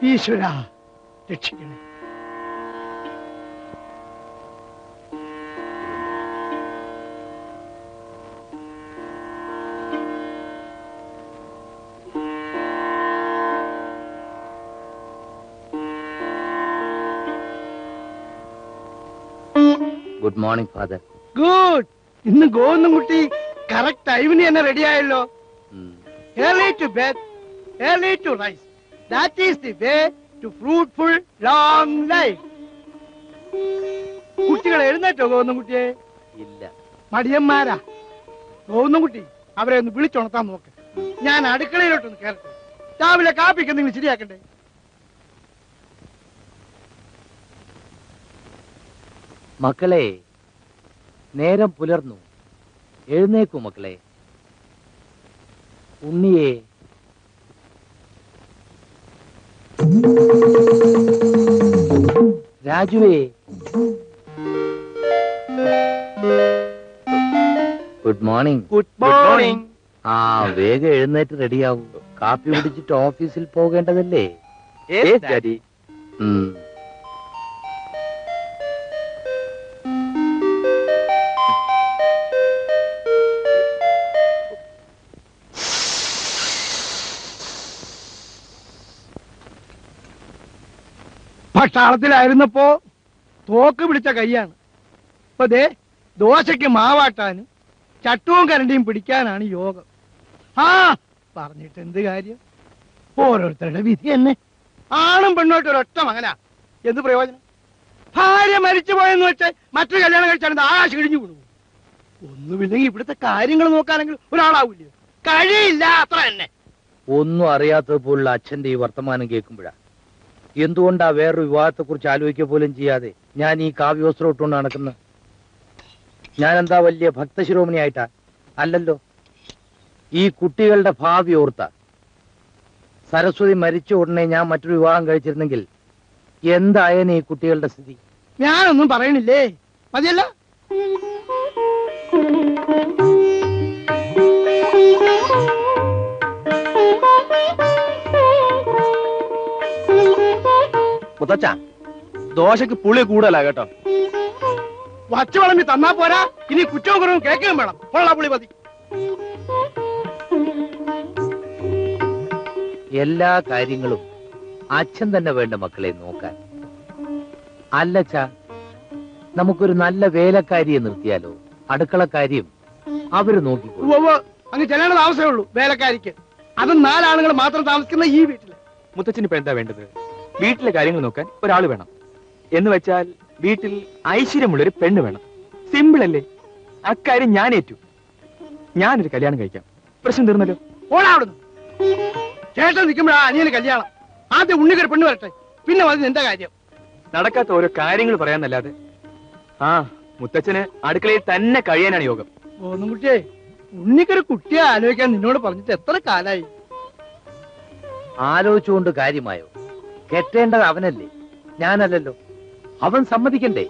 ഈശ്വര രക്ഷിക്കണേ good morning father good ഇന്ന് ഗോവിന്ദൻകുട്ടി കറക്റ്റ് ടൈമിന് തന്നെ റെഡി ആയല്ലോ early to bed early to rise that is the way to fruitful long life കുട്ടികൾ എഴുന്നേറ്റോ ഗോവിന്ദൻകുട്ടിയെ ഇല്ല മടിയന്മാരാ ഗോവിന്ദൻകുട്ടി അവരെ ഒന്ന് വിളിച്ചുണർത്താൻ നോക്ക് ഞാൻ അടുക്കളയിലോട്ടൊന്ന് കയറട്ടെ രാവിലെ കാപ്പിക്ക് എന്തെങ്കിലും ശരിയാക്കണ്ടേ മക്കളെ നേരം പുലർന്നു എഴുന്നേക്കൂ മക്കളെ ഉണ്ണിയെ രാജുവേ ഗുഡ് മോർണിംഗ് ഗുഡ് മോർണിംഗ് ആ വേഗം എഴുന്നേറ്റ് റെഡിയാവൂ കാപ്പി കുടിച്ചിട്ട് ഓഫീസിൽ പോകേണ്ടതല്ലേ ഡാഡി ഉം. പട്ടാളത്തിലായിരുന്നപ്പോ തോക്ക് പിടിച്ച കൈയാണ് ഇപ്പൊ ദേ ദോശയ്ക്ക് മാവാട്ടാനും ചട്ടവും കരണ്ടിയും പിടിക്കാനാണ് യോഗം ആ പറഞ്ഞിട്ട് എന്ത് കാര്യം ഓരോരുത്തരുടെ വിധി തന്നെ ആണും പെണ്ണോട്ട് ഒരൊറ്റ മകനാ എന്ത് പ്രയോജനം ഭാര്യ മരിച്ചു പോയെന്ന് വെച്ച് മറ്റൊരു കല്യാണം കഴിച്ചാണ് ആകാശം ഇടിഞ്ഞു വീണു ഒന്നുമില്ലെങ്കിൽ ഇവിടുത്തെ കാര്യങ്ങൾ നോക്കാനെങ്കിൽ ഒരാളാവില്ലേ കഴിയില്ല അത്ര തന്നെ ഒന്നും അറിയാത്തത് പോലുള്ള അച്ഛന്റെ ഈ വർത്തമാനം കേൾക്കുമ്പോഴാ എന്തുകൊണ്ടാ വേറൊരു വിവാഹത്തെ കുറിച്ച് ആലോചിക്കുക പോലും ചെയ്യാതെ ഞാൻ ഈ കാവ്യവസ്ത്രം ഇട്ടുകൊണ്ട് നടക്കുന്നത് ഞാൻ എന്താ വലിയ ഭക്തശിരോമണി ആയിട്ടാ അല്ലല്ലോ ഈ കുട്ടികളുടെ ഭാവി ഓർത്ത സരസ്വതി മരിച്ച ഉടനെ ഞാൻ മറ്റൊരു വിവാഹം കഴിച്ചിരുന്നെങ്കിൽ എന്തായേനെ ഈ കുട്ടികളുടെ സ്ഥിതി ഞാനൊന്നും പറയണില്ലേ മതിയല്ല മുത്തച്ഛ ദോശക്ക് പുളി കൂടുതലാ കേട്ടോ വച്ചു വളമ്പി തന്നാ പോരാ ഇനി കുറ്റവും കുറവും കേൾക്കുകയും വേണം കൊള്ളാ പുളി മതി എല്ലാ കാര്യങ്ങളും അച്ഛൻ തന്നെ വേണ്ട മക്കളെ നോക്കാൻ അല്ലച്ചാ നമുക്കൊരു നല്ല വേലക്കാരിയെ നിർത്തിയാലോ അടുക്കളക്കാരിയും അവര് നോക്കിക്കോളും ഉവ്വ് അങ്ങ് ചെല്ലേണ്ട താമസമേ ഉള്ളൂ വേലക്കാരിക്ക് അതും നാലാളുകൾ മാത്രം താമസിക്കുന്ന ഈ വീട്ടില് മുത്തച്ഛന് ഇപ്പൊ എന്താ വേണ്ടത് വീട്ടിലെ കാര്യങ്ങൾ നോക്കാൻ ഒരാൾ വേണം എന്ന് വെച്ചാൽ വീട്ടിൽ ഐശ്വര്യമുള്ള ഒരു പെണ്ണ് വേണം സിമ്പിൾ അല്ലേ അക്കാര്യം ഞാൻ ഏറ്റു ഞാനൊരു കല്യാണം കഴിക്കാം പ്രശ്നം തീർന്നല്ലോ ഓടാ അവിടുന്ന് ചേട്ടൻ നിൽക്കുമ്പോഴാ അനിയന് കല്യാണം ആദ്യം ഉണ്ണിക്കൊരു പെണ്ണ് വരട്ടെ പിന്നെ മതി നിന്റെ കാര്യം നടക്കാത്ത ഓരോ കാര്യങ്ങൾ പറയാന്നല്ലാതെ ആ മുത്തച്ഛന് അടുക്കളയിൽ തന്നെ കഴിയാനാണ് യോഗം ഒന്നും കുട്ടിയെ ഉണ്ണിക്കൊരു കുട്ടിയെ ആലോചിക്കാൻ നിന്നോട് പറഞ്ഞിട്ട് എത്ര കാലായി ആലോചിച്ചുകൊണ്ട് കാര്യമായോ കെട്ടേണ്ടത് അവനല്ലേ ഞാനല്ലല്ലോ അവൻ സമ്മതിക്കണ്ടേ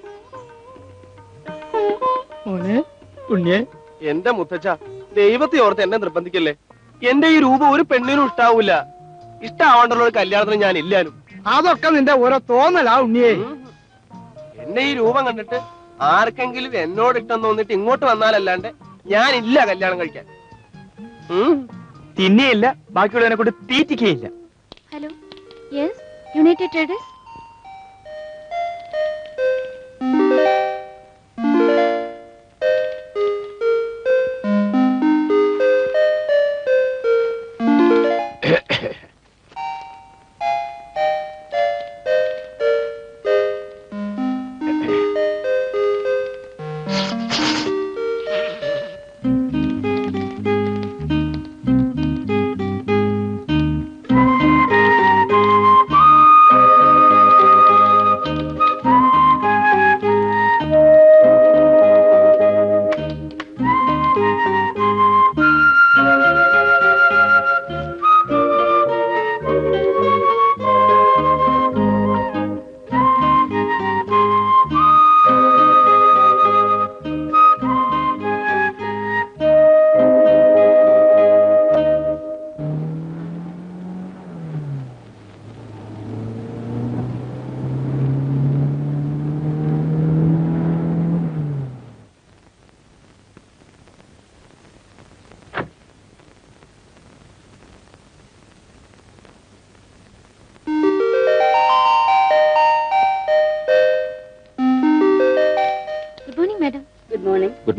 മോനെ ഉണ്ണിയെ എന്റെ മുത്തച്ഛ ദൈവത്തെ ഓർത്ത് എന്നെ നിർബന്ധിക്കല്ലേ എന്റെ ഈ രൂപം ഒരു പെണ്ണിനും ഇഷ്ടാവൂല ഇഷ്ടാവേണ്ടുള്ള ഒരു കല്യാണത്തിന് ഞാൻ ഇല്ലാനും അതൊക്കെ നിന്റെ ഓരോ തോന്നലാ ഉണ്ണിയെ ഉം. എന്നെ ഈ രൂപം കണ്ടിട്ട് ആർക്കെങ്കിലും എന്നോട് ഇഷ്ടം തോന്നിട്ട് ഇങ്ങോട്ട് വന്നാലല്ലാണ്ട് ഞാൻ ഇല്ല കല്യാണം കഴിക്കാൻ ഉം. തിന്നെയില്ല ബാക്കിയുള്ളതിനെ കൊണ്ട് തീറ്റിക്കുകയില്ല hello yes united traders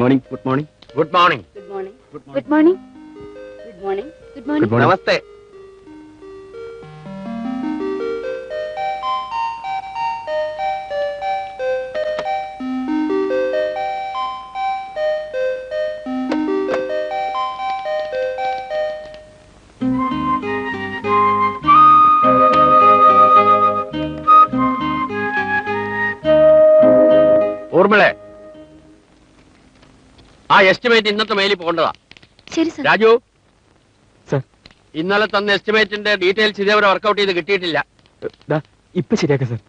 morning good morning good morning good morning good morning good morning good morning നമസ്തേ ഊർമിളെ ആ എസ്റ്റിമേറ്റ് ഇന്നത്തെ മെയിലിൽ പോകേണ്ടതാ ശരി സർ രാജു സർ. ഇന്നലെ തന്ന എസ്റ്റിമേറ്റിന്റെ ഡീറ്റെയിൽസ് ഇതേവരെ വർക്കൗട്ട് ചെയ്ത് കിട്ടിയിട്ടില്ല ദാ ഇപ്പൊ ശരിയാക്കാം സർ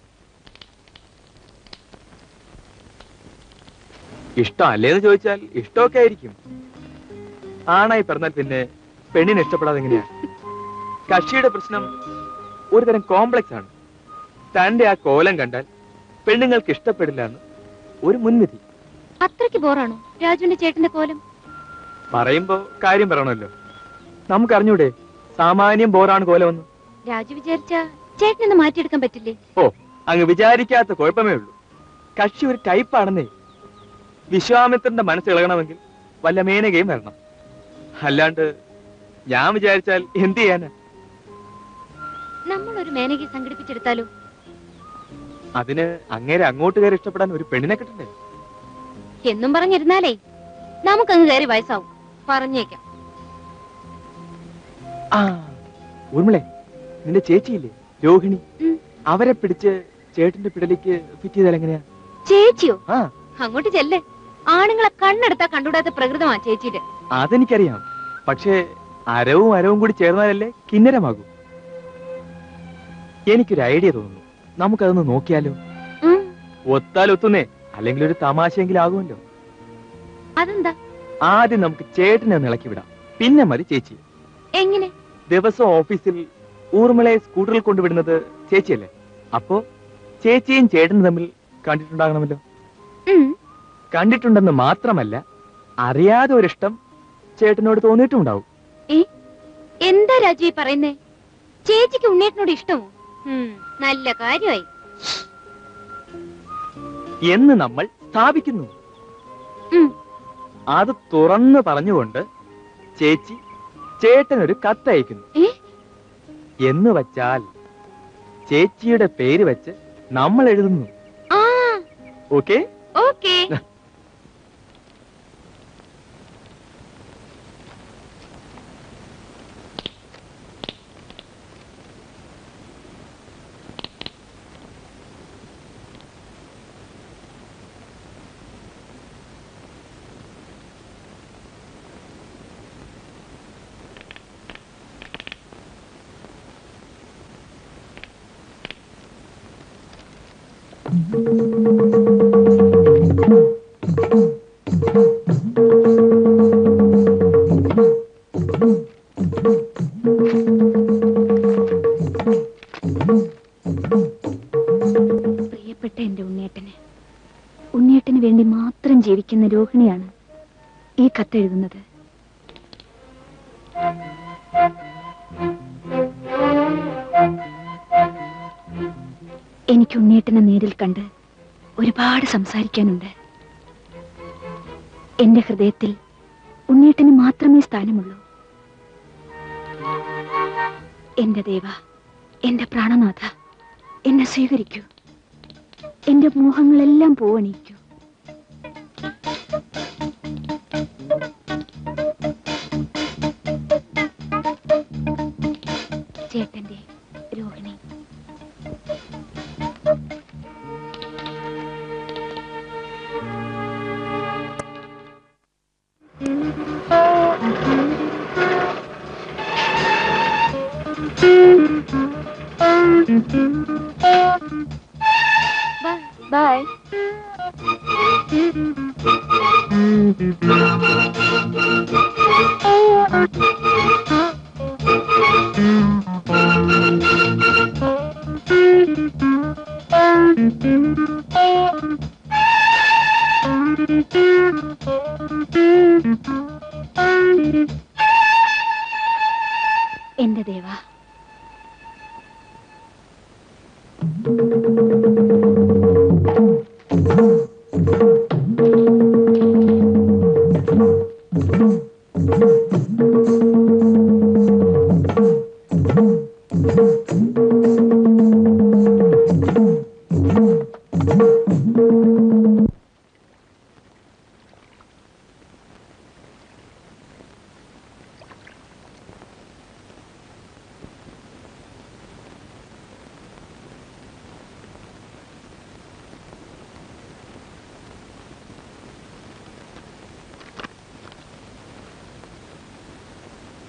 ഇഷ്ടം അല്ലേന്ന് ചോദിച്ചാൽ ഇഷ്ടമൊക്കെ ആയിരിക്കും ആണായി പറഞ്ഞാൽ പിന്നെ പെണ്ണിനെ ഇഷ്ടപ്പെടാതെ എങ്ങനെയാ കക്ഷിയുടെ പ്രശ്നം ഒരു തരം കോംപ്ലക്സ് ആണ് തന്റെ ആ കോലം കണ്ടാൽ പെണ്ണുങ്ങൾക്ക് ഇഷ്ടപ്പെടില്ല എന്ന് ഒരു മുൻവിധി അത്രയ്ക്ക് ബോറാണോ രാജുവിന്റെ ചേട്ടന്റെ കോലം പറയുമ്പോ കാര്യം പറയണമല്ലോ നമുക്ക് അറിഞ്ഞൂടെ സാമാന്യം ബോറാണ് കോലമെന്ന് രാജു വിചാരിച്ച ചേട്ടനൊന്ന് മാറ്റിയെടുക്കാൻ പറ്റില്ലേ ഓ അങ്ങ് വിചാരിക്കാത്ത കുഴപ്പമേ ഉള്ളൂ കക്ഷി ഒരു ടൈപ്പാണെന്നേ വിശ്വാമിത്രന്റെ മനസ്സ് ഇളകണമെങ്കിൽ വല്ല മേനകയും വരണം അല്ലാണ്ട് ഞാൻ വിചാരിച്ചാൽ എന്ത് ചെയ്യാനാ നമ്മൾ ഒരു മേനകയെ സംഘടിപ്പിച്ചെടുത്താലോ അതിന് അങ്ങേരെ അങ്ങോട്ട് കയറി ഇഷ്ടപ്പെടാൻ ഒരു പെണ്ണിനെ കിട്ടണ്ടേ എന്നും പറഞ്ഞിരുന്നാലേ നമുക്കങ്ങ് കയറി വയസ്സാവും പറഞ്ഞേക്കാം ആ ഊർമിളെ നിന്റെ ചേച്ചിയില്ലേ രോഹിണി ഉം. അവരെ പിടിച്ച് ചേട്ടന്റെ പിടലിക്ക് ഫിറ്റ് ചെയ്താൽ എങ്ങനെയാ ചേച്ചിയോ ആ അങ്ങോട്ട് ചെല്ല് ആണുങ്ങളെ കണ്ണെടുത്താ കണ്ടുകൂടാത്ത പ്രകൃതമാ ചേച്ചിയുടെ അതെനിക്കറിയാം പക്ഷേ അരവും അരവും കൂടി ചേർന്നാലല്ലേ കിന്നരമാകൂ എനിക്കൊരു ഐഡിയ തോന്നുന്നു നമുക്കതൊന്ന് നോക്കിയാലോ ഉം, ഒത്താൽ ഒത്തുന്നേ അല്ലെങ്കിൽ ഒരു തമാശയെങ്കിലും ആകുമല്ലോ അതെന്താ ആദ്യം നമുക്ക് ചേട്ടനെ ഒന്ന് ഇളക്കി വിടാം പിന്നെ മതി ചേച്ചി എങ്ങനെ ദിവസം ഓഫീസിൽ ഊർമിളയെ സ്കൂട്ടറിൽ കൊണ്ടുവിടുന്നത് ചേച്ചിയല്ലേ അപ്പോ ചേച്ചിയും ചേട്ടനും തമ്മിൽ കണ്ടിട്ടുണ്ടാകണമല്ലോ ഉം, കണ്ടിട്ടുണ്ടെന്ന് മാത്രമല്ല അറിയാതെ ഒരിഷ്ടം ചേട്ടനോട് തോന്നിയിട്ടുണ്ടാവും എന്താ രാജു ഈ പറയുന്നേ ചേച്ചിക്ക് ഉണ്ണേട്ടനോട് ഇഷ്ടമോ ഉം, നല്ല കാര്യമായി എന്ന് നമ്മൾ സ്ഥാപിക്കുന്നു ഉം. അത് തുറന്നു പറഞ്ഞുകൊണ്ട് ചേച്ചി ചേട്ടനൊരു കത്തയക്കുന്നു ഏ? എന്ന് വച്ചാൽ ചേച്ചിയുടെ പേര് വെച്ച് നമ്മൾ എഴുതുന്നു ആ ഓക്കെ ഓക്കേ പ്രിയപ്പെട്ട എന്റെ ഉണ്ണിയേട്ടന് ഉണ്ണിയേട്ടന് വേണ്ടി മാത്രം ജീവിക്കുന്ന രോഹിണിയാണ് ഈ കത്തെഴുതുന്നത് എനിക്ക് ഉണ്ണിയേട്ടനെ നേരിൽ കണ്ട് ഒരുപാട് സംസാരിക്കാനുണ്ട് എന്റെ ഹൃദയത്തിൽ ഉണ്ണിയേട്ടന് മാത്രമേ സ്ഥാനമുള്ളൂ എന്റെ ദേവ എന്റെ പ്രാണനാഥ എന്നെ സ്വീകരിക്കൂ എന്റെ മോഹങ്ങളെല്ലാം പൂവണിക്കൂ ചേട്ടന്റെ രോഹിണി ബൈ എന്റെ ദേവ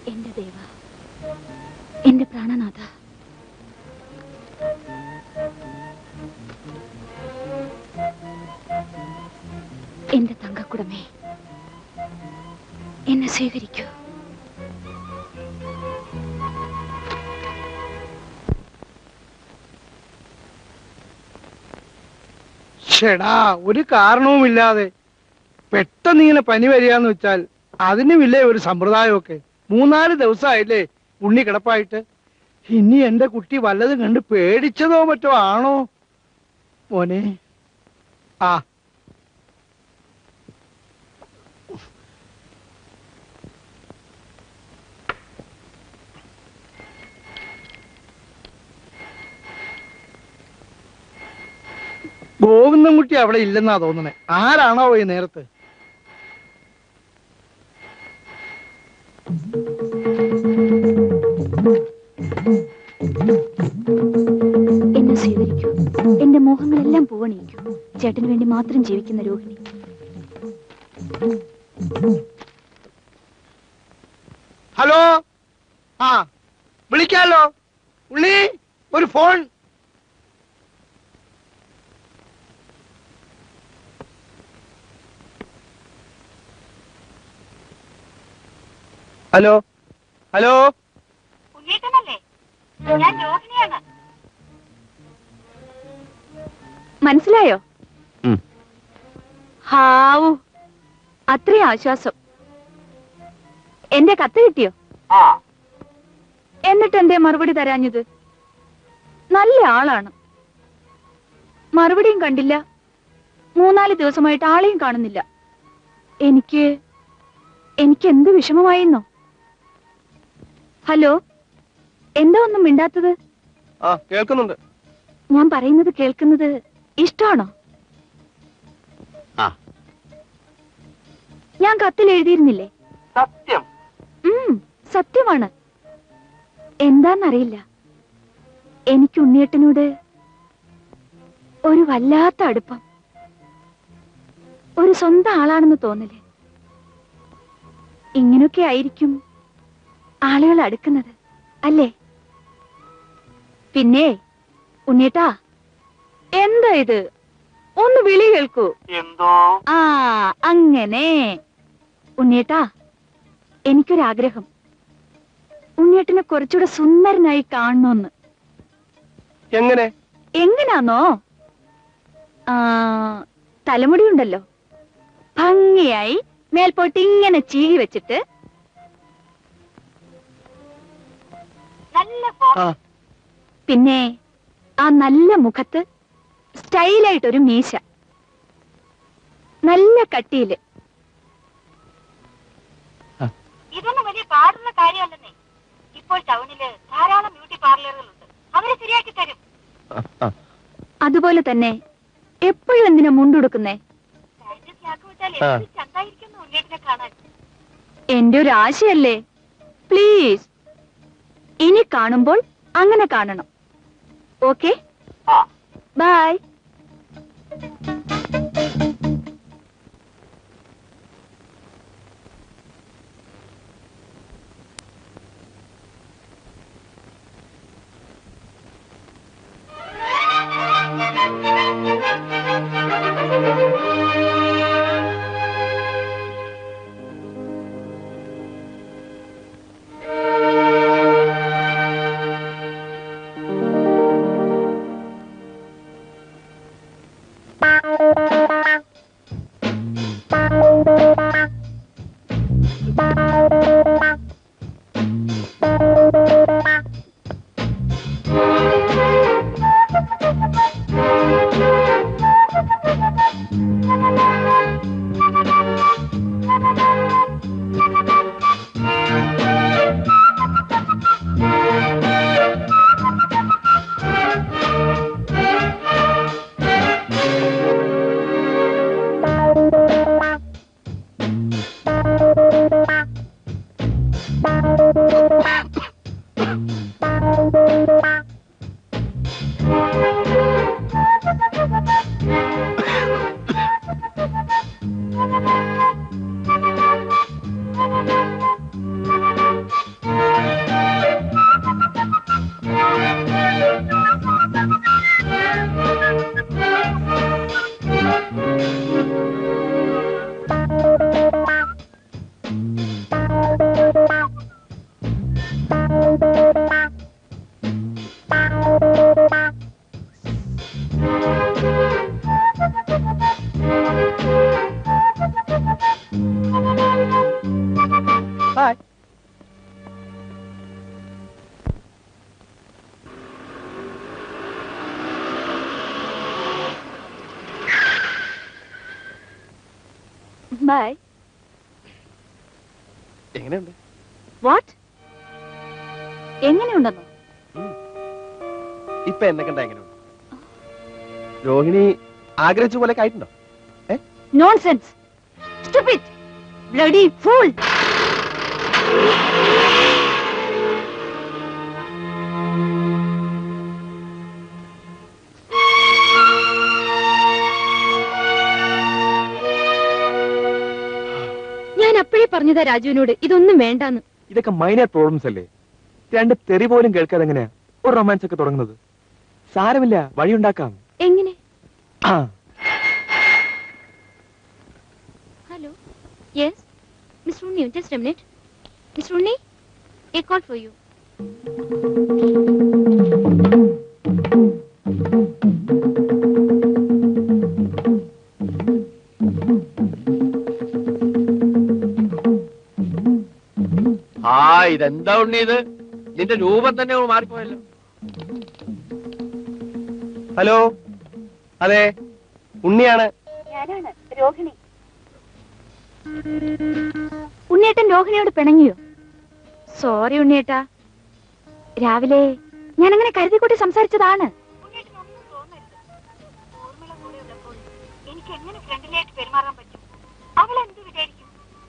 എന്റെ ദേവ എന്റെ പ്രാണനാഥ എന്റെ തങ്കക്കുടമേ എന്നെ സ്വീകരിക്കൂ ഷെടാ ഒരു കാരണവുമില്ലാതെ പെട്ടെന്ന് ഇങ്ങനെ പനി വരികയെന്ന് വെച്ചാൽ അതിനുമില്ലേ ഒരു സമ്പ്രദായമൊക്കെ മൂന്നാല് ദിവസമായില്ലേ ഉണ്ണി കിടപ്പായിട്ട് ഇനി എന്റെ കുട്ടി വല്ലതും കണ്ട് പേടിച്ചതോ മറ്റോ ആണോ മോനെ ആ ഗോവിന്ദൻകുട്ടി അവിടെ ഇല്ലെന്നാ തോന്നണേ ആരാണോ ഈ നേരത്ത് എന്നെ സ്വീകരിക്കൂ എന്റെ മോഹങ്ങളെല്ലാം പൂവണിയിക്കൂ ചേട്ടന് വേണ്ടി മാത്രം ജീവിക്കുന്ന രോഹിണി ഹലോ ആ വിളിക്കാലോ ഉള്ളി ഒരു ഫോൺ ഹലോ ഹലോ മനസ്സിലായോ ഉം. ഹാവു അത്രയും ആശ്വാസം എന്റെ കത്ത് കിട്ടിയോ എന്നിട്ട് എന്തേ മറുപടി തരാഞ്ഞത് നല്ല ആളാണ് മറുപടിയും കണ്ടില്ല മൂന്നാല് ദിവസമായിട്ട് ആളെയും കാണുന്നില്ല എനിക്ക് എനിക്ക് എന്ത് വിഷമമായിരുന്നോ ഹലോ എന്താ ഒന്നും മിണ്ടാത്തത് ആ കേൾക്കുന്നുണ്ട് ഞാൻ പറയുന്നത് കേൾക്കുന്നത് ഇഷ്ടമാണോ ആ. ഞാൻ കത്തിൽ എഴുതിയിരുന്നില്ലേ സത്യം ഉം, സത്യമാണ് എന്താന്നറിയില്ല എനിക്ക് ഉണ്ണിയേട്ടനോട് ഒരു വല്ലാത്ത അടുപ്പം ഒരു സ്വന്തം ആളാണെന്ന് തോന്നല് ഇങ്ങനൊക്കെ ആയിരിക്കും ആളുകൾ അടുക്കുന്നത് അല്ലേ പിന്നെ ഉണ്ണിയേട്ടാ എന്താ ഇത് ഒന്ന് വിളി കേൾക്കൂ എന്തോ ആ അങ്ങനെ ഉണ്ണിയേട്ടാ എനിക്കൊരാഗ്രഹം ഉണ്ണിയേട്ടനെ കുറച്ചുകൂടെ സുന്ദരനായി കാണണമെന്ന് എങ്ങനെ എങ്ങനാന്നോ ആ തലമുടി ഉണ്ടല്ലോ ഭംഗിയായി മേൽപോട്ട് ഇങ്ങനെ ചീകി വെച്ചിട്ട് ആ. പിന്നെ ആ നല്ല മുഖത്ത് സ്റ്റൈലായിട്ടൊരു മീശ നല്ല കട്ടിയില് ഇതൊന്നും വലിയ പാടുള്ള കാര്യമല്ലെന്നേ ഇപ്പോൾ ടൗണില് ധാരാളം ബ്യൂട്ടി പാർലറുകളുണ്ട് അവര് ശരിയാക്കി തരും അതുപോലെ തന്നെ എപ്പോഴും എന്തിനാ മുണ്ടുടുക്കുന്നേ സയന്റിസ്റ്റ് വിട്ടാൽ ആ. എന്ത് ചന്തായിരിക്കുന്നു ഉണ്ണിയേട്ടനെ കാണാൻ എന്റെ ഒരു ആശയല്ലേ പ്ലീസ് ഇനി കാണുമ്പോൾ അങ്ങനെ കാണണം ഓക്കെ ബൈ ഹായ് ബൈ എങ്ങനെയുണ്ട് വാട്ട് എങ്ങനെയുണ്ടെന്നോ ഇപ്പൊ എന്നെ കണ്ട എങ്ങനെയുണ്ട് രോഹിണി ആഗ്രഹിച്ച പോലെ ആയിട്ടുണ്ടോ നോൺസെൻസ് സ്റ്റുപ്പിഡ് ബ്ലഡി ഫൂൾ ഞാൻ അപ്പോഴേ പറഞ്ഞതാ രാജുവിനോട് ഇതൊന്നും വേണ്ടാന്ന് ഇതൊക്കെ മൈനർ പ്രോബ്ലംസ് അല്ലേ രണ്ട് തെറി പോലും കേൾക്കാതെ എങ്ങനെയാ ഒരു റൊമാൻസ് ഒക്കെ തുടങ്ങുന്നത് സാരമില്ല വഴിയുണ്ടാക്കാം എങ്ങനെ ആ hello yes miss Unni just a minute miss Unni a call for you ആ ഇതെന്താ ഉണ്ണി ഇത് നിന്റെ രൂപം തന്നെ അങ്ങ് മാറിപ്പോയല്ലോ ഹലോ അതെ ഉണ്ണിയാണ് ഞാനാണ് രോഹിണി ഉണ്ണിയേട്ടൻ രോഹിണിയോട് പിണങ്ങിയോ സോറി ഉണ്ണിയേട്ടാ രാവിലെ ഞാൻ അങ്ങനെ കരുതിക്കൂട്ടി സംസാരിച്ചതാണ് ഉണ്ണിയേട്ടനൊന്നും തോന്നരുത് ഊർമിള കൂടെ ഉള്ളപ്പോൾ എനിക്ക് എങ്ങനെ ഫ്രണ്ടിലായിട്ട് പെരുമാറാൻ പറ്റും അവൾ എന്ത് വിചാരിക്കും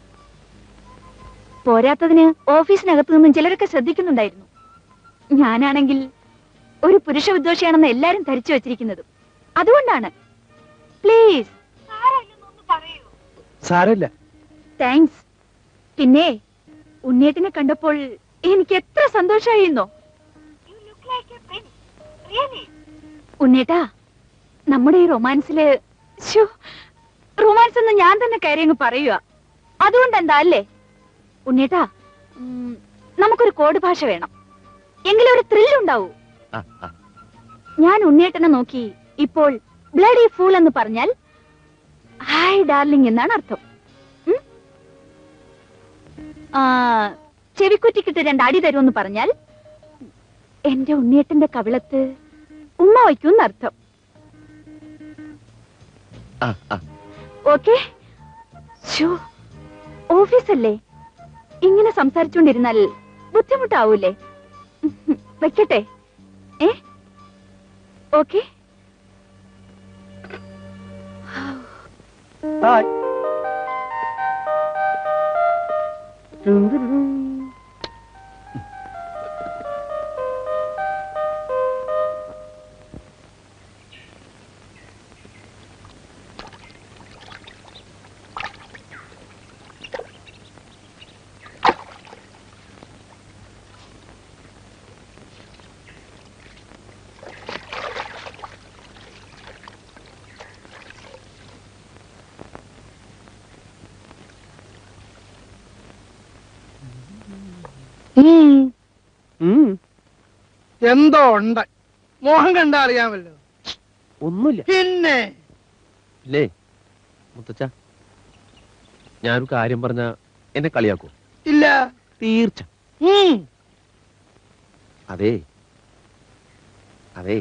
പോരാത്തതിന് ഓഫീസിനകത്ത് നിന്നും ചിലരൊക്കെ ശ്രദ്ധിക്കുന്നുണ്ടായിരുന്നു ഞാനാണെങ്കിൽ ഒരു പുരുഷ വിദ്വേഷിയാണെന്ന് എല്ലാരും ധരിച്ചു വച്ചിരിക്കുന്നത് അതുകൊണ്ടാണ് പ്ലീസ് സാരമില്ലെന്നൊന്ന് പറയൂ സാരമില്ല താങ്ക്സ് പിന്നെ ഉണ്ണിയേട്ടനെ കണ്ടപ്പോൾ എനിക്ക് എത്ര സന്തോഷമായിരുന്നോ you look like a prince really ഉണ്ണേട്ടാ നമ്മുടെ ഈ റൊമാൻസില് ശ്ശോ, റൊമാൻസ് എന്ന് ഞാൻ തന്നെ കയറി അങ്ങ് പറയുക അതുകൊണ്ട് എന്താ അല്ലേ ഉണ്ണേട്ടാ ഉം, നമുക്കൊരു കോഡ് ഭാഷ വേണം എങ്കിലും ഒരു ത്രില്ല് ഉണ്ടാവൂ ഞാൻ ഉണ്ണിയേട്ടനെ നോക്കി ഇപ്പോൾ ബ്ലഡി ഫൂൾ എന്ന് പറഞ്ഞാൽ ഹായ് ഡാർലിംഗ് എന്നാണ് അർത്ഥം ഉം? ആ, ചെവിക്കുറ്റിക്കിട്ട് രണ്ട് അടി തരുമെന്ന് പറഞ്ഞാൽ എന്റെ ഉണ്ണിയേട്ടന്റെ കവിളത്ത് ഉമ്മ വയ്ക്കും അർത്ഥം ഓക്കെ ഓഫീസല്ലേ ഇങ്ങനെ സംസാരിച്ചുകൊണ്ടിരുന്നാൽ ബുദ്ധിമുട്ടാവൂലേ ഉം, വെക്കട്ടെ ഏ ഓക്കെ ഹായ് ഉം, എന്തോ ഉണ്ട് മോഹം കണ്ടാ അറിയാമല്ലോ ഒന്നുമില്ല പിന്നെ ഇല്ലേ മുത്തച്ഛ ഞാനൊരു കാര്യം പറഞ്ഞ എന്നെ കളിയാക്കൂ ഇല്ല തീർച്ച ഉം. അതെ അതെ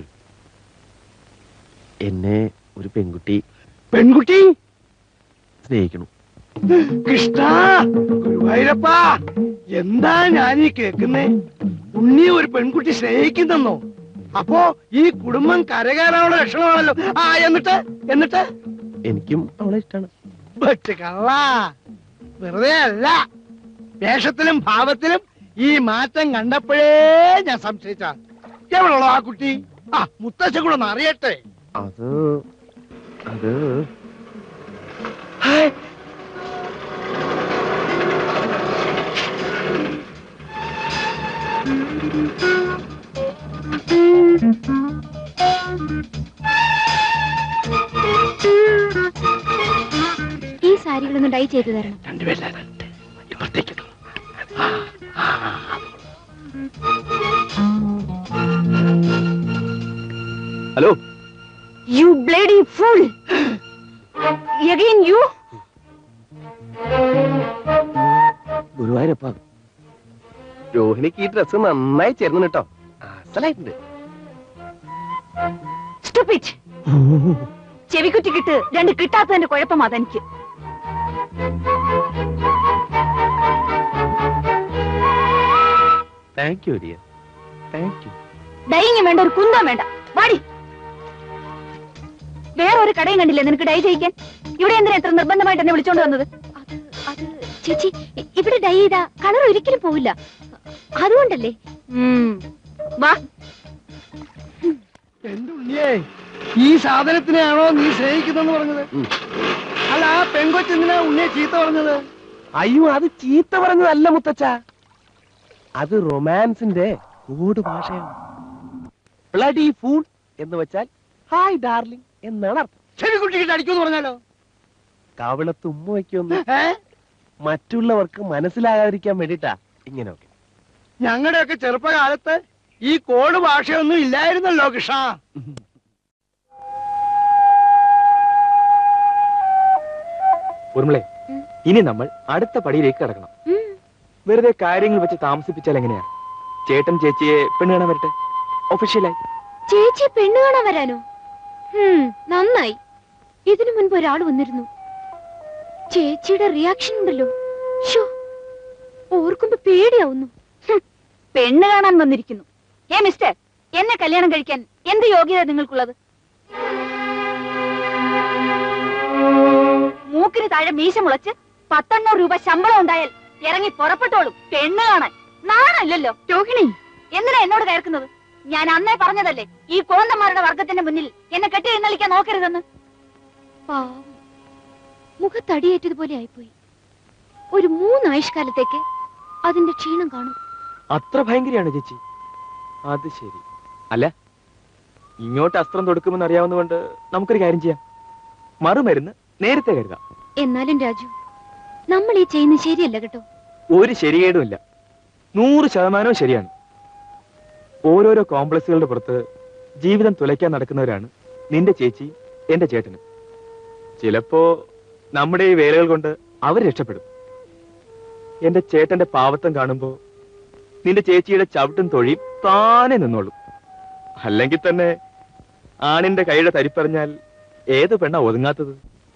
എന്നെ ഒരു പെൺകുട്ടി പെൺകുട്ടി സ്നേഹിക്കണം കൃഷ്ണ ഗുരുവായൂരപ്പാ എന്താ ഞാൻ ഈ കേക്കുന്നേ ഉണ്ണി ഒരു പെൺകുട്ടി സ്നേഹിക്കുന്നെന്നോ അപ്പോ ഈ കുടുംബം കരകയറാനുള്ള ലക്ഷണമാണല്ലോ ആ എന്നിട്ട് എന്നിട്ട് എനിക്കും അവളെ ഇഷ്ടമാണ് ഒറ്റ കള്ള വെറുതെ അല്ല വേഷത്തിലും ഭാവത്തിലും ഈ മാറ്റം കണ്ടപ്പോഴേ ഞാൻ സംശയിച്ച എവിടെയുള്ളോ ആ കുട്ടി ആ മുത്തശ്ശ കൂടെ ഒന്ന് അറിയട്ടെ അത് അത് ഈ സാരികളൊന്ന് ഡൈ ചെയ്തു തരണം രണ്ടുപേരില്ല ഇപ്പഴത്തേക്ക് hello you bloody full again you ഗുരുവായൂരപ്പ രോഹിണിക്ക് ഈ ഡ്രസ് നന്നായി ചേർന്നു കേട്ടോ അസലായിട്ടുണ്ട് സ്റ്റുപ്പിറ്റ് ചെവിക്കുറ്റി കിട്ട് രണ്ട് കിട്ടാത്തതിന്റെ കുഴപ്പം അതെനിക്ക് thank you dear thank you dying വേണ്ട ഒരു കുന്തം വേണ്ട വാടി വേറെ ഒരു കടയും കണ്ടില്ലേ നിനക്ക് ഡൈ ചെയ്യിക്കാൻ ഇവിടെ എന്തിനാ എത്ര നിർബന്ധമായിട്ട് എന്നെ വിളിച്ചോണ്ട് വന്നത് അത് അത് ചേച്ചി ഇ- ഇവിടെ ഡൈ ചെയ്താ കളർ ഒരിക്കലും പോവില്ല അതുകൊണ്ടല്ലേ ഉം. വാ എന്റെ ഉണ്ണിയേ ഈ സാധനത്തിനെയാണോ നീ സ്നേഹിക്കുന്നെന്ന് പറഞ്ഞത് ഉം. അല്ല ആ പെങ്കൊച്ചെന്തിനാ ഉണ്ണിയെ ചീത്ത പറഞ്ഞത് അയ്യോ അത് ചീത്ത പറഞ്ഞതല്ല മുത്തച്ഛ അത് റൊമാൻസിന്റെ കൂട് ഭാഷയാണ് ബ്ലഡി ഫൂൾ എന്ന് വെച്ചാൽ ഹായ് ഡാർലിംഗ് എന്നാണ് അർത്ഥം ചെവി കുട്ടിക്കിട്ട് അടിക്കുമെന്ന് പറഞ്ഞാലോ കവിളത്ത് ഉമ്മ വയ്ക്കൊന്ന് ഏ മറ്റുള്ളവർക്ക് മനസ്സിലാകാതിരിക്കാൻ വേണ്ടിട്ടാ ഇങ്ങനെയൊക്കെ ഞങ്ങളുടെയൊക്കെ ചെറുപ്പകാലത്ത് ഈ കോഡ് ഭാഷയൊന്നും ഇല്ലായിരുന്നല്ലോ കൃഷ്ണ ഉർമിളെ ഉം. ഇനി നമ്മൾ അടുത്ത പടിയിലേക്ക് കടക്കണം ഉം. വെറുതെ കാര്യങ്ങൾ വെച്ച് താമസിപ്പിച്ചാൽ എങ്ങനെയാ ചേട്ടൻ ചേച്ചിയെ പെണ്ണ് കാണാൻ വരട്ടെ ഒഫീഷ്യലായി ചേച്ചി പെണ്ണ് കാണാൻ വരാനോ ഹും, നന്നായി ഇതിനു മുൻപ് ഒരാൾ വന്നിരുന്നു ചേച്ചിയുടെ റിയാക്ഷൻ ഉണ്ടല്ലോ ഷോ ഓർക്കുമ്പോ പേടിയാവുന്നു ഹും. പെണ്ണ് കാണാൻ വന്നിരിക്കുന്നു ഏ മിസ്റ്റർ എന്നെ കല്യാണം കഴിക്കാൻ എന്ത് യോഗ്യത നിങ്ങൾക്കുള്ളത് മൂക്കിന് താഴെ മീശ മുളച്ച് പത്തെണ്ണൂറ് രൂപ ശമ്പളം ഉണ്ടായാൽ ഇറങ്ങി പുറപ്പെട്ടോളും പെണ്ണ് കാണാൻ നാണല്ലോ രോഹിണി എന്തിനാ എന്നോട് കയർക്കുന്നത് ഞാൻ അന്നേ പറഞ്ഞതല്ലേ ഈ കോന്തന്മാരുടെ വർഗത്തിന്റെ മുന്നിൽ എന്നെ കെട്ടി എഴുന്നള്ളിക്കാൻ നോക്കരുതെന്ന് പാവം മുഖത്തടിയേറ്റതുപോലെ ആയിപ്പോയി ഒരു മൂന്ന് ആയുഷ്കാലത്തേക്ക് അതിന്റെ ക്ഷീണം കാണും അത്ര ഭയങ്കരയാണ് ചേച്ചി അത് ശരി അല്ല ഇങ്ങോട്ട് അസ്ത്രം തൊടുക്കുമെന്ന് അറിയാവുന്നതുകൊണ്ട് നമുക്കൊരു കാര്യം ചെയ്യാം മറുമരുന്ന് നേരത്തെ കരുതാം എന്നാലും രാജു നമ്മൾ ഈ ചെയ്യുന്നത് ശരിയല്ല കേട്ടോ ഒരു ശരികേടുമില്ല നൂറ് ശതമാനവും ശരിയാണ് ഓരോരോ കോംപ്ലക്സുകളുടെ പുറത്ത് ജീവിതം തുലയ്ക്കാൻ നടക്കുന്നവരാണ് നിന്റെ ചേച്ചി എന്റെ ചേട്ടനും ചിലപ്പോ നമ്മുടെ ഈ വേലകൾ കൊണ്ട് അവർ രക്ഷപ്പെടും എന്റെ ചേട്ടന്റെ പാവത്തം കാണുമ്പോ നിന്റെ ചേച്ചിയുടെ ചവിട്ടും തൊഴിയും താനെ നിന്നോളും അല്ലെങ്കിൽ തന്നെ ആണിന്റെ കൈയുടെ തരിപ്പറഞ്ഞാൽ ഏത് പെണ്ണ ഒതുങ്ങാത്തത്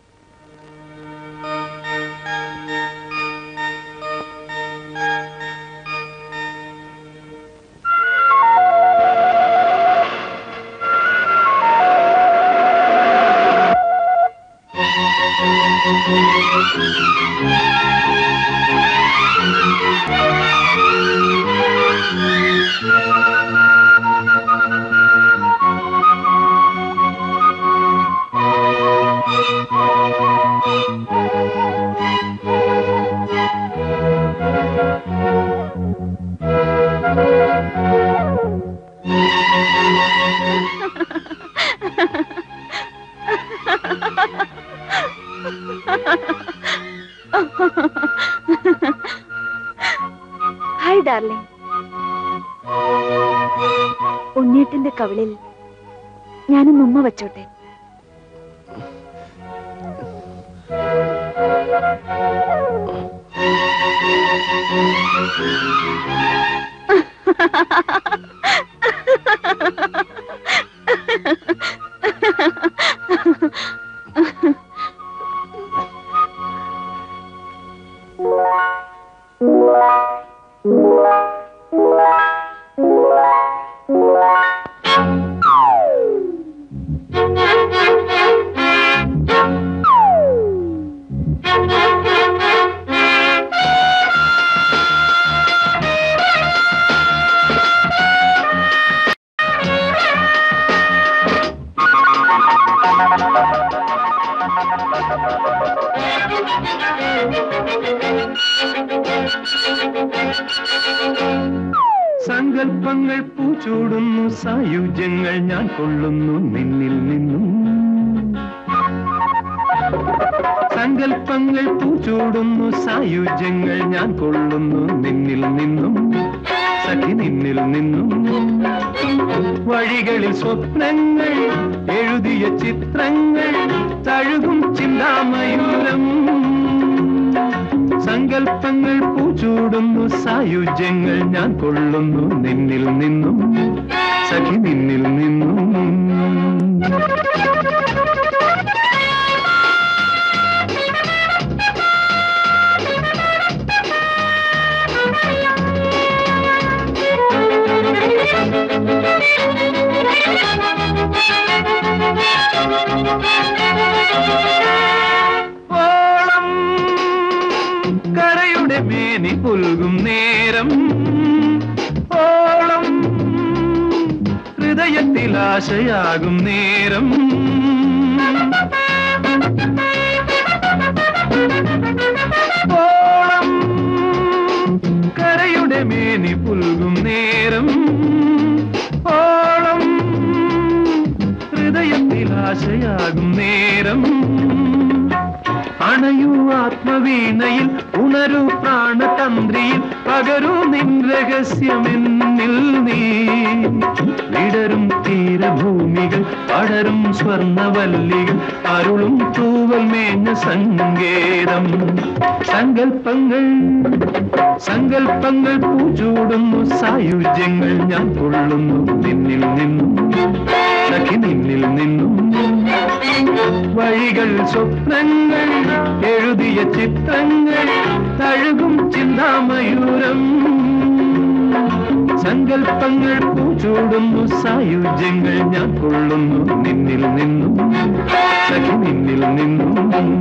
ഹായ് ഡാർലിംഗ് ഉണ്ണീട്ടിന്റെ കവിളിൽ ഞാനൊന്ന് ഉമ്മ വെച്ചോട്ടെ സങ്കൽപ്പങ്ങൾ പൂച്ചൂടുന്നു സായുജ്യങ്ങൾ ഞാൻ കൊള്ളുന്നു നിന്നിൽ നിന്നും സങ്കൽപ്പങ്ങൾ പൂച്ചൂടുന്നു സായുജ്യങ്ങൾ ഞാൻ കൊള്ളുന്നു നിന്നിൽ നിന്നും സഖി നിന്നിൽ നിന്നും വഴികളിൽ സ്വപ്നങ്ങൾ എഴുതിയ ചിത്രങ്ങൾ തഴുകും ചിന്താമയൂരം സങ്കൽപ്പങ്ങൾ പൂച്ചൂടുന്നു സായുജ്യങ്ങൾ ഞാൻ കൊള്ളുന്നു നിന്നിൽ നിന്നും സഖി നിന്നിൽ നിന്നും ഓളം കരയുടെ മേനി പുൽകും നേരം ഓളം ഹൃദയത്തിൽ ആശയാകും നേരം ഓളം കരയുടെ മേനി പുൽകും നേരം ഓളം ഹൃദയത്തിൽ ആശയാകും നേരം അണയൂ ആത്മവീണയിൽ ഉണരൂ പ്രാണതന്ത്രിയിൽ പകരൂ നിൻ രഹസ്യമെന്നിൽ നീ വിടരും തീരഭൂമികൾ പടരും സ്വർണവല്ലികൾ അരുളും തൂവൽ മേഞ്ഞ സങ്കേതം സങ്കൽപ്പങ്ങൾ സങ്കൽപ്പങ്ങൾ പൂച്ചൂടുന്നു സായുജ്യങ്ങൾ ഞാൻ കൊള്ളുന്നു നിന്നിൽ നിന്നും സഖി നിന്നിൽ നിന്നും വഴികൾ സ്വപ്നങ്ങൾ എഴുതിയ ചിത്രങ്ങൾ തഴുകും ചിന്താമയൂരം സങ്കൽപ്പങ്ങൾ പൂച്ചൂടുന്നു സായുജ്യങ്ങൾ ഞാൻ കൊള്ളുന്നു നിന്നിൽ നിന്നും സഖി നിന്നിൽ നിന്നും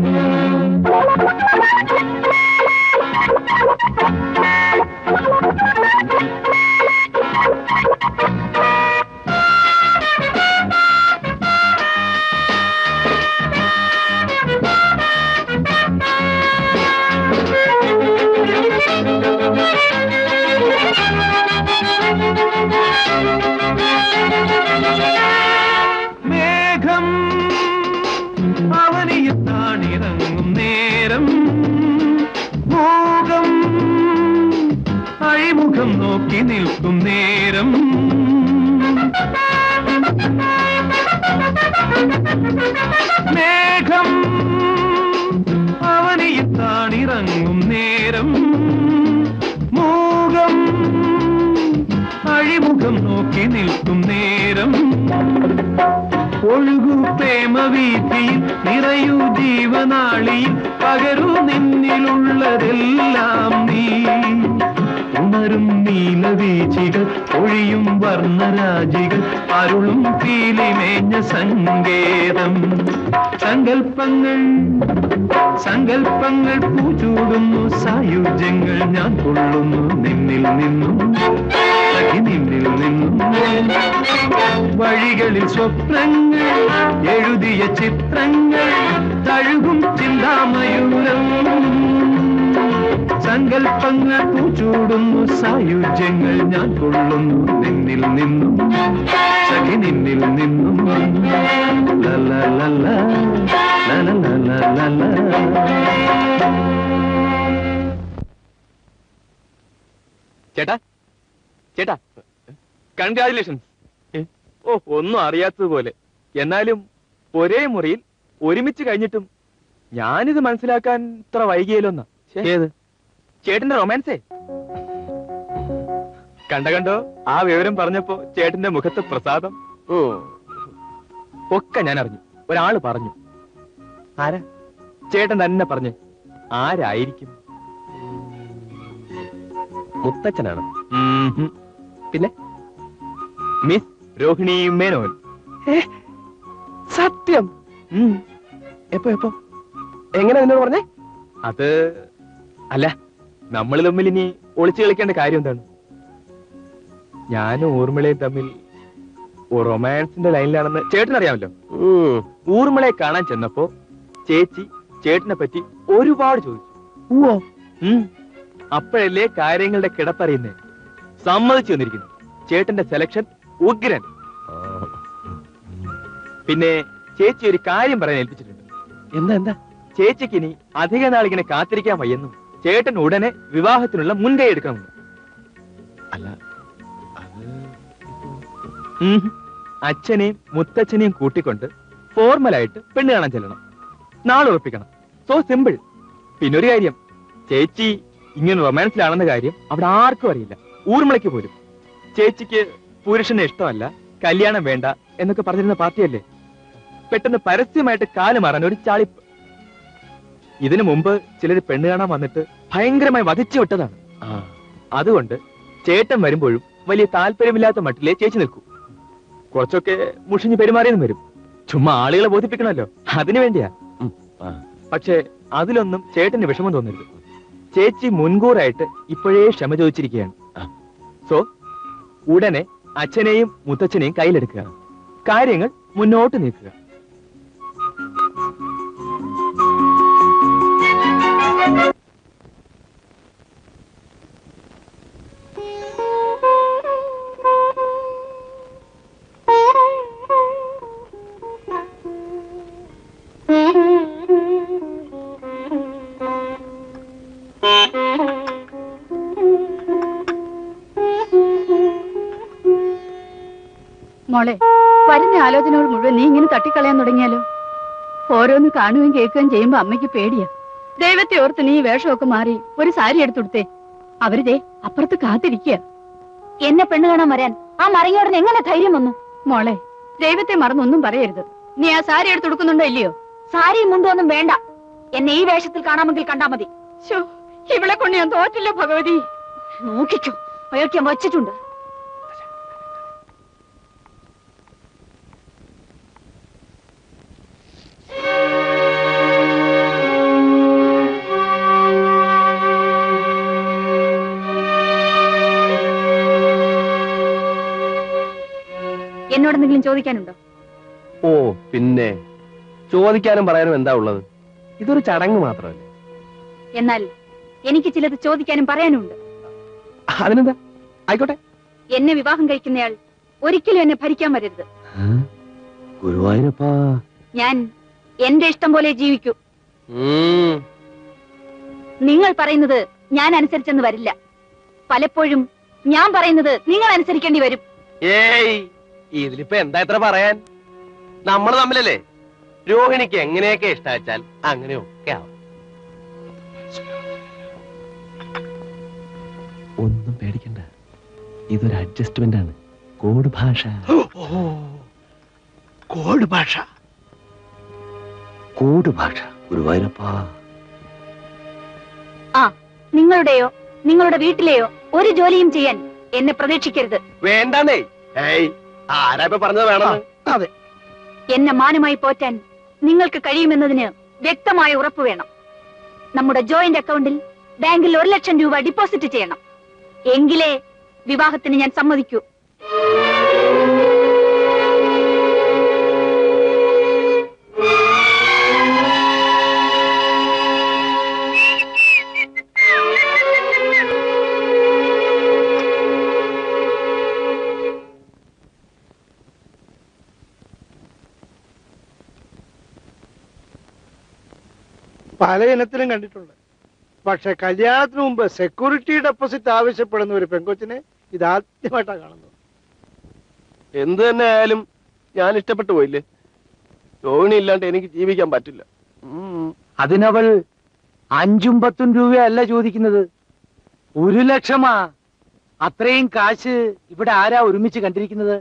മേഘം അവനിയിൽ താണിറങ്ങും നേരം മോകം അഴിമുഖം നോക്കി നിൽക്കും നേരം മേഘം അവനിയിൽ താണിറങ്ങും നേരം മൂകം അഴിമുഖം നോക്കി നിൽക്കും നേരം ഒഴുകൂ പ്രേമവീതിയിൽ നിറയൂ ജീവനാളിയിൽ പകരൂ നിന്നിലുള്ളതെല്ലാം നീ ഉണരും നീലവീചികൾ ഒഴിയും വർണ്ണരാജികൾ അരുളും പീലിമേഞ്ഞ സങ്കേതം സങ്കൽപ്പങ്ങൾ സങ്കൽപ്പങ്ങൾ പൂച്ചൂടുന്നു സായുജ്യങ്ങൾ ഞാൻ കൊള്ളുന്നു നിന്നിൽ നിന്നും സഖി നിന്നിൽ നിന്നും വഴികളിൽ സ്വപ്നങ്ങൾ എഴുതിയ ചിത്രങ്ങൾ തഴുകും ചിന്താമയൂരം സങ്കൽപ്പങ്ങൾ പൂച്ചൂടുന്നു സായുജ്യങ്ങൾ ഞാൻ കൊള്ളുന്നു നിന്നിൽ നിന്നും സഖി നിന്നിൽ നിന്നും ലല ലല ലല ലല ലല ചേട്ടാ ചേട്ടാ കൺഗ്രാചുലേഷൻസ് ഓ ഒന്നും അറിയാത്തതുപോലെ എന്നാലും ഒരേ മുറിയിൽ ഒരുമിച്ച് കഴിഞ്ഞിട്ടും ഞാനിത് മനസ്സിലാക്കാൻ ഇത്ര വൈകിയല്ലോന്നാ ഏത് ചേട്ടന്റെ റൊമാൻസേ കണ്ട കണ്ടോ ആ വിവരം പറഞ്ഞപ്പോ ചേട്ടന്റെ മുഖത്തെ പ്രസാദം ഓ ഒക്കെ ഞാൻ അറിഞ്ഞു ഒരാള് പറഞ്ഞു ആരാ ചേട്ടൻ തന്നെ പറഞ്ഞു ആരായിരിക്കും മുത്തച്ഛനാണ് ഉംഹും. പിന്നെ മിസ് രോഹിണി മേനോൻ സത്യം ഉം. എപ്പോ എപ്പോ എങ്ങനെ നിന്നോട് പറഞ്ഞേ അത് അല്ല നമ്മൾ തമ്മിൽ ഇനി ഒളിച്ചു കളിക്കേണ്ട കാര്യം എന്താണ് ഞാനും ഊർമിളയും തമ്മിൽ റൊമാൻസിന്റെ ലൈനിലാണെന്ന് ചേട്ടൻ അറിയാമല്ലോ ഊർമിളയെ കാണാൻ ചെന്നപ്പോ ചേച്ചി ചേട്ടനെ പറ്റി ഒരുപാട് ചോദിച്ചു ഓ ഉം. അപ്പോഴല്ലേ കാര്യങ്ങളുടെ കിടപ്പറിയുന്നേ സമ്മതിച്ചു വന്നിരിക്കുന്നു ചേട്ടന്റെ സെലക്ഷൻ ഉഗ്രൻ പിന്നെ ചേച്ചി ഒരു കാര്യം പറയാൻ ഏൽപ്പിച്ചിട്ടുണ്ട് എന്താ എന്താ ചേച്ചിക്ക് ഇനി അധിക നാളിങ്ങനെ കാത്തിരിക്കാൻ വയ്യെന്നും ചേട്ടൻ ഉടനെ വിവാഹത്തിനുള്ള മുൻകൈ എടുക്കണമെന്ന് അല്ല ഉം. അച്ഛനെയും മുത്തച്ഛനെയും കൂട്ടിക്കൊണ്ട് ഫോർമലായിട്ട് പെണ്ണ് കാണാൻ ചെല്ലണം നാളെ ഉറപ്പിക്കണം സോ സിമ്പിൾ പിന്നെ ഒരു കാര്യം ചേച്ചി ഇങ്ങനെ റൊമാൻസിലാണെന്ന കാര്യം അവിടെ ആർക്കും അറിയില്ല ഊർമിളയ്ക്ക് പോലും ചേച്ചിക്ക് പുരുഷനെ ഇഷ്ടമല്ല കല്യാണം വേണ്ട എന്നൊക്കെ പറഞ്ഞിരുന്ന പാർട്ടിയല്ലേ പെട്ടെന്ന് പരസ്യമായിട്ട് കാല് മാറാൻ ഒരു ചാളിപ്പ് ഇതിനു മുമ്പ് ചിലർ പെണ്ണ് കാണാൻ വന്നിട്ട് ഭയങ്കരമായി വധിച്ചു വിട്ടതാണ് അതുകൊണ്ട് ചേട്ടൻ വരുമ്പോഴും വലിയ താല്പര്യമില്ലാത്ത മട്ടിലേ ചേച്ചി നിൽക്കൂ കുറച്ചൊക്കെ മുഷിഞ്ഞു പെരുമാറിയെന്നും വരും ചുമ്മാ ആളുകളെ ബോധിപ്പിക്കണമല്ലോ അതിനു വേണ്ടിയാ പക്ഷേ അതിലൊന്നും ചേട്ടന് വിഷമം തോന്നരുത് ചേച്ചി മുൻകൂറായിട്ട് ഇപ്പോഴേ ക്ഷമ ചോദിച്ചിരിക്കുകയാണ് സോ ഉടനെ അച്ഛനെയും മുത്തച്ഛനെയും കയ്യിലെടുക്കുക കാര്യങ്ങൾ മുന്നോട്ട് നീക്കുക മോളെ വരുന്ന ആലോചനകൾ മുഴുവൻ നീ ഇങ്ങനെ തട്ടിക്കളയാൻ തുടങ്ങിയാലോ ഓരോന്ന് കാണുകയും കേൾക്കുകയും ചെയ്യുമ്പോ അമ്മയ്ക്ക് പേടിയാ ദൈവത്തെ ഓർത്ത് നീ ഈ വേഷമൊക്കെ മാറി ഒരു സാരി എടുത്തുടുത്തേ അവര് ദേ അപ്പുറത്ത് കാത്തിരിക്കുക എന്നെ പെണ്ണ് കാണാൻ വരാൻ ആ മറങ്ങിയോടന് എങ്ങനെ ധൈര്യം വന്നു മോളെ ദൈവത്തെ മറന്നൊന്നും പറയരുത് നീ ആ സാരി എടുത്തുടുക്കുന്നുണ്ടോ ഇല്ലയോ സാരിയും മുണ്ടൊന്നും വേണ്ട എന്നെ ഈ വേഷത്തിൽ കാണാമെങ്കിൽ കണ്ടാ മതി ഇവളെ കൊണ്ട് ഞാൻ തോറ്റില്ല ഭഗവതി നോക്കിക്കോ അയാൾക്ക് ഞാൻ വച്ചിട്ടുണ്ട് എന്നോടെന്തെങ്കിലും ചോദിക്കാനുണ്ടോ ഓ പിന്നെ ചോദിക്കാനും പറയാനും എന്താ ഉള്ളത് ഇതൊരു ചടങ്ങ് മാത്രമല്ലേ എന്നാൽ എനിക്ക് ചിലത് ചോദിക്കാനും പറയാനുമുണ്ട് അതിനെന്താ ആയിക്കോട്ടെ എന്നെ വിവാഹം കഴിക്കുന്നയാൾ ഒരിക്കലും എന്നെ ഭരിക്കാൻ വരരുത് ഗുരുവായൂരപ്പാ ഞാൻ എന്റെ ഇഷ്ടം പോലെ ജീവിക്കൂ ഉം. നിങ്ങൾ പറയുന്നത് ഞാൻ അനുസരിച്ചെന്ന് വരില്ല പലപ്പോഴും ഞാൻ പറയുന്നത് നിങ്ങൾ അനുസരിക്കേണ്ടി വരും ഏയ് ഇതിലിപ്പോ എന്താ ഇത്ര പറയാൻ നമ്മൾ തമ്മിലല്ലേ രോഹിണിക്ക് എങ്ങനെയൊക്കെ ഇഷ്ടാച്ചാൽ അങ്ങനെയൊക്കെ ആവും ഒന്നും പേടിക്കണ്ട ഇതൊരു അഡ്ജസ്റ്റ്മെന്റ് ആണ് കോഡ് ഭാഷ കോഡ് ഭാഷ കോഡ് ഭാഷ ഗുരുവായൂരപ്പാ ആ നിങ്ങളുടെയോ നിങ്ങളുടെ വീട്ടിലെയോ ഒരു ജോലിയും ചെയ്യാൻ എന്നെ പ്രതീക്ഷിക്കരുത് വേണ്ടാന്നേ ഏയ് ആരാ ഇപ്പൊ പറഞ്ഞത് വേണം അതെ എന്നെ മാനമായി പോറ്റാൻ നിങ്ങൾക്ക് കഴിയുമെന്നതിന് വ്യക്തമായ ഉറപ്പ് വേണം നമ്മുടെ ജോയിന്റ് അക്കൗണ്ടിൽ ബാങ്കിൽ ഒരു ലക്ഷം രൂപ ഡിപ്പോസിറ്റ് ചെയ്യണം എങ്കിലേ വിവാഹത്തിന് ഞാൻ സമ്മതിക്കൂ പല ഇനത്തിലും കണ്ടിട്ടുണ്ട് പക്ഷെ കല്യാണത്തിന് മുമ്പ് സെക്യൂരിറ്റി ഡെപ്പോസിറ്റ് ആവശ്യപ്പെടുന്ന ഒരു പെങ്കൊച്ചിനെ ഇതാദ്യമായിട്ടാണ് കാണുന്നത് എന്ത് തന്നെ ആയാലും ഞാൻ ഇഷ്ടപ്പെട്ടു പോയില്ലേ രോഹിണി ഇല്ലാണ്ട് എനിക്ക് ജീവിക്കാൻ പറ്റില്ല ഉം. അതിനവൾ അഞ്ചും പത്തും രൂപയല്ല ചോദിക്കുന്നത് ഒരു ലക്ഷമാ അത്രയും കാശ് ഇവിടെ ആരാ ഒരുമിച്ച് കണ്ടിരിക്കുന്നത്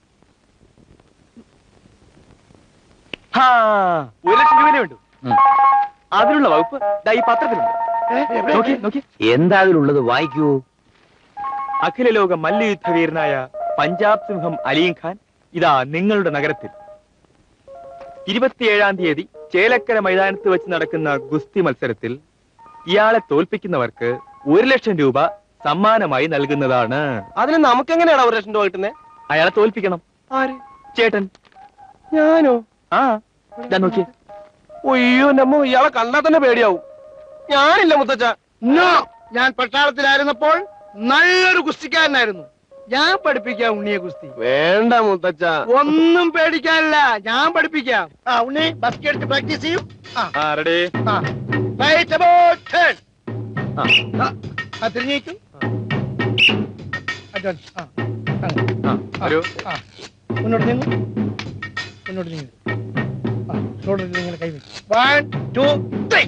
ഹാ ഒരു ലക്ഷം രൂപ വേണ്ടു ഉം. അതിനുള്ള വകുപ്പ് ദാ ഈ പത്രത്തിലുണ്ട് ഏ, എവിടെ? നോക്കി നോക്കി എന്താ അതിലുള്ളത് വായിക്കൂ അഖില ലോക മല്ലയുദ്ധവീരനായ പഞ്ചാബ് സിംഹം അലീം ഖാൻ ഇതാ നിങ്ങളുടെ നഗരത്തിൽ ഇരുപത്തിയേഴാം തീയതി ചേലക്കര മൈതാനത്ത് വെച്ച് നടക്കുന്ന ഗുസ്തി മത്സരത്തിൽ ഇയാളെ തോൽപ്പിക്കുന്നവർക്ക് ഒരു ലക്ഷം രൂപ സമ്മാനമായി നൽകുന്നതാണ് അതിന് നമുക്ക് എങ്ങനെയാടാ ഒരു ലക്ഷം രൂപ കിട്ടുന്നേ അയാളെ തോൽപ്പിക്കണം ആര് ചേട്ടൻ ഞാനോ ആ ഇതാ നോക്കിയേ ഒയ്യോ നമ്മ ഇയാളെ കണ്ടാ തന്നെ പേടിയാവും ഞാനില്ല മുത്തച്ഛ നോ ഞാൻ പട്ടാളത്തിലായിരുന്നപ്പോൾ നല്ലൊരു കുസ്തിക്കാരനായിരുന്നു ഞാൻ പഠിപ്പിക്കാം ഉണ്ണിയെ കുസ്തി വേണ്ട മുത്തച്ഛ ഒന്നും പേടിക്കാനില്ല ഞാൻ പഠിപ്പിക്കാം ആ ഉണ്ണി ബസ്കറ്റ് എടുത്ത് പ്രാക്ടീസ് ചെയ്യും ആ ആ റെഡി ആ റൈറ്റ് അബൌട്ട് ടേൺ ആ. ആ തിരിഞ്ഞേക്കും അഡ്വാൻസ് ആ ആ ഒരു ആ മുന്നോട്ട് നീങ്ങും മുന്നോട്ട് നീങ്ങും ആ ഷോൾഡറിൽ നിങ്ങൾ കൈ വെക്കും വൺ ടു ത്രീ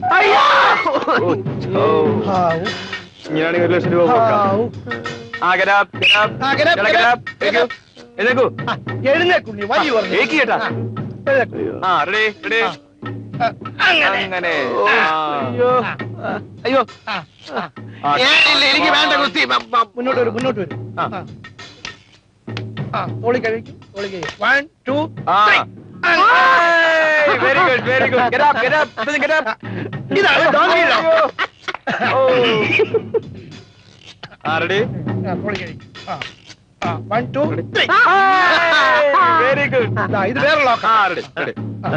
ഹാവൂ ഇങ്ങനെയാണെങ്കിൽ ഒരു ലക്ഷം രൂപ കൊടുക്കാം ഹാവൂ ആ ഗരാബ് ഗരാബ് ആ, ഗരാബ്, ഗരാബ്, ഗരാബ്. എഴുന്നേക്കൂ. എഴുന്നേക്കൂ ആ, എഴുന്നേക്കുണ്ണി വഴി പറഞ്ഞു ഏക്ക് ചേട്ടാ എഴുന്നേക്കു. ആ റെഡി റെഡി ആ. ആ, അങ്ങനെ അങ്ങനെ ആ. അയ്യോ അയ്യോ ആ, ആ. ആ. ഇല്ല എനിക്ക് വേണ്ട കുസ്തി ബ- ബ- മുന്നോട്ട് വരും മുന്നോട്ട് വരും ആ. ആ. ആ തോളി കഴിക്കും തോളി കഴിക്കും വൺ ടു ആ വെരി ഗുഡ് വെരി ഗുഡ് ഗരാബ് ഗരാബ് ഗരാബ് ഇതാണ് ഡോങ്കി ആ റെഡി തോളി കഴിക്കും ആ ആ one two three very good ദാ, ഇത് വേറെ ലോക്ക ആ റെഡി റെഡി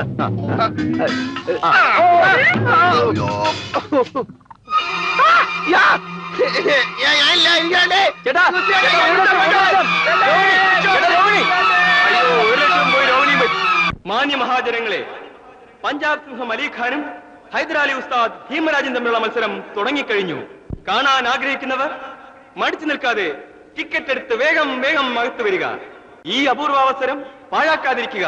ഞാൻ- ഞാനില്ല എനിക്ക് വേണ്ടേ ചേട്ടാ ചേട്ടാ, ഒരു ലക്ഷം, ഒരു ലക്ഷം. രോഹിണി, ചേട്ടാ, രോഹിണി. അയ്യോ ഒരു ലക്ഷം പോയി രോഹിണിയും പോയി മാന്യ മഹാജനങ്ങളെ പഞ്ചാബ് സിംഹം അലി ഖാനും ഹൈദരാലി ഉസ്താദ് ഭീമരാജും തമ്മിലുള്ള മത്സരം തുടങ്ങിക്കഴിഞ്ഞു കാണാൻ ആഗ്രഹിക്കുന്നവർ മടിച്ചു നിൽക്കാതെ ടിക്കറ്റ് എടുത്ത് വേഗം വേഗം അകത്ത് വരിക ഈ അപൂർവാവസരം പാഴാക്കാതിരിക്കുക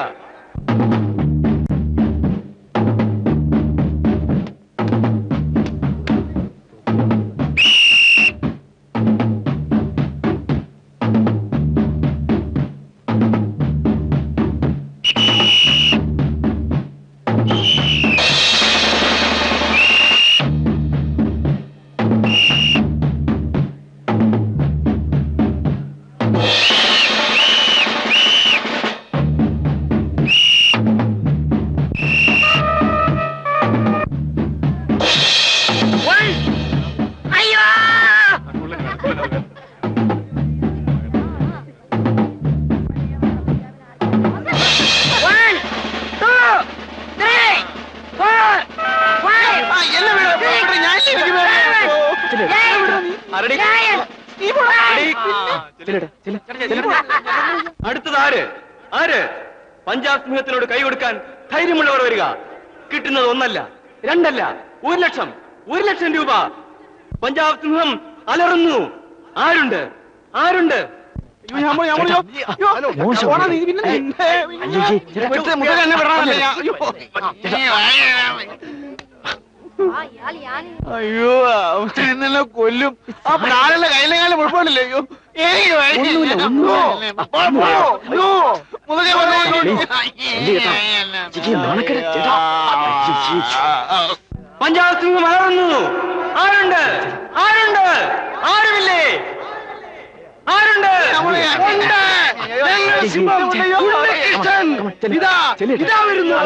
ആ, എന്നെ വിട്. ഇവിടെ ഞാനില്ലേ ഇരിക്കുന്നത്. ആരടി? അടുത്തത് ആര് ആര് പഞ്ചാബ് സിംഹത്തിനോട് കൈ കൊടുക്കാൻ ധൈര്യമുള്ളവർ വരിക കിട്ടുന്നത് ഒന്നല്ല രണ്ടല്ല ഒരു ലക്ഷം ഒരു ലക്ഷം രൂപ പഞ്ചാബ് സിംഹം അലറുന്നു ആരുണ്ട് ആരുണ്ട് വിട്ട് മുതൽ എന്നെ വിടണമെന്നല്ല ഞാൻ- അയ്യോ. അയ്യോ അവൻ എന്നെ കൊല്ലും ആ പ്രാണുള്ള കയ്യിലെ കാലം മുഴുവനില്ലേ അയ്യോ എനിക്ക് വയ്യ. No, no, no. മുതുകെ വന്നേ. പഞ്ചാബ് സിംഹം അലറുന്നു ആരുണ്ട് ആരുണ്ട് ആരുമില്ലേ ആരുണ്ട് നമ്മളെ ഉണ്ട്. ഞങ്ങൾ സിംഹമുണ്ടല്ലോ. ഉണ്ണികൃഷ്ണൻ. ഇതാ ഇതാ വരുന്നു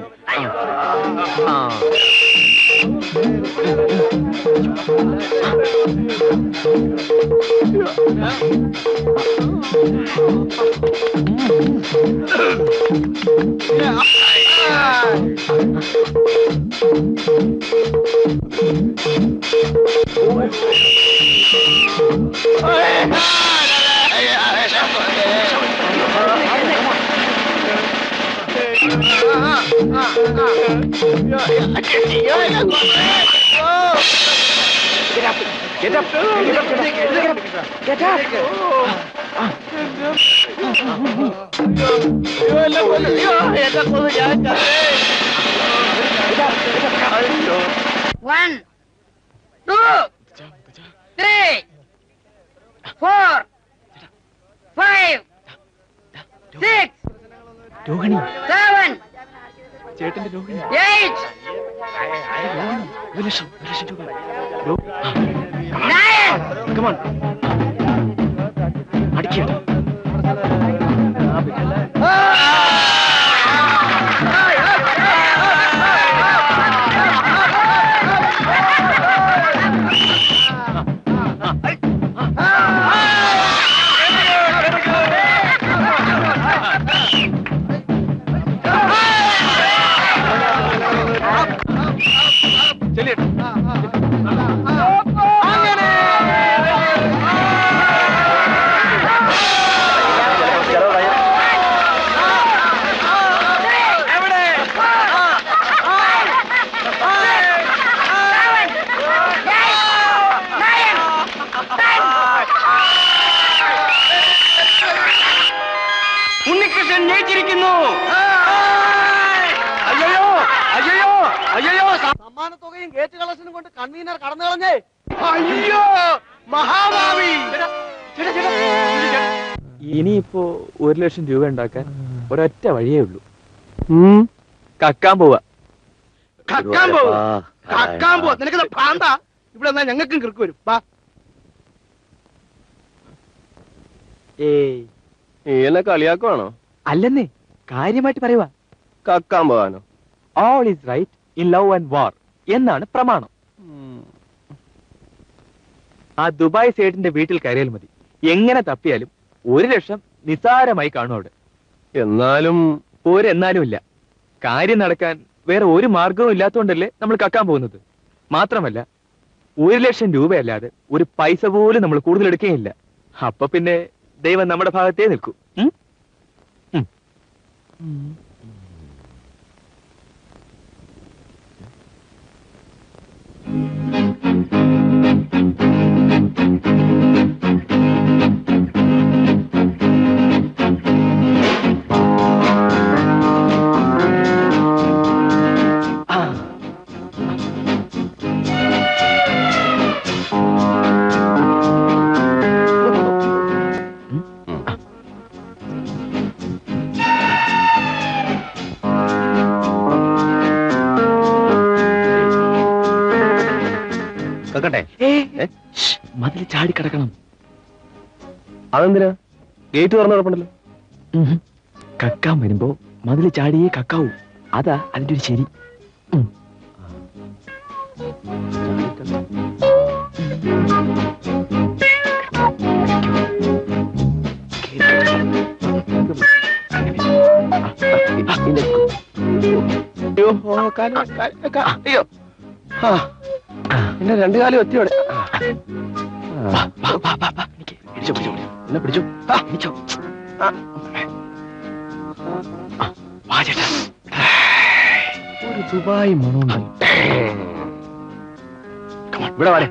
One, two, three, four, five, six, Rohini seven, ചേട്ടന്റെ രോഹിണി eight, ഒരു ലക്ഷം ഒരു ലക്ഷം രൂപ nine, കമാൺ അടിക്കേണ്ട അങ്ങനെ കളക്ഷൻ ജയിച്ചിരിക്കുന്നു അയ്യോ അയ്യോ അയ്യോ സമ്മാനത്തുകയും ഗേറ്റ് കളക്ഷനും കൊണ്ട് കൺവീനർ കടന്നു കളഞ്ഞേ അയ്യോ മഹാഭാവി ഇനിയിപ്പോ ഒരു ലക്ഷം രൂപ ഉണ്ടാക്കാൻ ഒരൊറ്റ വഴിയേ ഉള്ളൂ കക്കാൻ പോവാ കക്കാൻ പോവും കക്കാൻ പോവും നിനക്ക് ഭ്രാന്താ ഇവിടെ എന്നാ ഞങ്ങൾക്കും കിറുക്ക് വരും വാ ഏയ് നീ എന്നെ കളിയാക്കുവാണോ അല്ലെന്നേ കാര്യമായിട്ട് പറയുവാ കക്കാൻ പോകാനോ all is right in love and war എന്നാണ് പ്രമാണം ആ ദുബായ് സേട്ടിന്റെ വീട്ടിൽ കയറിയാൽ മതി എങ്ങനെ തപ്പിയാലും ഒരു ലക്ഷം നിസാരമായി കാണും അവിടെ എന്നാലും ഒരു എന്നാലും ഇല്ല കാര്യം നടക്കാൻ വേറെ ഒരു മാർഗവും ഇല്ലാത്തതുകൊണ്ടല്ലേ നമ്മൾ കക്കാൻ പോകുന്നത് മാത്രമല്ല ഒരു ലക്ഷം രൂപയല്ലാതെ ഒരു പൈസ പോലും നമ്മൾ കൂടുതൽ എടുക്കുകയില്ല അപ്പൊ പിന്നെ ദൈവം നമ്മുടെ ഭാഗത്തേ നിൽക്കൂ ഉം? ഉം. കക്കട്ടെ മതിൽ ചാടി കിടക്കണം അതെന്തിനാ ഗേറ്റ് തുറന്നു കിടപ്പുണ്ടല്ലോ ഉം. കക്കാൻ വരുമ്പോ മതിൽ ചാടിയേ കക്കാവൂ അതാ അതിന്റെ ഒരു ശരി ഉം. അയ്യോ ഓ, കാല്, കാല്, കാ- അയ്യോ ആ, എന്നെ രണ്ടു കാലം ഒത്തിയോടെ വാ, വാ, വാ, വാ, വാ. എനിക്ക് പിടിച്ചോ, പിടിച്ചോ, പിടിച്ചോ. എന്നെ പിടിച്ചു ആ, പിടിച്ചോ. ആ. ആ, വാ ചേട്ടാ. ഒരു ദുബായ് മണമുണ്ട് Come on, ഇവിടെ വാടേ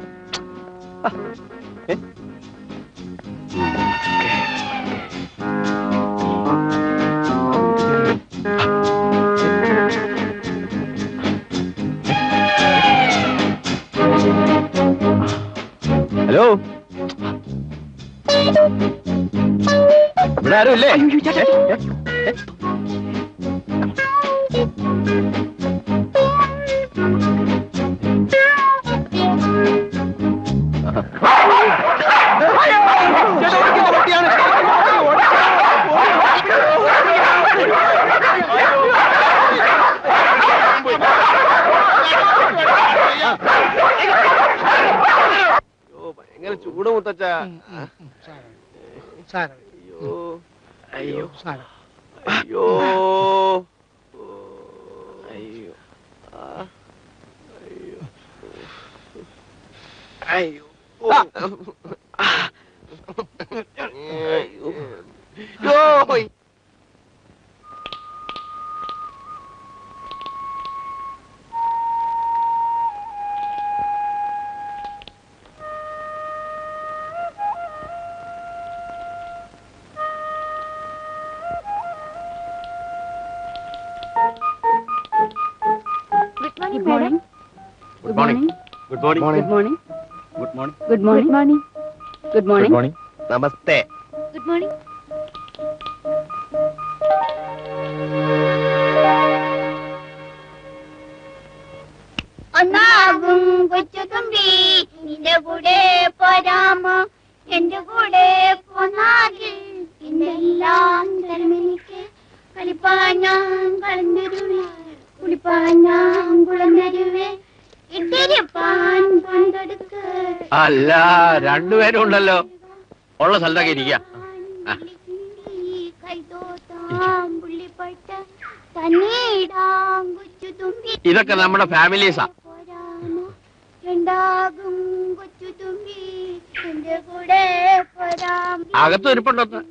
ഹലോ ഇവിടെ ആരും ഇല്ലേ ഭയങ്കര ചൂട് മുത്തച്ഛ സാരം അയ്യോ അയ്യോ സാരം അയ്യോ അയ്യോ ആ, അയ്യോ അയ്യോ ആ. അയ്യോ അയ്യോ good morning good morning good morning good morning good morning good morning morning good good morning morning നമസ്തേ ഗുഡ് മോർണിംഗ് ഒന്നാകും കൊച്ചു തുമ്പി നിന്റെ കൂടെ പോരാമോ എന്റെ കൂടെ പോന്നാകിൽ പിന്നെല്ലാം തരമെനിക്ക് കളിപ്പാൻ ഞാൻ കളഞ്ഞരുവേ കുളിപ്പാൻ ഞാൻ കുളഞ്ഞരുവേ ഇട്ടിരിപ്പാൻ കൊണ്ടെടുക്ക് അല്ല രണ്ടുപേരും ഉണ്ടല്ലോ ഉള്ള സ്ഥലത്തൊക്കെ ഇരിക്കുക ഇതൊക്കെ നമ്മുടെ ഫാമിലീസാ രണ്ടാകും കൊച്ചു തുമ്പി എന്റെ കൂടെ പോരാം അകത്ത് ഇരിപ്പുണ്ടോ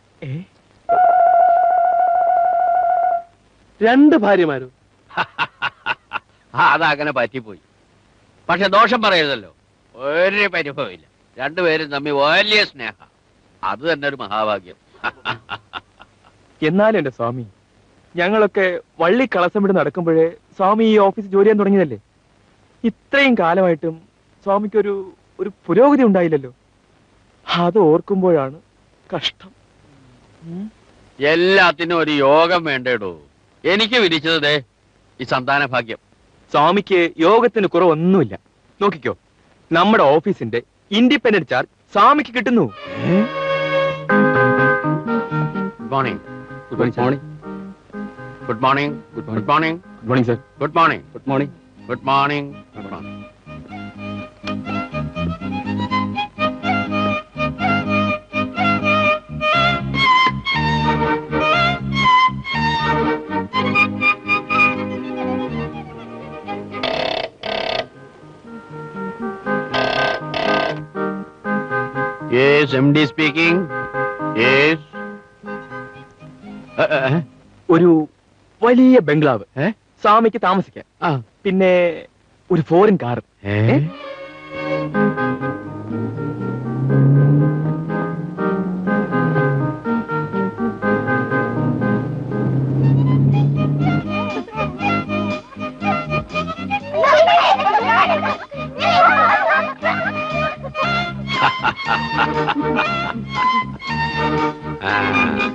രണ്ട് ഭാര്യമാരും ആ അതങ്ങനെ പറ്റിപ്പോയി പക്ഷെ ദോഷം പറയരുതല്ലോ ഒരു പരിഭവമില്ല രണ്ടുപേരും തമ്മിൽ വലിയ സ്നേഹ അത് തന്നെ ഒരു മഹാഭാഗ്യം എന്നാലും എന്റെ സ്വാമി ഞങ്ങളൊക്കെ വള്ളി കളസമിട്ട് നടക്കുമ്പോഴേ സ്വാമി ഈ ഓഫീസ് ജോലി ചെയ്യാൻ തുടങ്ങിയതല്ലേ ഇത്രയും കാലമായിട്ടും സ്വാമിക്കൊരു ഒരു പുരോഗതി ഉണ്ടായില്ലല്ലോ അത് ഓർക്കുമ്പോഴാണ് കഷ്ടം എല്ലാത്തിനും ഒരു യോഗം വേണ്ടേടോ എനിക്ക് വിധിച്ചത് ദേ ഈ സന്താന ഭാഗ്യം സ്വാമിക്ക് യോഗത്തിന് കുറവൊന്നുമില്ല നോക്കിക്കോ നമ്മുടെ ഓഫീസിന്റെ ഇൻഡിപെൻഡന്റ് ചാർജ് സ്വാമിക്ക് കിട്ടുന്നു good morning good morning good morning good morning good morning sir good morning good morning good morning good morning Yes, MD speaking. Yes. Uh, uh, ഒരു വലിയ ബംഗ്ലാവ് ഏ? സ്വാമിക്ക് താമസിക്കാൻ ആ. പിന്നെ ഒരു ഫോറിൻ കാർ ഏ? ആ.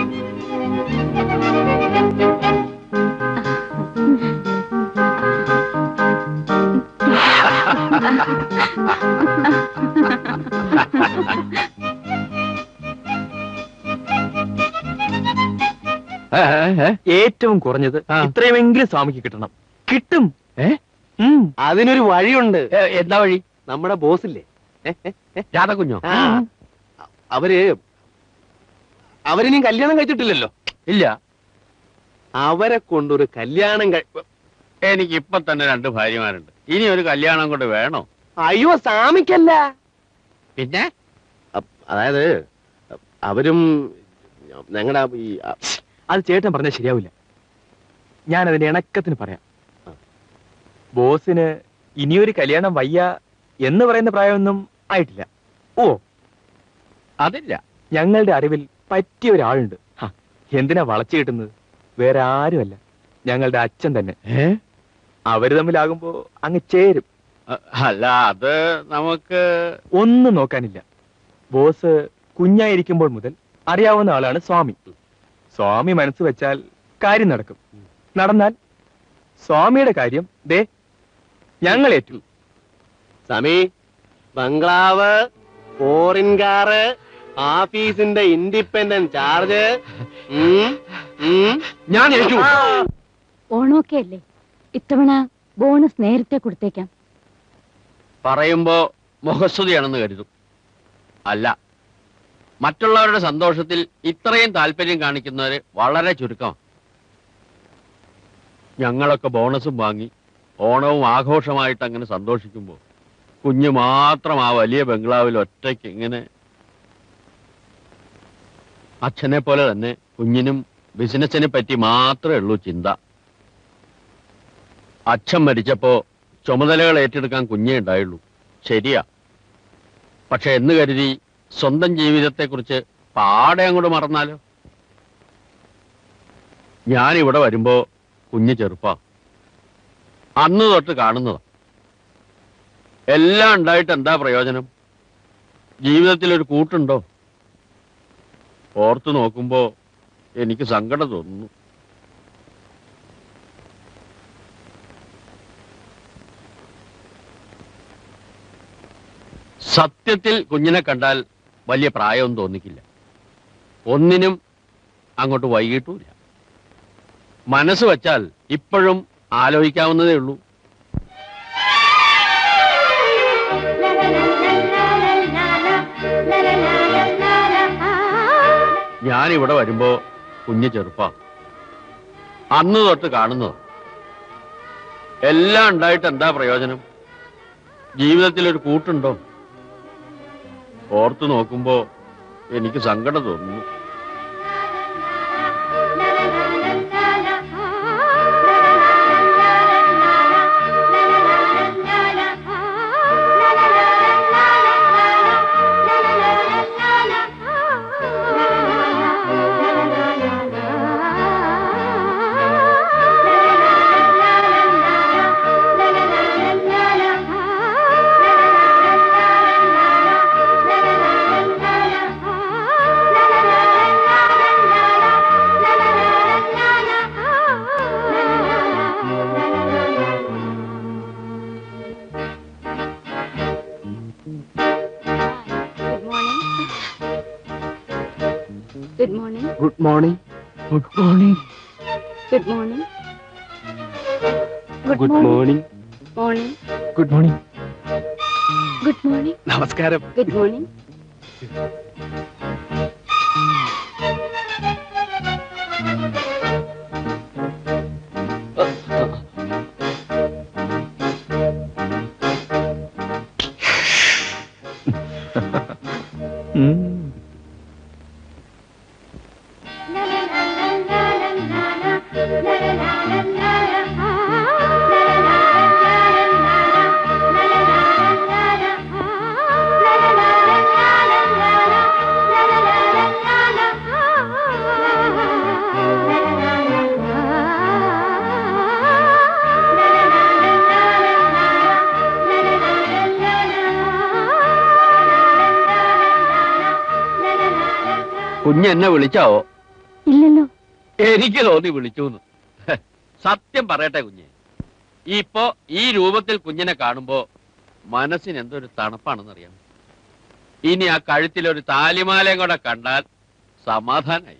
ഏ, ഏ, ഏ? ഏറ്റവും കുറഞ്ഞത് ആ. ഇത്രയുമെങ്കിലും സ്വാമിക്ക് കിട്ടണം കിട്ടും ഏ? ഉം. അതിനൊരു വഴിയുണ്ട് ഏ, എന്താ വഴി നമ്മുടെ ബോസില്ലേ രാധകുഞ്ഞോ ആ, അവര് അവരിനി കല്യാണം കഴിച്ചിട്ടില്ലല്ലോ ഇല്ല അവരെ കൊണ്ടൊരു കല്യാണം കഴി എനിക്ക് ഇപ്പൊ തന്നെ രണ്ട് ഭാര്യമാരുണ്ട് ഇനി ഒരു കല്യാണം കൊണ്ട് വേണോ അയ്യോ സാമിക്കല്ല പിന്നെ അ- അതായത് അവരും ഞങ്ങളുടെ ഈ അ- അത് ചേട്ടൻ പറഞ്ഞാൽ ശരിയാവില്ല ഞാൻ അതിന്റെ ഇണക്കത്തിന് പറയാം ബോസിന് ഇനിയൊരു കല്യാണം വയ്യ എന്ന് പറയുന്ന പ്രായമൊന്നും ആയിട്ടില്ല ഓ അതില്ല ഞങ്ങളുടെ അറിവിൽ പറ്റിയ ഒരാളുണ്ട് ഹ, എന്തിനാ വളച്ചു കിട്ടുന്നത് വേറെ ആരുമല്ല ഞങ്ങളുടെ അച്ഛൻ തന്നെ അവര് തമ്മിലാകുമ്പോ അങ്ങ് ചേരും അ- അല്ല അത് നമുക്ക് ഒന്നും നോക്കാനില്ല ബോസ് കുഞ്ഞായിരിക്കുമ്പോൾ മുതൽ അറിയാവുന്ന ആളാണ് സ്വാമി സ്വാമി മനസ്സ് വെച്ചാൽ കാര്യം നടക്കും നടന്നാൽ സ്വാമിയുടെ കാര്യം ദേ ഞങ്ങൾ ഏറ്റു സമി ബംഗ്ലാവ് ഫോറിൻ കാറ് ഓഫീസിന്റെ ഇൻഡിപെൻഡന്റ് ചാർജ് ഉം, ഉം. ഞാൻ ഏറ്റു ഓണമൊക്കെ അല്ലേ ഇത്തവണ ബോണസ് നേരത്തെ കൊടുത്തേക്കാം പറയുമ്പോ മുഖസ്തുതിയാണെന്ന് കരുതും അല്ല മറ്റുള്ളവരുടെ സന്തോഷത്തിൽ ഇത്രയും താല്പര്യം കാണിക്കുന്നവര് വളരെ ചുരുക്കമാണ് ഞങ്ങളൊക്കെ ബോണസും വാങ്ങി ഓണവും ആഘോഷമായിട്ട് അങ്ങനെ സന്തോഷിക്കുമ്പോൾ കുഞ്ഞ് മാത്രം ആ വലിയ ബംഗ്ലാവിൽ ഒറ്റയ്ക്ക് ഇങ്ങനെ അച്ഛനെ പോലെ തന്നെ കുഞ്ഞിനും ബിസിനസിനെ പറ്റി മാത്രമേ ഉള്ളൂ ചിന്ത അച്ഛൻ മരിച്ചപ്പോ ചുമതലകൾ ഏറ്റെടുക്കാൻ കുഞ്ഞേ ഉണ്ടായുള്ളൂ ശരിയാ പക്ഷെ എന്ന് കരുതി സ്വന്തം ജീവിതത്തെക്കുറിച്ച് പാടെ അങ്ങോട്ട് മറന്നാലോ ഞാൻ ഇവിടെ വരുമ്പോ കുഞ്ഞ് ചെറുപ്പാ അന്ന് തൊട്ട് കാണുന്നതാ എല്ലാം ഉണ്ടായിട്ട് എന്താ പ്രയോജനം ജീവിതത്തിൽ ഒരു കൂട്ടുണ്ടോ ഓർത്തു നോക്കുമ്പോ എനിക്ക് സങ്കടം തോന്നുന്നു സത്യത്തിൽ കുഞ്ഞിനെ കണ്ടാൽ വലിയ പ്രായമൊന്നും തോന്നിക്കില്ല ഒന്നിനും അങ്ങോട്ട് വൈകിട്ടുമില്ല മനസ്സ് വച്ചാൽ ഇപ്പോഴും ആലോചിക്കാവുന്നതേ ഉള്ളൂ ഞാൻ ഇവിടെ വരുമ്പോ കുഞ്ഞ് ചെറുപ്പാ അന്ന് തൊട്ട് കാണുന്നത് എല്ലാം ഉണ്ടായിട്ട് എന്താ പ്രയോജനം ജീവിതത്തിൽ ഒരു കൂട്ടുണ്ടോ ഓർത്തു നോക്കുമ്പോ എനിക്ക് സങ്കടം തോന്നുന്നു good morning good morning good morning good morning good morning morning good morning good morning നമസ്കാരം ഗുഡ് മോർണിംഗ് കുഞ്ഞ് എന്നെ വിളിച്ചാവോ ഇല്ലല്ലോ എനിക്ക് തോന്നി വിളിച്ചു സത്യം പറയട്ടെ കുഞ്ഞ് ഇപ്പോ ഈ രൂപത്തിൽ കുഞ്ഞിനെ കാണുമ്പോ മനസ്സിന് എന്തൊരു തണുപ്പാണെന്നറിയാം ഇനി ആ കഴുത്തിൽ ഒരു താലിമാലയും കൂടെ കണ്ടാൽ സമാധാനായി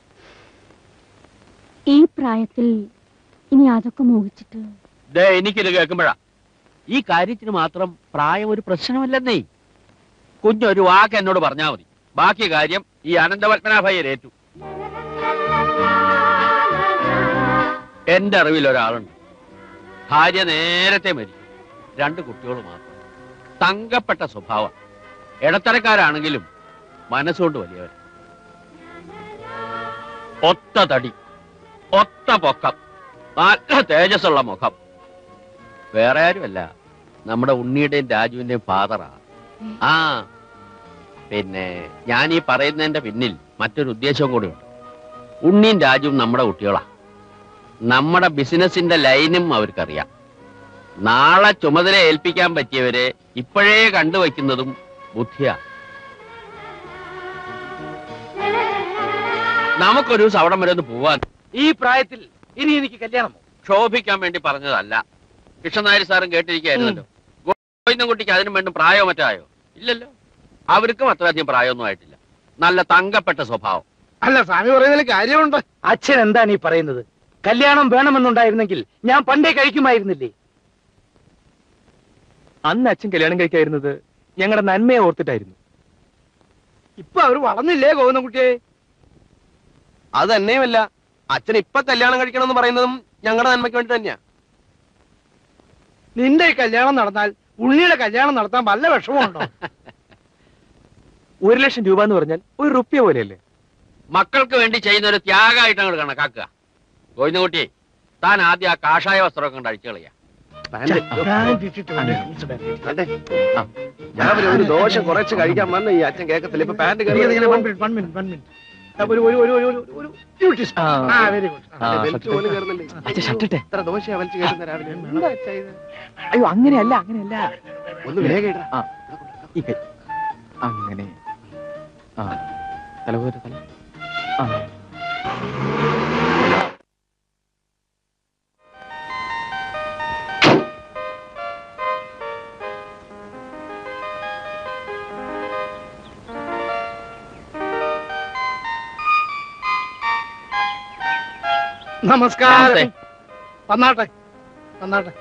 ഈ പ്രായത്തിൽ ഇനി അതൊക്കെ മോഹിച്ചിട്ട് ദേ എനിക്കിത് കേൾക്കുമ്പോഴാ ഈ കാര്യത്തിന് മാത്രം പ്രായം ഒരു പ്രശ്നമല്ലെന്നേ കുഞ്ഞൊരു വാക്ക് എന്നോട് പറഞ്ഞാൽ മതി ബാക്കി കാര്യം ഈ അനന്തപത്മനാഭയ്യർ ഏറ്റു എന്റെ അറിവിൽ ഒരാളുണ്ട് ഭാര്യ നേരത്തെ മരിച്ചു രണ്ട് കുട്ടികൾ മാത്രം തങ്കപ്പെട്ട സ്വഭാവം ഇടത്തരക്കാരാണെങ്കിലും മനസ്സുകൊണ്ട് വലിയവർ ഒത്ത തടി ഒത്ത പൊക്കം നല്ല തേജസ്സുള്ള മുഖം വേറെ ആരുമല്ല നമ്മുടെ ഉണ്ണിയുടെയും രാജുവിന്റെയും ഫാദറാ ആ പിന്നെ ഞാൻ ഈ പറയുന്നതിന്റെ പിന്നിൽ മറ്റൊരു ഉദ്ദേശവും കൂടി ഉണ്ട് ഉണ്ണിയും രാജുവും നമ്മുടെ കുട്ടികളാ നമ്മുടെ ബിസിനസിന്റെ ലൈനും അവർക്കറിയാം നാളെ ചുമതല ഏൽപ്പിക്കാൻ പറ്റിയവരെ ഇപ്പോഴേ കണ്ടുവയ്ക്കുന്നതും ബുദ്ധിയാ നമുക്കൊരു ദിവസം അവിടം വരെ ഒന്ന് പോവാൻ ഈ പ്രായത്തിൽ ഇനി എനിക്ക് കല്യാണമോ ക്ഷോഭിക്കാൻ വേണ്ടി പറഞ്ഞതല്ല കൃഷ്ണനായർ സാറും കേട്ടിരിക്കുകയായിരുന്നല്ലോ ഗോവിന്ദൻകുട്ടിക്ക് അതിനും വേണ്ടി പ്രായമോ മറ്റായോ ഇല്ലല്ലോ അവർക്കും അത്രയധികം പ്രായമൊന്നും ആയിട്ടില്ല നല്ല തങ്കപ്പെട്ട സ്വഭാവം അല്ല സ്വാമി പറയുന്നതിൽ കാര്യമുണ്ട് അച്ഛൻ എന്താണ് ഈ പറയുന്നത് കല്യാണം വേണമെന്നുണ്ടായിരുന്നെങ്കിൽ ഞാൻ പണ്ടേ കഴിക്കുമായിരുന്നില്ലേ അന്ന് അച്ഛൻ കല്യാണം കഴിക്കായിരുന്നത് ഞങ്ങളുടെ നന്മയെ ഓർത്തിട്ടായിരുന്നു ഇപ്പൊ അവർ വളർന്നില്ലേ ഗോവിന്ദൻകുട്ടിയെ അത് തന്നെയുമല്ല അച്ഛൻ ഇപ്പൊ കല്യാണം കഴിക്കണം എന്ന് പറയുന്നതും ഞങ്ങളുടെ നന്മയ്ക്ക് വേണ്ടി തന്നെയാ നിന്റെ ഈ കല്യാണം നടന്നാൽ ഉണ്ണിയുടെ കല്യാണം നടത്താൻ വല്ല വിഷമമുണ്ടോ ഒരു ലക്ഷം രൂപ എന്ന് പറഞ്ഞാൽ ഒരു റുപ്യ പോലെയല്ലേ മക്കൾക്ക് വേണ്ടി ചെയ്യുന്ന ഒരു ത്യാഗമായിട്ട് അങ്ങോട്ട് കണക്കാക്കുക ഗോവിന്ദൻകുട്ടി താൻ ആദ്യം ആ കാഷായ വസ്ത്രമൊക്കെ കൊണ്ട് അഴിച്ചു കളയാ പാന്റ് ഇട്ടിട്ട് വേണ്ടേ? രാവിലെ ഒരു ദോശ കുറച്ച് കഴിക്കാൻ വന്ന ഈ അച്ഛൻ കേൾക്കത്തില്ല ഇപ്പൊ പാന്റ് ഇങ്ങനെ, ഇങ്ങനെ, one minute, one minute, one minute. ഒരു ഒരു ഒരു ഒരു ഒരു ഒരു ഒരു teaspoon. ആ. ആ വെരി ഗുഡ് ആ, വലിച്ചു പോലും കയറുന്നില്ലേ അച്ഛൻ ഷട്ടിട്ടെ ഇത്ര ദോശ വലിച്ചു കയറുന്ന രാവിലെ എന്താ അച്ഛാ ഇത്? അയ്യോ അങ്ങനെയല്ല അങ്ങനെയല്ല ഒന്ന് വേഗം ഇടാ ആ ഈ കൈ അങ്ങനെ ആ തല പോരെ തല ആ നമസ്കാരം നമസ്തേ. വന്നാട്ടെ വന്നാട്ടെ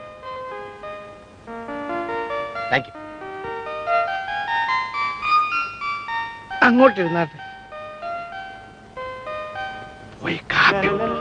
താങ്ക് യു അങ്ങോട്ടിരുന്നാട്ടെ പോയി കാപ്പി കുടി.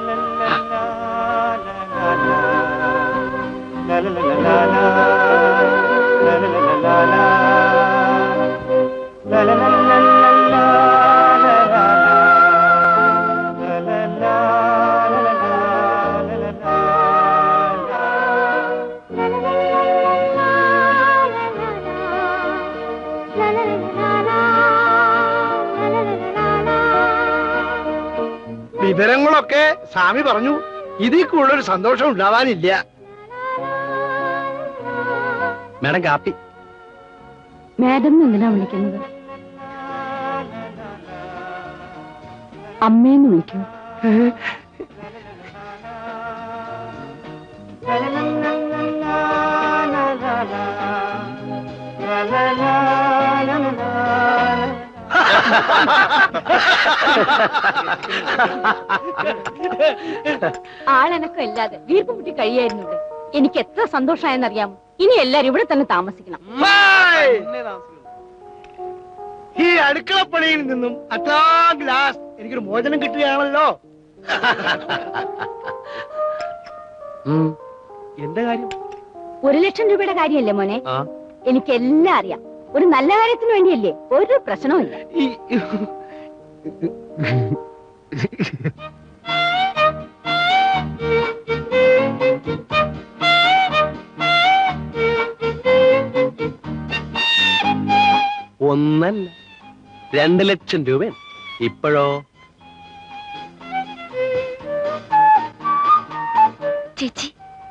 വിവരങ്ങളൊക്കെ സ്വാമി പറഞ്ഞു ഇതിൽ കൂടുതലൊരു സന്തോഷം ഉണ്ടാവാനില്ല മാഡം കാപ്പി മാഡം എന്തിനാ വിളിക്കുന്നത് അമ്മേന്ന് വിളിക്കൂ ആളെനക്കം ഇല്ലാതെ വീർപ്പ് മുട്ടി കഴിയായിരുന്നു ഇവിടെ എനിക്ക് എത്ര സന്തോഷമായെന്നറിയാമോ ഇനി എല്ലാരും ഇവിടെ തന്നെ താമസിക്കണം ഈ അടുക്കളപ്പണിയിൽ നിന്നും അത്രാ ഗ്ലാസ് എനിക്കൊരു മോചനം കിട്ടുകയാണല്ലോ എന്റെ കാര്യം ഒരു ലക്ഷം രൂപയുടെ കാര്യമല്ലേ മോനെ ആ. എനിക്ക് എല്ലാം അറിയാം ഒരു നല്ല കാര്യത്തിന് വേണ്ടിയല്ലേ ഒരു പ്രശ്നവുമില്ല ഈ- ഒന്നല്ല രണ്ട് ലക്ഷം രൂപ ഇപ്പോഴോ ചേച്ചി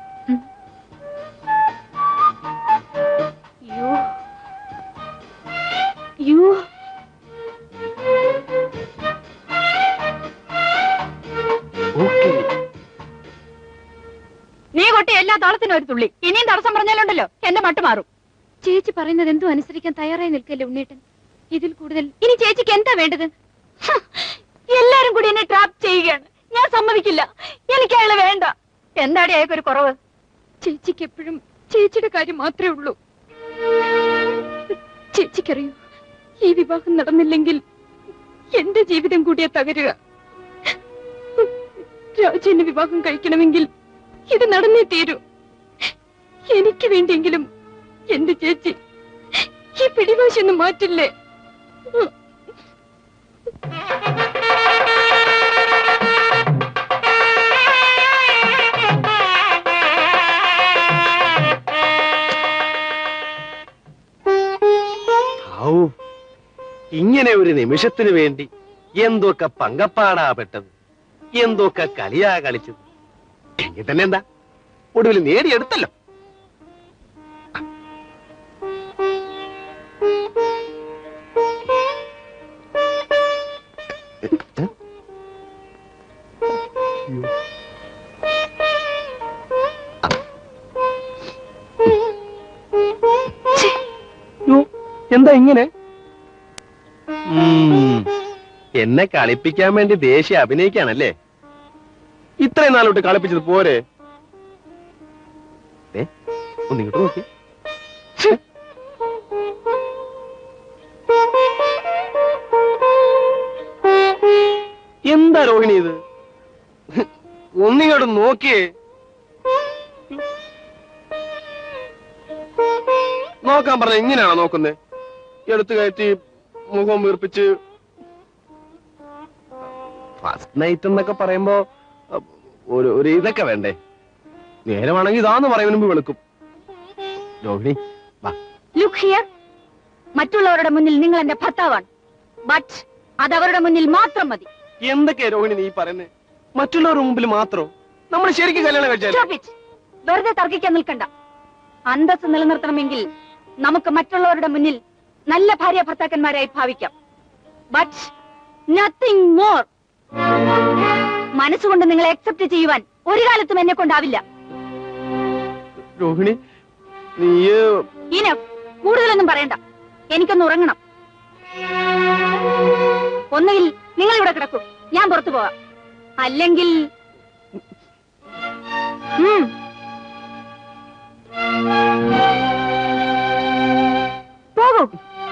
യോ യോ ഓക്കെ നീ കൊട്ടി എല്ലാ താളത്തിനും ഒരു തുള്ളി ഇനിയും തടസ്സം പറഞ്ഞാലുണ്ടല്ലോ എന്റെ മട്ട് മാറും ചേച്ചി പറയുന്നത് എന്തോ അനുസരിക്കാൻ തയ്യാറായി നിൽക്കല്ലേ ഉണ്ണേട്ടൻ ഇതിൽ കൂടുതൽ ഇനി ചേച്ചിക്ക് എന്താ വേണ്ടത് ഹ, എല്ലാരും കൂടി എന്നെ ട്രാപ്പ് ചെയ്യുകയാണ് ഞാൻ സമ്മതിക്കില്ല എനിക്ക് അയാളെ വേണ്ട എന്താടി അയാൾക്കൊരു കുറവ് ചേച്ചിക്ക് എപ്പോഴും ചേച്ചിയുടെ കാര്യം മാത്രമേ ഉള്ളൂ ചേച്ചിക്കറിയൂ ഈ വിവാഹം നടന്നില്ലെങ്കിൽ എന്റെ ജീവിതം കൂടിയാ തകരുക രാജുവിന് വിവാഹം കഴിക്കണമെങ്കിൽ ഇത് നടന്നേ തീരൂ എനിക്ക് വേണ്ടിയെങ്കിലും എന്റെ ചേച്ചി ഈ പിടിവാശൊന്നും മാറ്റില്ലേ ഔ, ഇങ്ങനെ ഒരു നിമിഷത്തിന് വേണ്ടി എന്തൊക്കെ പങ്കപ്പാടാ പെട്ടത് എന്തൊക്കെ കളിയാ കളിച്ചത് എങ്കിൽ തന്നെ എന്താ ഒടുവിൽ നേടിയെടുത്തല്ലോ എന്താ ഇങ്ങനെ എന്നെ കളിപ്പിക്കാൻ വേണ്ടി ദേഷ്യ അഭിനയിക്കാണല്ലേ ഇത്രയും നാളോട്ട് കളിപ്പിച്ചത് പോരെ ദേ, ഒന്നിങ്ങോട്ട് നോക്കി എന്താ രോഹിണി ഇത് ഒന്നിങ്ങോട്ട് നോക്കിയേ നോക്കാൻ പറഞ്ഞ ഇങ്ങനെയാണോ നോക്കുന്നത് എടുത്തു കയറ്റി മുഖം വീർപ്പിച്ച് ഫസ്റ്റ് നൈറ്റ് എന്നൊക്കെ പറയുമ്പോ അഹ്, ഒരു ഒരു ഇതൊക്കെ വേണ്ടേ നേരമാണെങ്കിൽ ഇതാന്ന് പറയുന്നതിന് മുമ്പ് വെളുക്കും രോഹിണി വാ ലുക്ക് ഹിയർ മറ്റുള്ളവരുടെ മുന്നിൽ നിങ്ങൾ എന്റെ ഭർത്താവാണ് ബട്ട് അത് അവരുടെ മുന്നിൽ മാത്രം മതി എന്തൊക്കെയാ രോഹിണി നീ പറയുന്നത് മറ്റുള്ളവരുടെ മുമ്പിൽ മാത്രം നമ്മൾ ശരിക്കും കല്യാണം കഴിച്ചാൽ Stop it. വെറുതെ തർക്കിക്കാൻ നിൽക്കണ്ട അന്തസ് നിലനിർത്തണമെങ്കിൽ നമുക്ക് മറ്റുള്ളവരുടെ മുന്നിൽ നല്ല ഭാര്യ ഭർത്താക്കന്മാരായി ഭാവിക്കാം ബട്ട് നത്തിങ് മോർ മനസ്സുകൊണ്ട് നിങ്ങളെ അക്സെപ്റ്റ് ചെയ്യുവാൻ ഒരു കാലത്തും എന്നെ കൊണ്ടാവില്ല രോഹിണി നീ ഇനി കൂടുതലൊന്നും പറയണ്ട എനിക്കൊന്ന് ഉറങ്ങണം ഒന്നുകിൽ നിങ്ങൾ ഇവിടെ കിടക്കൂ ഞാൻ പുറത്തു പോവാം അല്ലെങ്കിൽ ഉം. പോകൂ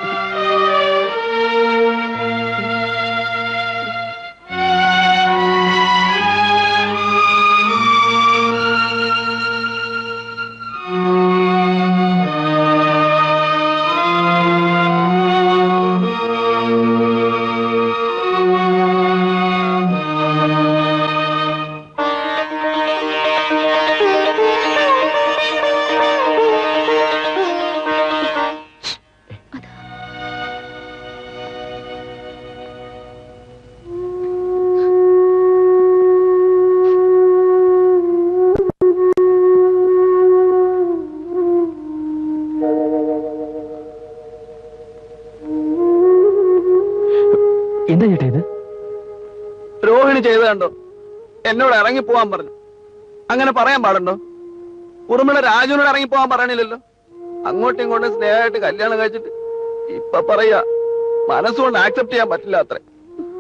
എന്താ ചേട്ടാ ഇത് രോഹിണി ചെയ്ത് കണ്ടോ എന്നോട് ഇറങ്ങി പോവാൻ പറഞ്ഞു അങ്ങനെ പറയാൻ പാടുണ്ടോ ഉറുമിള രാജുവിനോട് ഇറങ്ങി പോവാൻ പറയണില്ലല്ലോ അങ്ങോട്ടും ഇങ്ങോട്ടും സ്നേഹമായിട്ട് കല്യാണം കഴിച്ചിട്ട് ഇപ്പൊ പറയാ മനസ്സുകൊണ്ട് ആക്സെപ്റ്റ് ചെയ്യാൻ പറ്റില്ല അത്രേ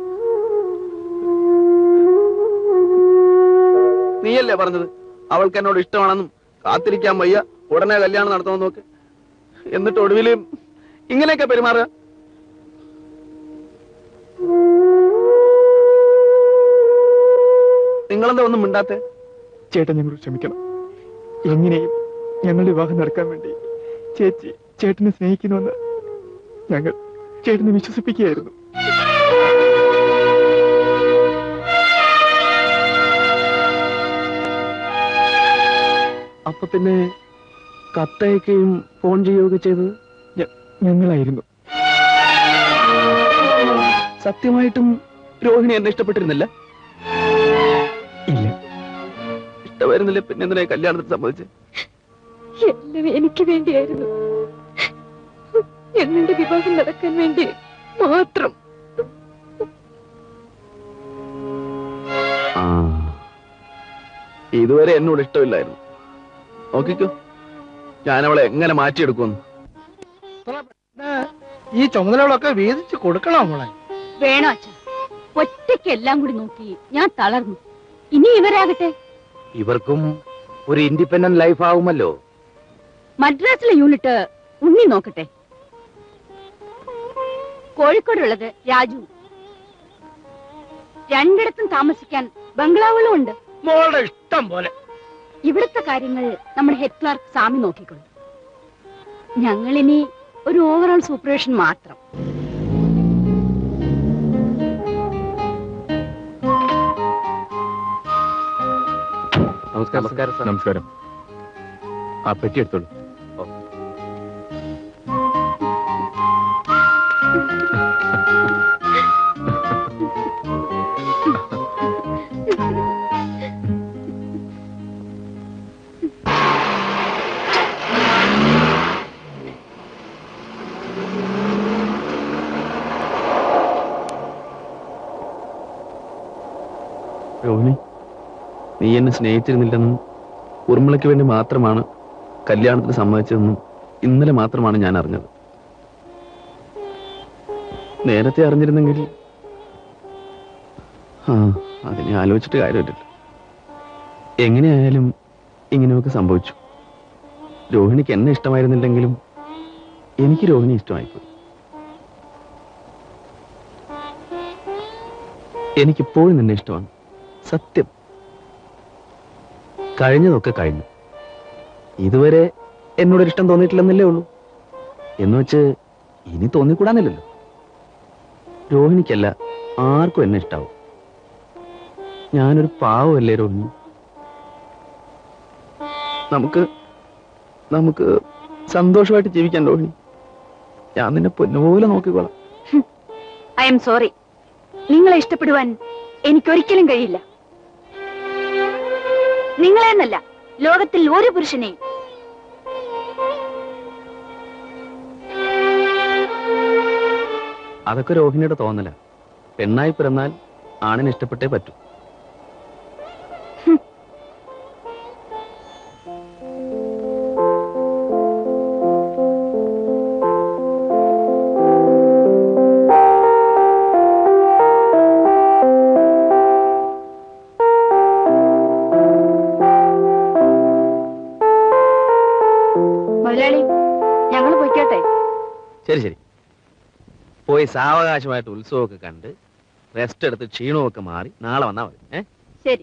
നീയല്ലേ പറഞ്ഞത് അവൾക്ക് എന്നോട് ഇഷ്ടമാണെന്നും കാത്തിരിക്കാൻ വയ്യ ഉടനെ കല്യാണം നടത്തണമെന്ന് നോക്ക് എന്നിട്ട് ഒടുവില് ഇങ്ങനെയൊക്കെ പെരുമാറുക നിങ്ങളെന്താ ഒന്നും മിണ്ടാത്തെ ചേട്ടൻ ഞങ്ങളോട് ക്ഷമിക്കണം എങ്ങനെയും ഞങ്ങളുടെ വിവാഹം നടക്കാൻ വേണ്ടി ചേച്ചി ചേട്ടനെ സ്നേഹിക്കുന്നുവെന്ന് ഞങ്ങൾ ചേട്ടനെ വിശ്വസിപ്പിക്കുകയായിരുന്നു അപ്പൊ പിന്നെ കത്തയക്കുകയും ഫോൺ ചെയ്യുകയൊക്കെ ചെയ്തത് ഞങ്ങളായിരുന്നു സത്യമായിട്ടും രോഹിണി എന്നെ ഇഷ്ടപ്പെട്ടിരുന്നില്ല ഇല്ല ഇഷ്ടമായിരുന്നില്ല പിന്നെ എന്തിനാ ഈ കല്യാണത്തിന് സമ്മതിച്ച് എല്ലാം എനിക്ക് വേണ്ടിയായിരുന്നു ഞങ്ങളുടെ വിവാഹം നടക്കാൻ വേണ്ടി മാത്രം ആ ഇതുവരെ എന്നോട് ഇഷ്ടമില്ലായിരുന്നു നോക്കിക്കോ ഞാൻ അവളെ എങ്ങനെ മാറ്റിയെടുക്കുമെന്ന് ഈ ചുമതലകളൊക്കെ വീതിച്ച് കൊടുക്കണം മോളെ വേണോ അച്ഛ ഒറ്റയ്ക്ക് എല്ലാം കൂടി നോക്കി ഞാൻ തളർന്നു ഇനി ഇവരാകട്ടെ ഇവർക്കും ഒരു ഇൻഡിപെൻഡന്റ് ലൈഫ് ആവുമല്ലോ മദ്രാസിലെ യൂണിറ്റ് ഉണ്ണി നോക്കട്ടെ കോഴിക്കോടുള്ളത് രാജു രണ്ടിടത്തും താമസിക്കാൻ ബംഗ്ലാവുകളും ഉണ്ട് മോളുടെ ഇഷ്ടം പോലെ ഇവിടുത്തെ കാര്യങ്ങൾ നമ്മുടെ ഹെഡ് ക്ലാർക്ക് സ്വാമി നോക്കിക്കൊള്ളു ഞങ്ങളിനി ഒരു ഓവറോൾ സൂപ്പർവിഷൻ മാത്രം നമസ്കാരം നമസ്കാരം സാർ. നമസ്കാരം ആ പെട്ടി എടുത്തോളൂ രോഹിണി നീ എന്നെ സ്നേഹിച്ചിരുന്നില്ലെന്നും ഉർമിളയ്ക്ക് വേണ്ടി മാത്രമാണ് കല്യാണത്തിന് സമ്മതിച്ചതെന്നും ഇന്നലെ മാത്രമാണ് ഞാൻ അറിഞ്ഞത് നേരത്തെ അറിഞ്ഞിരുന്നെങ്കിൽ ആ അതിനെ ആലോചിച്ചിട്ട് കാര്യമില്ലല്ലോ എങ്ങനെയായാലും ഇങ്ങനെയൊക്കെ സംഭവിച്ചു രോഹിണിക്ക് എന്നെ ഇഷ്ടമായിരുന്നില്ലെങ്കിലും എനിക്ക് രോഹിണി ഇഷ്ടമായിപ്പോയി എനിക്കിപ്പോഴും നിന്നെ ഇഷ്ടമാണ് സത്യം കഴിഞ്ഞതൊക്കെ കഴിഞ്ഞു ഇതുവരെ എന്നോടൊരു ഇഷ്ടം തോന്നിയിട്ടില്ലെന്നല്ലേ ഉള്ളൂ എന്ന് വെച്ച് ഇനി തോന്നിക്കൂടാന്നില്ലല്ലോ രോഹിണിക്കല്ല ആർക്കും എന്നെ ഇഷ്ടാവും ഞാനൊരു പാവമല്ലേ രോഹിണി നമുക്ക് നമുക്ക് സന്തോഷമായിട്ട് ജീവിക്കാൻ രോഹിണി ഞാൻ നിന്നെ പൊന്നുപോലെ നോക്കിക്കോളാം ഐ എം സോറി നിങ്ങളെ ഇഷ്ടപ്പെടുവാൻ എനിക്കൊരിക്കലും കഴിയില്ല നിങ്ങളെന്നല്ല ലോകത്തിൽ ഒരു പുരുഷനെയും അതൊക്കെ രോഹിണിയുടെ തോന്നല പെണ്ണായി പിറന്നാൽ ആണിനെ ഇഷ്ടപ്പെട്ടേ പറ്റൂ മുതലാളി ഞങ്ങൾ പൊയ്ക്കോട്ടെ ശരി ശരി പോയി സാവകാശമായിട്ട് ഉത്സവമൊക്കെ കണ്ട് റെസ്റ്റ് എടുത്ത് ക്ഷീണമൊക്കെ മാറി നാളെ വന്നാൽ മതി ഏ ശരി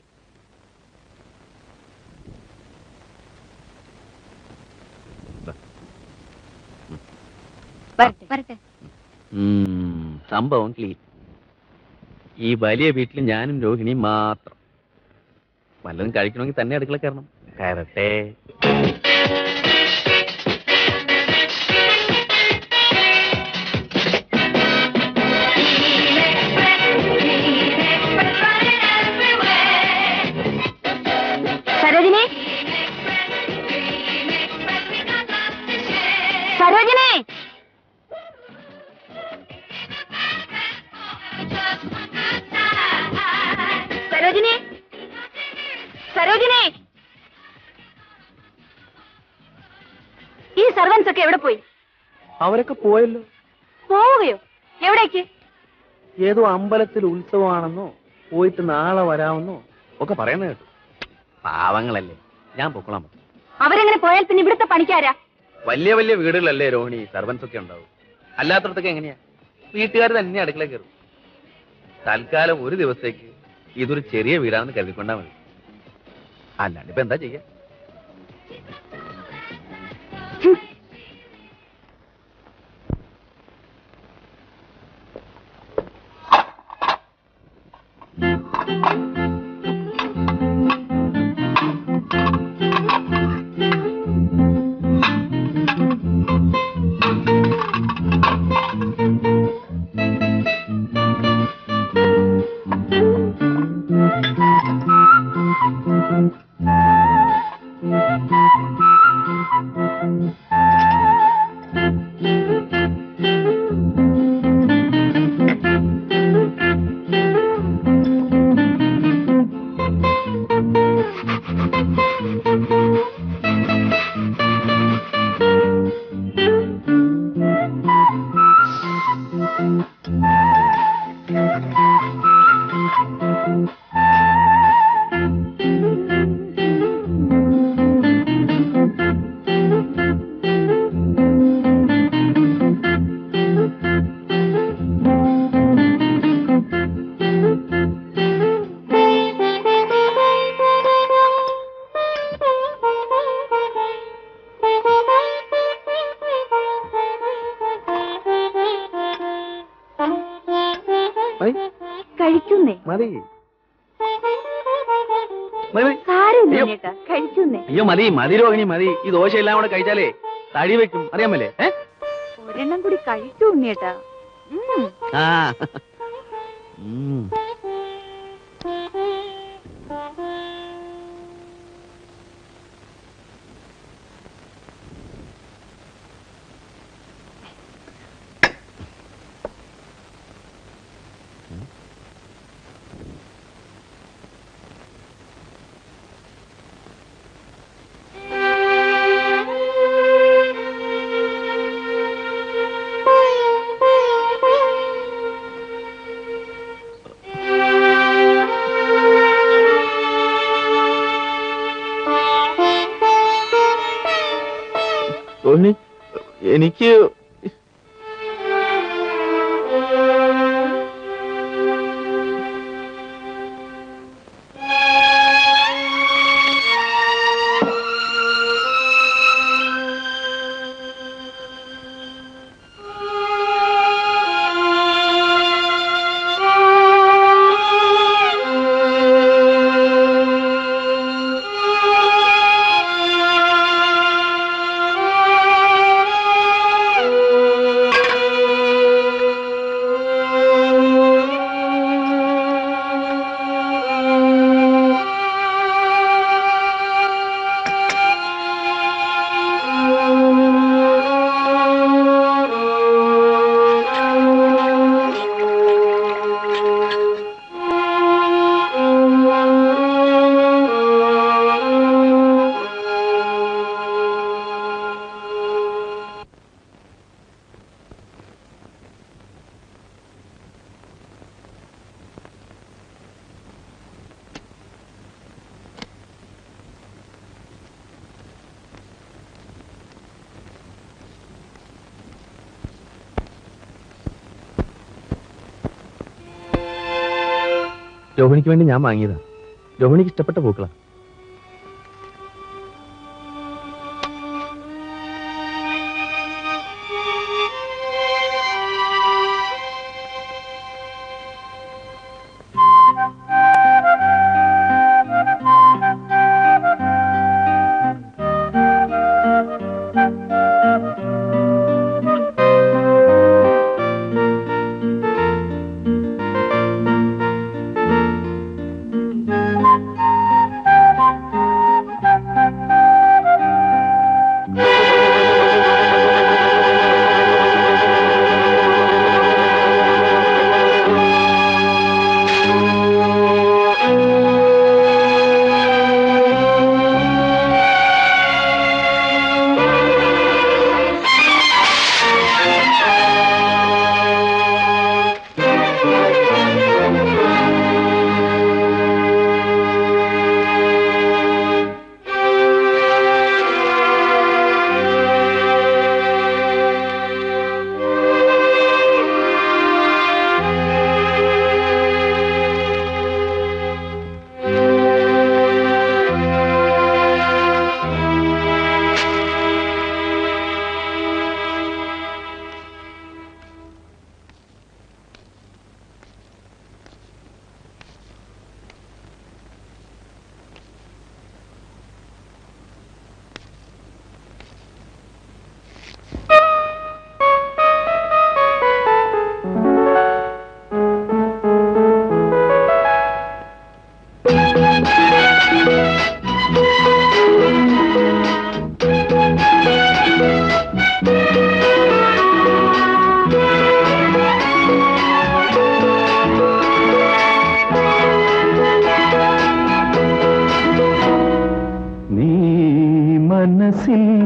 വരട്ടെ വരട്ടെ ഉം, സംഭവം ക്ലീൻ ഈ വലിയ വീട്ടിൽ ഞാനും രോഹിണിയും മാത്രം വല്ലതും കഴിക്കണമെങ്കിൽ തന്നെ അടുക്കള കയറണം കയറട്ടെ സരോജിനി സരോജിനി സരോജിനി സരോജിനി ഈ സർവൻസ് ഒക്കെ എവിടെ പോയി അവരൊക്കെ പോയല്ലോ പോവുകയോ എവിടേക്ക് ഏതോ അമ്പലത്തിൽ ഉത്സവമാണെന്നോ പോയിട്ട് നാളെ വരാമെന്നോ ഒക്കെ പറയുന്നത് കേട്ടു പാവങ്ങളല്ലേ ഞാൻ പൊക്കോളാം മക്കളെ. അവരെങ്ങനെ പോയാൽ പിന്നെ ഇവിടുത്തെ പണിക്കാരാ വലിയ വലിയ വീടുകളല്ലേ രോഹിണി സർവൻസ് ഒക്കെ ഉണ്ടാവും അല്ലാത്തടത്തൊക്കെ എങ്ങനെയാ വീട്ടുകാർ തന്നെ അടുക്കള കയറും തൽക്കാലം ഒരു ദിവസത്തേക്ക് ഇതൊരു ചെറിയ വീടാണെന്ന് കരുതിക്കൊണ്ടാ മതി അല്ലാണ്ട് ഇപ്പൊ എന്താ ചെയ്യാ കഴിക്കുന്നേ മതി മതി മതി. സാരമില്ല അയ്യോ. ഉണ്ണിയേട്ടാ കഴിക്കുന്നേ അയ്യോ മതി മതി രോഹിണി മതി ഈ ദോശ എല്ലാം കൂടെ കഴിച്ചാലേ തടി വെക്കും അറിയാമല്ലേ ഏ ഒരെണ്ണം കൂടി കഴിക്കൂ ഉണ്ണിയേട്ടാ ഉം. ആ ഉം. രോഹിണി എനിക്ക് രോഹിണിക്ക് വേണ്ടി ഞാൻ വാങ്ങിയതാ രോഹിണിക്ക് ഇഷ്ടപ്പെട്ട പൂക്കളാ ആ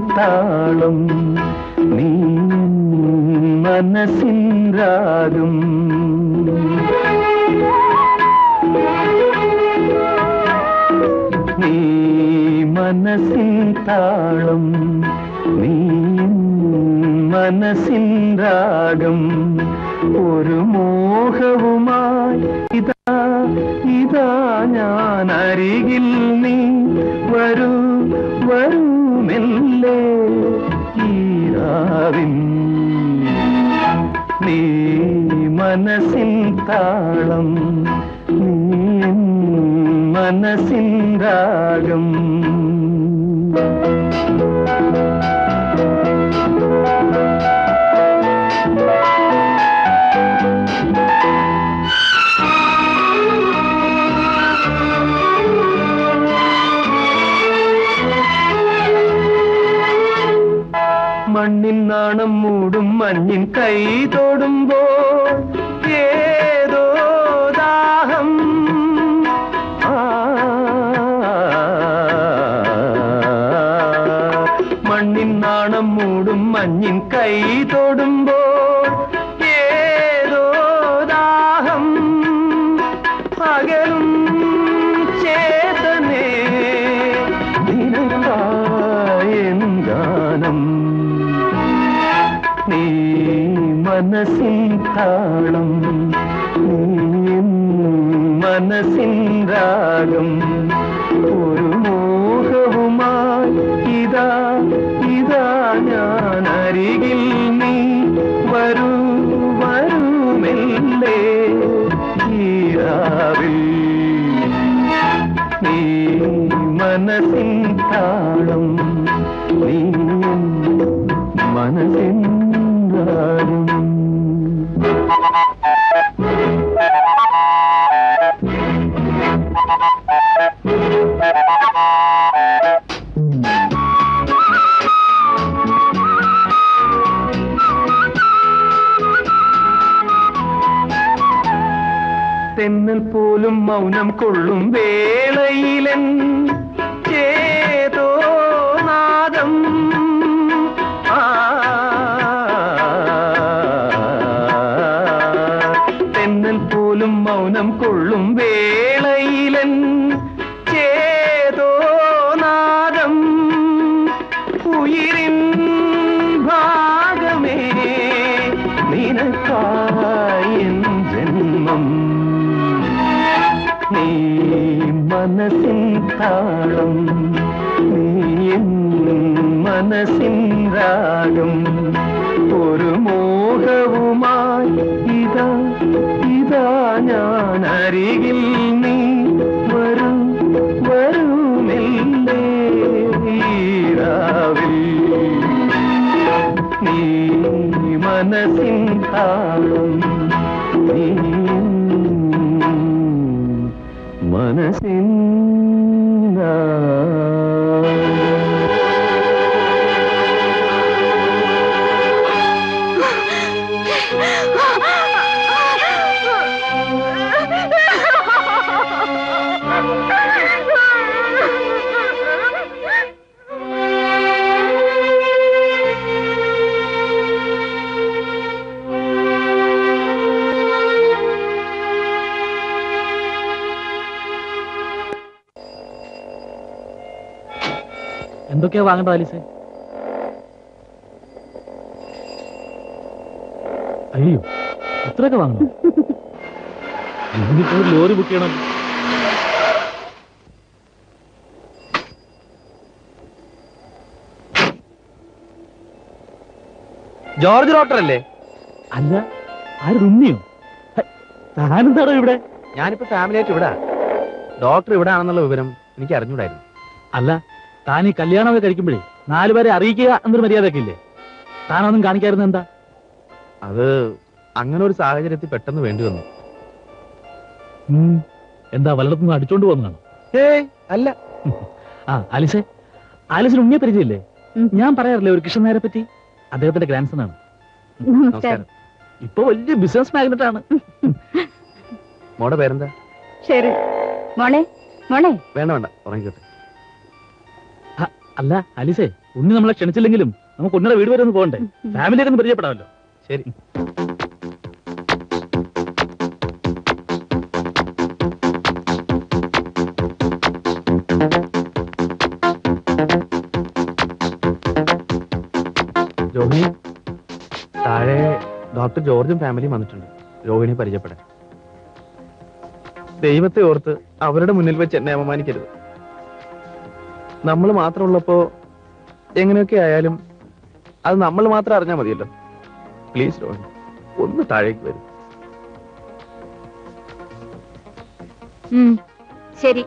താളം നീ മനസ്സിൻ രാഗം നീ മനസ്സിൻ താളം നീ മനസ്സിൻ രാഗം ഒരു മോഹവുമായി ഇതാ ഇതാ ഞാൻ അരികിൽ നീ വരൂ വരൂ മെല്ലെ ഈരാവിൻ നീ മനസ്സിൻ താളം നീ മനസ്സിൻ രാഗം മണ്ണിൻ നാണം മൂടും മഞ്ഞിൻ കൈ തൊടുമ്പോൾ ഏതോ ദാഹം ആ, മണ്ണിൻ നാണം മൂടും മഞ്ഞിൻ കൈ തൊടുമ്പോൾ ഏതോ ദാഹം പകലും ചേതനേ നിനക്കായൻ ഗാനം നീ മനസ്സിൻ താളം നീ മനസ്സിൻ രാഗം ഒരു മോഹവുമായി ഇതാ ഇതാ ഞാൻ അരികിൽ നീ വരൂ വരൂ മെല്ലെ ഈരാവിൽ നീ മനസ്സിൻ താളം നീ മനസ്സിൻ രാഗം തെന്നൽ പോലും മൗനം കൊള്ളും വേളയിലൻ ചേതോ നാദം ആ, തെന്നൽ പോലും മൗനം കൊള്ളും വേളയിലൻ ചേതോ നാദം ഉയിരിൻ ഭാഗമേ നിനക്കായൻ ജന്മം നീ മനസ്സിൻ താളം നീ എൻ മനസ്സിൻ രാഗം ഒരു മോഹവുമായി ഇതാ ഇതാ ഞാൻ അരികിൽ നീ വരൂ വരൂ മെല്ലെ ഈരാവിൽ നീ മനസ്സിൻ താളം നീ മനസ്സിൻ എന്തൊക്കെയാ വാങ്ങേണ്ടത് ആലിസേ അയ്യോ ഇത്രയൊക്കെ വാങ്ങണം എന്നിട്ട് ഒരു ലോറി ബുക്ക് ചെയ്യണം ജോർജ് ഡോക്ടർ അല്ലേ അല്ല ആര് ഉണ്ണിയോ ഹൈ, താനെന്താണോ ഇവിടെ ഞാനിപ്പോ ഫാമിലി ആയിട്ട് ഇവിടെ ഡോക്ടർ ഇവിടെ ആണെന്നുള്ള വിവരം എനിക്ക് അറിഞ്ഞൂടായിരുന്നു അല്ല താൻ ഈ കല്യാണമൊക്കെ കഴിക്കുമ്പോഴേ നാലുപേരെ അറിയിക്കുക എന്നൊരു മര്യാദയൊക്കെ ഇല്ലേ താനൊന്നും കാണിക്കാറുണ്ട് എന്താ അത് അങ്ങനെ ഒരു സാഹചര്യത്തിൽ പെട്ടെന്ന് വേണ്ടി വന്നു ഉം, എന്താ വല്ലയിടത്തുനിന്ന് അടിച്ചോണ്ട് പോകുന്നതാണോ ഏയ് അല്ല ആ ആലിസേ ആലിസിന് ഉണ്ണിയെ പരിചയമില്ലേ ഞാൻ പറയാറില്ലേ ഒരു കൃഷ്ണൻ നേരെ പറ്റി അദ്ദേഹത്തിന്റെ ഗ്രാൻഡ് സൺ ആണ് നമസ്കാരം ഇപ്പൊ വലിയ ബിസിനസ് മാഗ്നറ്റ് ആണ് മോടെ പേരെന്താ ശരി മോളെ മോളെ വേണ്ട വേണ്ട ഉറങ്ങിക്കോട്ടെ അല്ല അലിസേ ഉണ്ണി നമ്മളെ ക്ഷണിച്ചില്ലെങ്കിലും നമുക്ക് ഉണ്ണിയുടെ വീട് വരെ ഒന്ന് പോകണ്ടേ ഫാമിലിയൊക്കെ ഒന്ന് പരിചയപ്പെടാമല്ലോ ശരി രോഹിണി താഴെ ഡോക്ടർ ജോർജും ഫാമിലിയും വന്നിട്ടുണ്ട് രോഹിണി പരിചയപ്പെടാൻ ദൈവത്തെ ഓർത്ത് അവരുടെ മുന്നിൽ വെച്ച് എന്നെ അപമാനിക്കരുത് നമ്മൾ മാത്രമുള്ളപ്പോ എങ്ങനെയൊക്കെ ആയാലും അത് നമ്മൾ മാത്രം അറിഞ്ഞാൽ മതിയല്ലോ പ്ലീസ് രോഹിണി ഒന്ന് താഴേക്ക് വരും ഉം, ശരി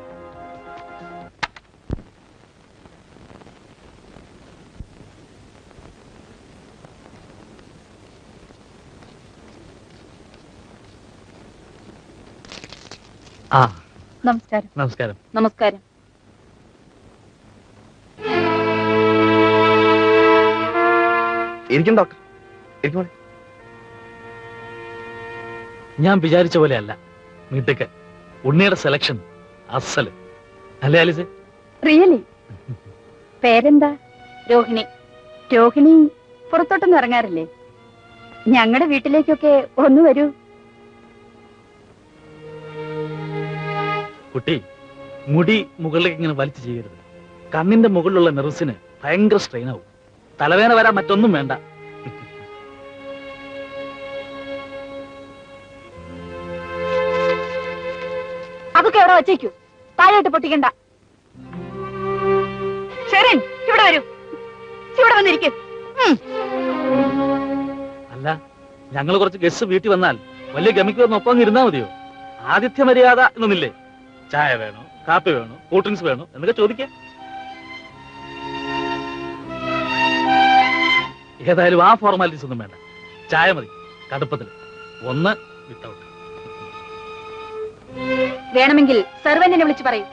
ആ നമസ്കാരം നമസ്കാരം നമസ്കാരം ഇരിക്കും ഡോക്ടർ ഇരിക്കും ഞാൻ വിചാരിച്ച പോലെ അല്ല മിടുക്കൻ ഉണ്ണിയുടെ സെലക്ഷൻ അസല് അല്ലേ ആലിസേ റിയലി പേരെന്താ രോഹിണി രോഹിണി പുറത്തോട്ടൊന്നും ഇറങ്ങാറില്ലേ ഞങ്ങളുടെ വീട്ടിലേക്കൊക്കെ ഒന്ന് വരൂ കുട്ടി മുടി മുകളിലേക്ക് ഇങ്ങനെ വലിച്ചു ചെയ്യരുത് കണ്ണിന്റെ മുകളിലുള്ള നെർവ്സിന് ഭയങ്കര സ്ട്രെയിൻ ആവും തലവേദന വരാൻ മറ്റൊന്നും വേണ്ട അതൊക്കെ എവിടെ വച്ചേക്കൂ താഴോട്ട് പൊട്ടിക്കണ്ട ശരൺ ഇവിടെ വരൂ ഇവിടെ വന്നിരിക്കും അല്ല ഞങ്ങൾ കുറച്ച് ഗസ്റ്റ് വീട്ടിൽ വന്നാൽ വലിയ ഗമിക്ക് വന്ന് ഒപ്പം ഇരുന്നാ മതിയോ ആതിഥ്യ മര്യാദ എന്നൊന്നില്ലേ ചായ വേണോ കാപ്പി വേണോ കൂൾ ഡ്രിങ്ക്സ് വേണോ എന്നൊക്കെ ചോദിക്കാം ഏതായാലും ആ ഫോർമാലിറ്റീസ് ഒന്നും വേണ്ട ചായ മതി കടുപ്പത്തിൽ ഒന്ന് വിത്തൗട്ട് വേണമെങ്കിൽ സെർവന്റിനെ വിളിച്ചു പറയൂ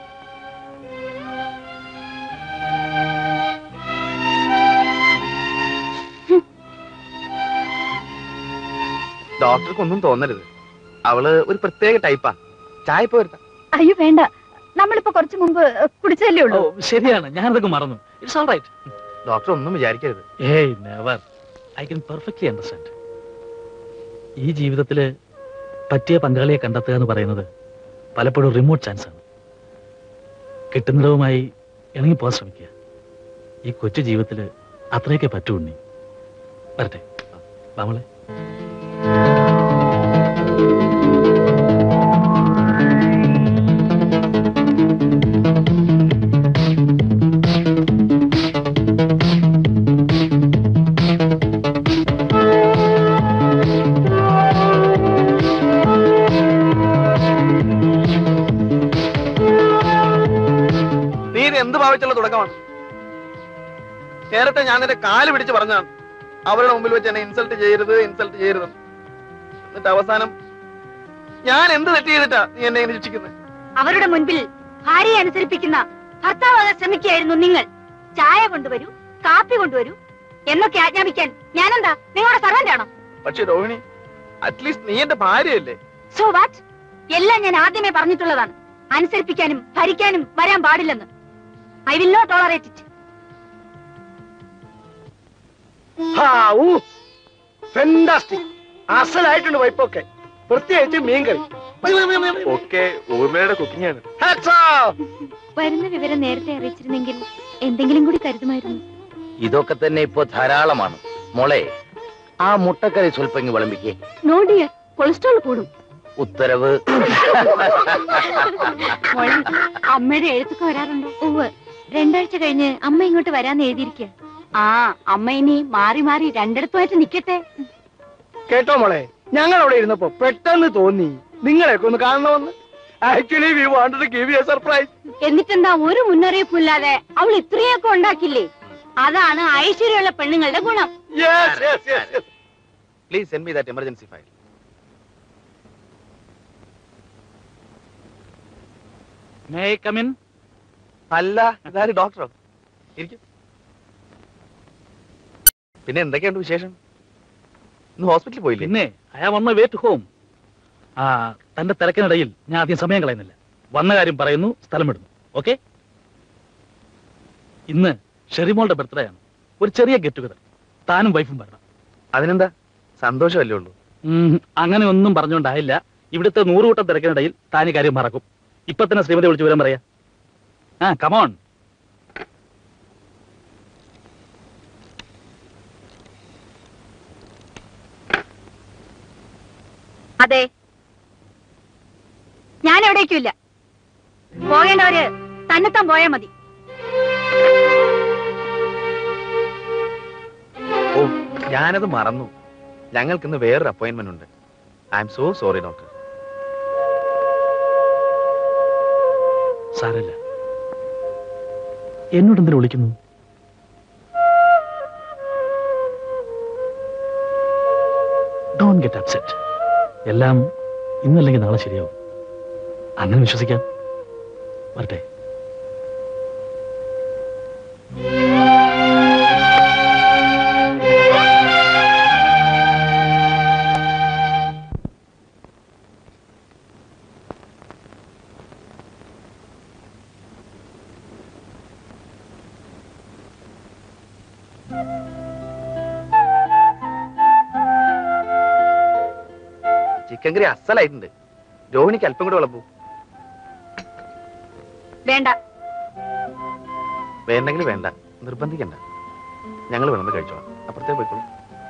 ഡോക്ടർക്ക് ഒന്നും തോന്നരുത് അവള് ഒരു പ്രത്യേക ടൈപ്പാ ചായ ഇപ്പൊ വരുത്താം അയ്യോ വേണ്ട നമ്മളിപ്പോ കുറച്ചു മുമ്പ് കുടിച്ചതല്ലേ ഓ ഉള്ളൂ ശരിയാണ് ഞാനതൊക്കെ മറന്നു ഇറ്റ്സ് ഓൾ റൈറ്റ് ഡോക്ടർ ഒന്നും വിചാരിക്കരുത് ഏയ് never I can perfectly understand ഈ ജീവിതത്തില് പറ്റിയ പങ്കാളിയെ കണ്ടെത്തുക എന്ന് പറയുന്നത് പലപ്പോഴും റിമോട്ട് ചാൻസ് ആണ് കിട്ടുന്നിടവുമായി ഇണങ്ങി പോകാൻ ശ്രമിക്കുക ഈ കൊച്ചു ജീവിതത്തിൽ അത്രയൊക്കെ പറ്റൂ ഉണ്ണി വരട്ടെ നമ്മളെ നീ ഇത് എന്ത് ഭാവിച്ചുള്ള തുടക്കമാണ് നേരത്തെ ഞാൻ നിന്റെ കാല് പിടിച്ച് പറഞ്ഞാണ് അവരുടെ മുമ്പിൽ വെച്ച് എന്നെ ഇൻസൾട്ട് ചെയ്യരുത് ഇൻസൾട്ട് ചെയ്യരുത് എന്നിട്ട് അവസാനം ഞാൻ എന്ത് തെറ്റ് ചെയ്തിട്ടാ നീ എന്നെ ഇങ്ങനെ ശിക്ഷിക്കുന്നത് അവരുടെ മുൻപിൽ ഭാര്യയെ അനുസരിപ്പിക്കുന്ന ഭർത്താവാകാൻ ശ്രമിക്കുകയായിരുന്നു നിങ്ങൾ ചായ കൊണ്ടുവരൂ കാപ്പി കൊണ്ടുവരൂ എന്നൊക്കെ ആജ്ഞാപിക്കാൻ ഞാനെന്താ നിങ്ങളുടെ സർവന്റ് ആണോ പക്ഷെ രോഹിണി അറ്റ്ലീസ്റ്റ് നീ എന്റെ ഭാര്യയല്ലേ സോ വാട്ട് എല്ലാം ഞാൻ ആദ്യമേ പറഞ്ഞിട്ടുള്ളതാണ് അനുസരിപ്പിക്കാനും ഭരിക്കാനും വരാൻ പാടില്ലെന്ന് I will not tolerate it fantastic അസലായിട്ടുണ്ട് വൈപ്പൊക്കെ പ്രത്യേകിച്ച് മീൻകറി ഒക്കെ ഊർമ്മയുടെ കുക്കിംഗ് ആണ് Hats off. വരുന്ന വിവരം നേരത്തെ അറിയിച്ചിരുന്നെങ്കിൽ എന്തെങ്കിലും കൂടി കരുതുമായിരുന്നു ഇതൊക്കെ തന്നെ ഇപ്പൊ ധാരാളമാണ് മോളെ ആ മുട്ടക്കറി സ്വൽപ്പങ്ങി വിളമ്പിക്കേ നോ ഡിയർ കൊളസ്ട്രോൾ കൂടും ഉത്തരവ് മോളെ അമ്മയുടെ എഴുത്തൊക്കെ വരാറുണ്ടോ ഉവ് രണ്ടാഴ്ച കഴിഞ്ഞ് അമ്മ ഇങ്ങോട്ട് വരാന്ന് എഴുതിയിരിക്കുക ആ അമ്മ ഇനി മാറി മാറി രണ്ടിടത്തുമായിട്ട് നിക്കട്ടെ കേട്ടോ മോളെ ഞങ്ങൾ അവിടെ ഇരുന്നപ്പോ പെട്ടെന്ന് തോന്നി നിങ്ങളെയൊക്കെ ഒന്ന് കാണണമെന്ന് actually we wanted give you surprise എന്നിട്ടെന്താ ഒരു മുന്നറിയിപ്പും ഇല്ലാതെ അവൾ ഇത്രയൊക്കെ ഉണ്ടാക്കില്ലേ അതാണ് ഐശ്വര്യമുള്ള പെണ്ണുങ്ങളുടെ ഗുണം yes yes yes please send me that emergency file may come in അല്ല ഇതാര് ഡോക്ടറോ ഇരിക്കും പിന്നെ എന്തൊക്കെയുണ്ട് വിശേഷം ഇന്ന് ഹോസ്പിറ്റലിൽ പോയില്ലേ പിന്നെ I am on my way to home ആ തന്റെ തിരക്കിനിടയിൽ ഞാൻ ആദ്യം സമയം കളയുന്നില്ല വന്ന കാര്യം പറയുന്നു സ്ഥലം വിടുന്നു ഓക്കെ ഇന്ന് ഷെറിമോളുടെ ബർത്ത്ഡേ ആണ് ഒരു ചെറിയ ഗെറ്റ് ടുഗദർ താനും വൈഫും വരണം അതിനെന്താ സന്തോഷമല്ലേ ഉള്ളൂ ഉം, അങ്ങനെ ഒന്നും പറഞ്ഞുകൊണ്ടായില്ല ഇവിടുത്തെ നൂറുകൂട്ടം തിരക്കിനിടയിൽ താൻ ഈ കാര്യം മറക്കും ഇപ്പൊ തന്നെ ശ്രീമതി വിളിച്ചു വരാൻ പറയാ ആ കമോൺ അതെ ഞാൻ എവിടേക്കും ഇല്ല പോകേണ്ടവര് തന്നെത്താൻ പോയാ മതി ഓ ഞാനത് മറന്നു ഞങ്ങൾക്കിന്ന് വേറൊരു അപ്പോയിന്റ്മെന്റ് ഉണ്ട് I am so sorry doctor സാരല്ല എന്നോട് എന്തിനു വിളിക്കുന്നു ഡോൺ ഗെറ്റ് അപ്സെറ്റ് എല്ലാം ഇന്നല്ലെങ്കിൽ നാളെ ശരിയാവും അങ്ങനെ വിശ്വസിക്കാം വരട്ടെ ചിക്കൻ കറി അസലായിട്ടുണ്ട് രോഹിണിക്ക് അല്പം കൂടെ വിളമ്പൂ വേണ്ട വേണ്ടെങ്കിൽ വേണ്ട നിർബന്ധിക്കണ്ട ഞങ്ങൾ വിളമ്പ് കഴിച്ചോളാം അപ്പുറത്തേക്ക് പോയിക്കോളൂ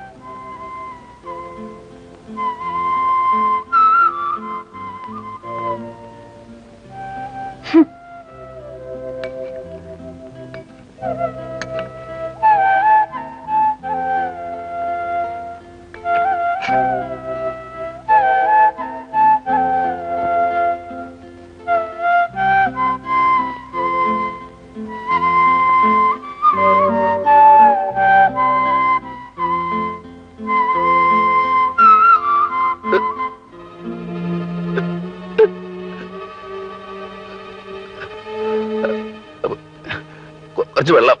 കുറച്ച് വെള്ളം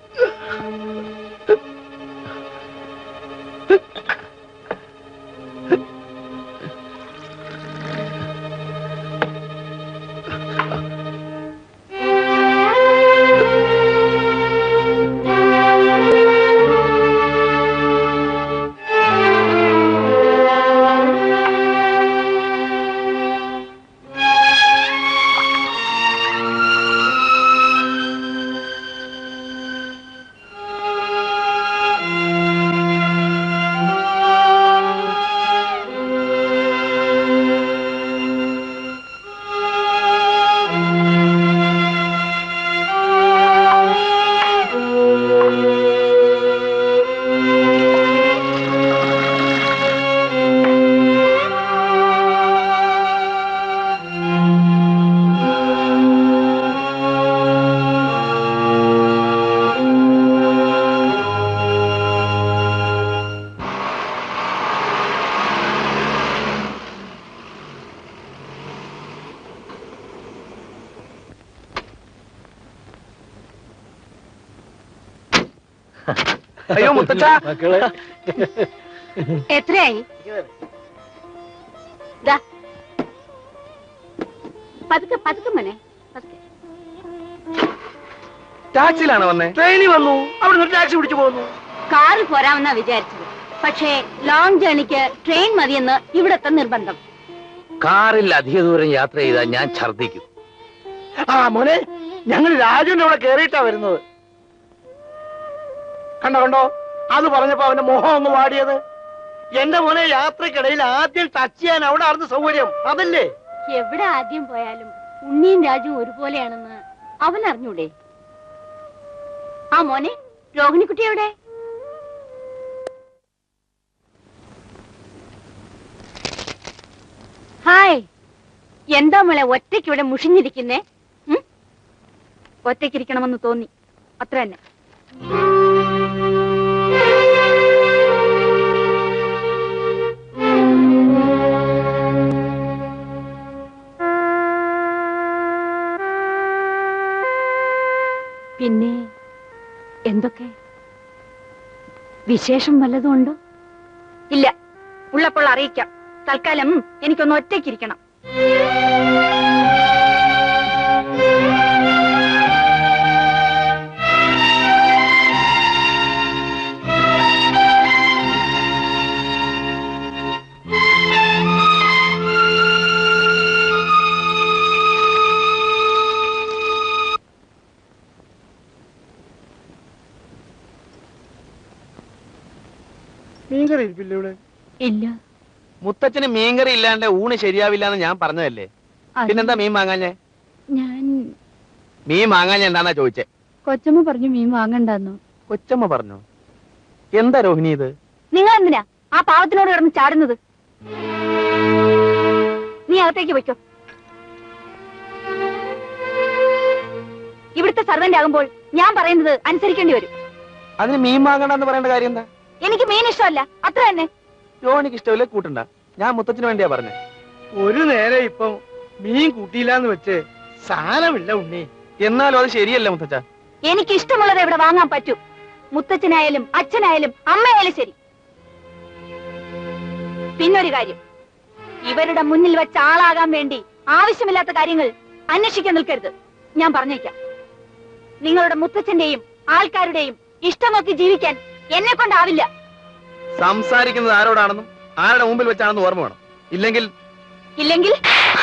അയ്യോ മുത്തച്ഛ മക്കളെ എത്രയായി ദാ. പതുക്കെ പതുക്കെ മോനെ പതുക്കെ ടാക്സിയിലാണ് വന്നേ ട്രെയിനിൽ വന്നു അവിടെ ഒരു ടാക്സി പിടിച്ചു പോകുന്നു കാറിൽ പോരാമെന്നാ വിചാരിച്ചത് പക്ഷേ ലോങ് ജേണിക്ക് ട്രെയിൻ മതിയെന്ന് ഇവിടത്തെ നിർബന്ധം കാറിൽ അധിക ദൂരം യാത്ര ചെയ്താൽ ഞാൻ ഛർദ്ദിക്കും ആ മോനെ ഞങ്ങൾ രാജുവിന്റെ അവിടെ കേറിയിട്ടാ വരുന്നത് കണ്ടോ കണ്ടോ അത് പറഞ്ഞപ്പോ അവന്റെ മുഖം ഒന്ന് വാടിയത് എന്റെ മോനെ യാത്രക്കിടയിൽ ആദ്യം ടച്ച് ചെയ്യാൻ അവിടെ ആർന്ന് സൗകര്യം അതല്ലേ എവിടെ ആദ്യം പോയാലും ഉണ്ണിയും രാജുവും ഒരുപോലെയാണെന്ന് അവൻ അറിഞ്ഞൂടെ ആ മോനെ രോഹിണിക്കുട്ടി എവിടെ ഹായ് എന്താ മോളെ ഒറ്റയ്ക്ക് ഇവിടെ മുഷിഞ്ഞിരിക്കുന്നേ ഉം? ഒറ്റയ്ക്കിരിക്കണമെന്ന് തോന്നി അത്ര തന്നെ പിന്നെ എന്തൊക്കെ വിശേഷം വല്ലതും ഉണ്ടോ ഇല്ല ഉള്ളപ്പോൾ അറിയിക്കാം തൽക്കാലം എനിക്കൊന്ന് ഒറ്റയ്ക്കിരിക്കണം മീൻകറി ഇരിപ്പില്ല ഇവിടെ ഇല്ല മുത്തച്ഛന് മീൻകറി ഇല്ലാണ്ട് ഊണ് ശരിയാവില്ല എന്ന് ഞാൻ പറഞ്ഞതല്ലേ അത് പിന്നെന്താ മീൻ വാങ്ങാഞ്ഞേ ഞാൻ മീൻ വാങ്ങാഞ്ഞ എന്താന്നാ ചോദിച്ചേ കൊച്ചമ്മ പറഞ്ഞു മീൻ വാങ്ങണ്ടെന്നു കൊച്ചമ്മ പറഞ്ഞു എന്താ രോഹിണി ഇത് നിങ്ങൾ എന്തിനാ ആ പാവത്തിനോട് കിടന്ന് ചാടുന്നത് നീ അകത്തേക്ക് വയ്ക്കോ ഇവിടുത്തെ സർവന്റ് ആകുമ്പോൾ ഞാൻ പറയുന്നത് അനുസരിക്കേണ്ടി വരും അതിന് മീൻ വാങ്ങണ്ടെന്ന് പറയേണ്ട കാര്യം എന്താ എനിക്ക് മീൻ ഇഷ്ടമല്ല അത്ര തന്നെ രോഹിണിക്ക് ഇഷ്ടമില്ല കൂട്ടണ്ട ഞാൻ മുത്തച്ഛന് വേണ്ടിയാ പറഞ്ഞേ ഒരു നേരം ഇപ്പം മീൻ കൂട്ടിയില്ലാന്ന് വെച്ച് സാരമില്ല ഉണ്ണി എന്നാലും അത് ശരിയല്ല മുത്തച്ഛ എനിക്ക് ഇഷ്ടമുള്ളത് ഇവിടെ വാങ്ങാൻ പറ്റൂ മുത്തച്ഛനായാലും അച്ഛനായാലും അമ്മയായാലും ശരി പിന്നൊരു കാര്യം ഇവരുടെ മുന്നിൽ വെച്ച് ആളാകാൻ വേണ്ടി ആവശ്യമില്ലാത്ത കാര്യങ്ങൾ അന്വേഷിക്കാൻ നിൽക്കരുത് ഞാൻ പറഞ്ഞേക്കാം നിങ്ങളുടെ മുത്തച്ഛന്റെയും ആൾക്കാരുടെയും ഇഷ്ടം നോക്കി ജീവിക്കാൻ എന്നെ കൊണ്ടാവില്ല സംസാരിക്കുന്നത് ആരോടാണെന്നും ആരുടെ മുമ്പിൽ വെച്ചാണെന്ന് ഓർമ്മ വേണം ഇല്ലെങ്കിൽ ഇല്ലെങ്കിൽ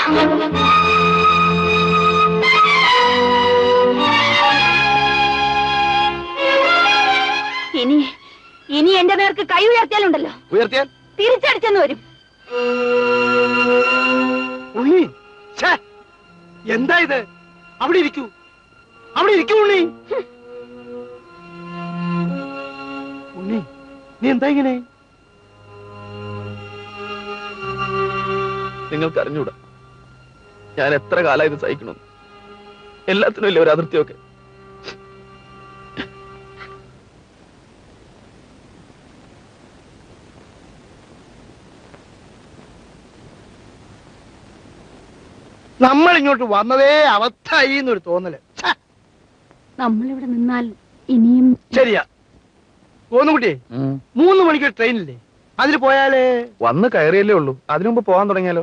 ഇനി ഇനി എന്റെ നേർക്ക് കൈ ഉയർത്തിയാലുണ്ടല്ലോ ഉയർത്തിയാൽ തിരിച്ചടിച്ചെന്ന് വരും ഉണ്ണി ഛേ, എന്താ ഇത് അവിടെ ഇരിക്കൂ അവിടെ ഇരിക്കൂ ഉണ്ണി ഉണ്ണി നീ എന്താ ഇങ്ങനെ നിങ്ങൾക്ക് അറിഞ്ഞൂടാ ഞാൻ എത്ര കാലം ഇത് സഹിക്കണം എല്ലാത്തിനും ഇല്ലേ ഒരു അതിർത്തിയൊക്കെ നമ്മൾ ഇങ്ങോട്ട് വന്നതേ അവത്തായി എന്നൊരു തോന്നല് ഛേ, നമ്മളിവിടെ നിന്നാൽ ഇനിയും ശരിയാ കോന്നുകുട്ടിയെ മൂന്ന് മണിക്ക് ട്രെയിനില്ലേ അതിൽ പോയാലേ വന്ന് കയറിയല്ലേ ഉള്ളൂ അതിനു മുമ്പ് പോകാൻ തുടങ്ങിയാലോ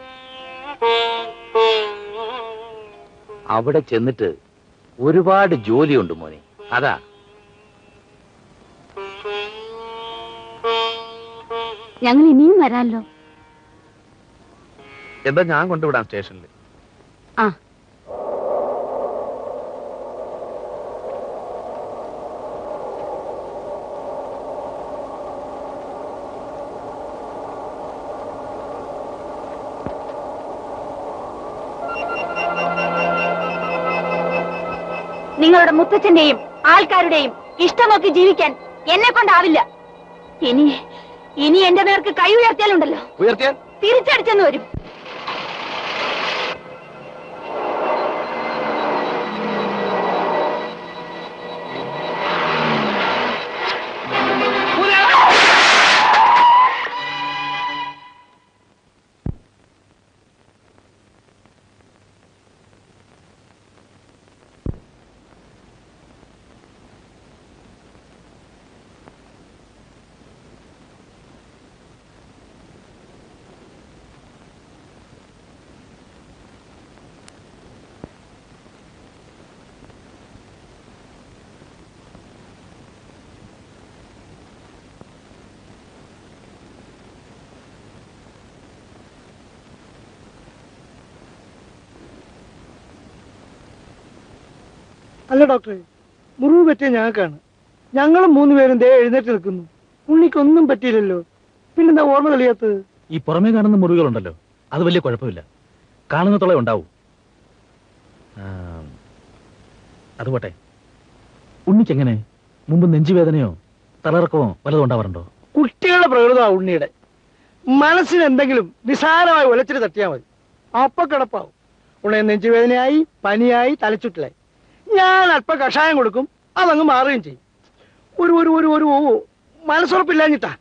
അവിടെ ചെന്നിട്ട് ഒരുപാട് ജോലിയുണ്ട് മോനെ അതാ ഞങ്ങൾ ഇനിയും വരാമല്ലോ എന്താ ഞാൻ കൊണ്ടുവിടാം സ്റ്റേഷനിൽ ആ നിങ്ങളുടെ മുത്തച്ഛന്റെയും ആൾക്കാരുടെയും ഇഷ്ടം നോക്കി ജീവിക്കാൻ എന്നെ കൊണ്ടാവില്ല ഇനി ഇനി എന്റെ നേർക്ക് കൈ ഉയർത്തിയാലുണ്ടല്ലോ ഉയർത്തിയാൽ തിരിച്ചടിച്ചെന്ന് വരും അല്ല ഡോക്ടറെ മുറിവ് പറ്റിയ ഞങ്ങൾക്കാണ് ഞങ്ങളും മൂന്ന് പേരും ദേ എഴുന്നേറ്റ് നിൽക്കുന്നു ഉണ്ണിക്കൊന്നും പറ്റിയില്ലല്ലോ പിന്നെന്താ ഓർമ്മ തെളിയാത്തത് ഈ പുറമേ കാണുന്ന മുറിവുകളുണ്ടല്ലോ അത് വലിയ കുഴപ്പമില്ല കാണുന്ന തുള ഉണ്ടാവും ആ, അത് പോട്ടെ ഉണ്ണിക്ക് എങ്ങനെ മുമ്പ് നെഞ്ചുവേദനയോ തലറക്കമോ വല്ലതും ഉണ്ടാവാറുണ്ടോ കുട്ടികളുടെ പ്രകൃതമാണ് ഉണ്ണിയുടെ മനസ്സിന് എന്തെങ്കിലും നിസാരമായി ഒലച്ചിട്ട് തട്ടിയാൽ മതി അപ്പൊ കിടപ്പാവും ഉണ്ണയെ നെഞ്ചുവേദനയായി പനിയായി തലച്ചുറ്റിലായി ഞാൻ അല്പ കഷായം കൊടുക്കും അതങ്ങ് മാറുകയും ചെയ്യും ഒരു ഒരു ഒരു ഒരു മനസ്സുറപ്പില്ലാഞ്ഞിട്ടാ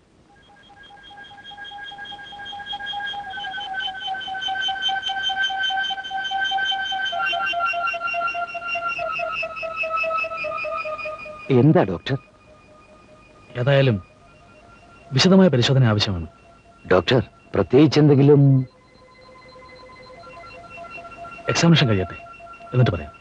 എന്താ ഡോക്ടർ ഏതായാലും വിശദമായ പരിശോധന ആവശ്യമാണ് ഡോക്ടർ പ്രത്യേകിച്ച് എന്തെങ്കിലും എക്സാമിനേഷൻ കഴിയട്ടെ എന്നിട്ട് പറയാം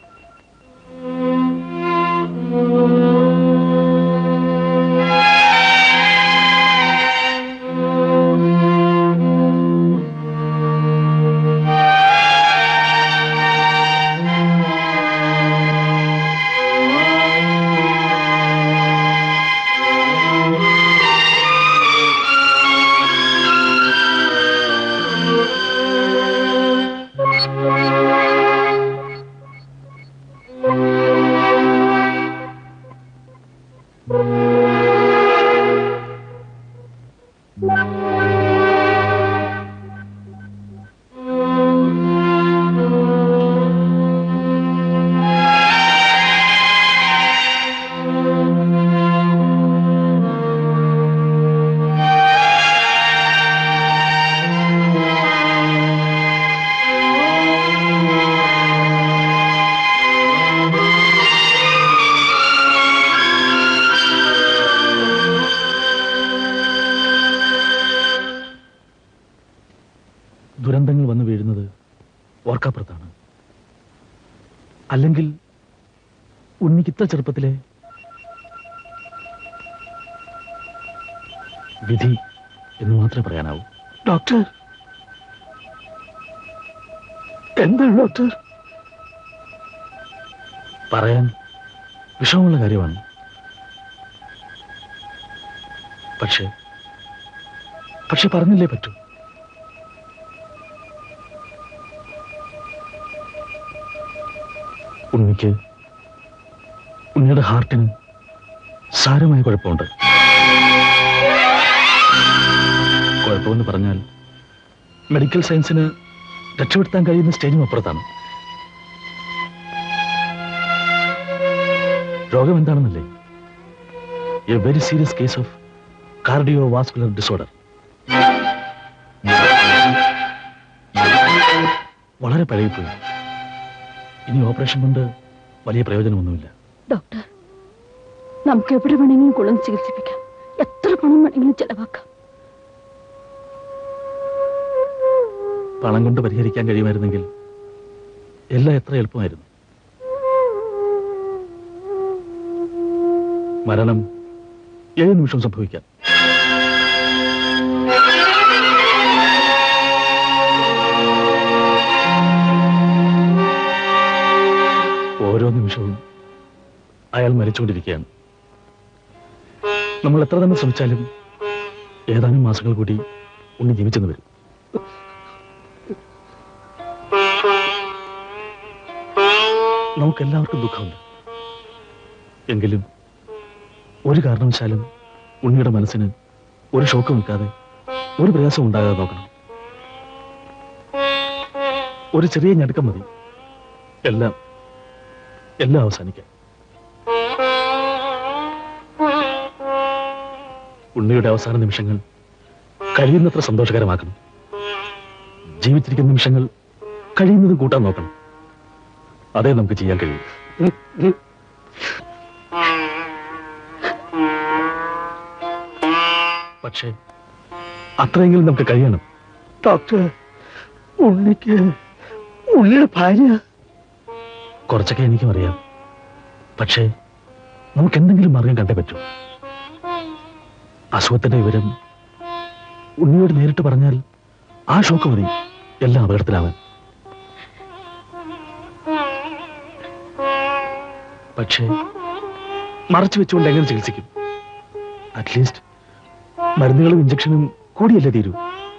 അല്ലെങ്കിൽ ഉണ്ണിക്ക് ഇത്ര ചെറുപ്പത്തിലെ വിധി എന്ന് മാത്രമേ പറയാനാവൂ ഡോക്ടർ എന്താണ് ഡോക്ടർ പറയാൻ വിഷമമുള്ള കാര്യമാണ് പക്ഷേ പക്ഷെ പറഞ്ഞില്ലേ പറ്റൂ ഉണ്ണിക്ക് ഉണ്ണിയുടെ ഹാർട്ടിന് സാരമായ കുഴപ്പമുണ്ട് കുഴപ്പമെന്ന് പറഞ്ഞാൽ മെഡിക്കൽ സയൻസിന് രക്ഷപ്പെടുത്താൻ കഴിയുന്ന സ്റ്റേജിനും അപ്പുറത്താണ് രോഗം എന്താണെന്നല്ലേ a very serious case of cardio vascular disorder വളരെ പഴകിപ്പോയി ഇനി ഓപ്പറേഷൻ കൊണ്ട് വലിയ പ്രയോജനമൊന്നുമില്ല ഡോക്ടർ നമുക്ക് എവിടെ വേണമെങ്കിലും കുളം ചികിത്സിപ്പിക്കാം എത്ര പണം വേണമെങ്കിലും ചെലവാക്കാം പണം കൊണ്ട് പരിഹരിക്കാൻ കഴിയുമായിരുന്നെങ്കിൽ എല്ലാം എത്ര എളുപ്പമായിരുന്നു മരണം ഏത് നിമിഷം സംഭവിക്കാം ഓരോ നിമിഷവും അയാൾ മരിച്ചുകൊണ്ടിരിക്കുകയാണ് നമ്മൾ എത്ര തന്നെ ശ്രമിച്ചാലും ഏതാനും മാസങ്ങൾ കൂടി ഉണ്ണി ജീവിച്ചെന്ന് വരും നമുക്കെല്ലാവർക്കും ദുഃഖമുണ്ട് എങ്കിലും ഒരു കാരണവശാലും ഉണ്ണിയുടെ മനസ്സിന് ഒരു ഷോക്ക് നിൽക്കാതെ ഒരു പ്രയാസം ഉണ്ടാകാതെ നോക്കണം ഒരു ചെറിയ ഞടുക്കം മതി എല്ലാം എല്ലാം അവസാനിക്കാൻ ഉണ്ണിയുടെ അവസാന നിമിഷങ്ങൾ കഴിയുന്നത്ര സന്തോഷകരമാക്കണം ജീവിച്ചിരിക്കുന്ന നിമിഷങ്ങൾ കഴിയുന്നതും കൂട്ടാൻ നോക്കണം അതേ നമുക്ക് ചെയ്യാൻ കഴിയും പക്ഷേ അത്രയെങ്കിലും നമുക്ക് കഴിയണം ഡോക്ടർ ഉണ്ണിക്ക് ഉണ്ണിയുടെ ഭാര്യ കുറച്ചൊക്കെ എനിക്കും അറിയാം പക്ഷേ നമുക്ക് എന്തെങ്കിലും മാർഗം കണ്ടേ പറ്റൂ അസുഖത്തിന്റെ വിവരം ഉണ്ണിയോട് നേരിട്ട് പറഞ്ഞാൽ ആ ഷോക്ക് മതി എല്ലാം അപകടത്തിലാവാൻ പക്ഷേ മറച്ചു വെച്ചുകൊണ്ട് എങ്ങനെ ചികിത്സിക്കും അറ്റ്ലീസ്റ്റ് മരുന്നുകളും ഇഞ്ചക്ഷനും കൂടിയല്ലേ തീരൂ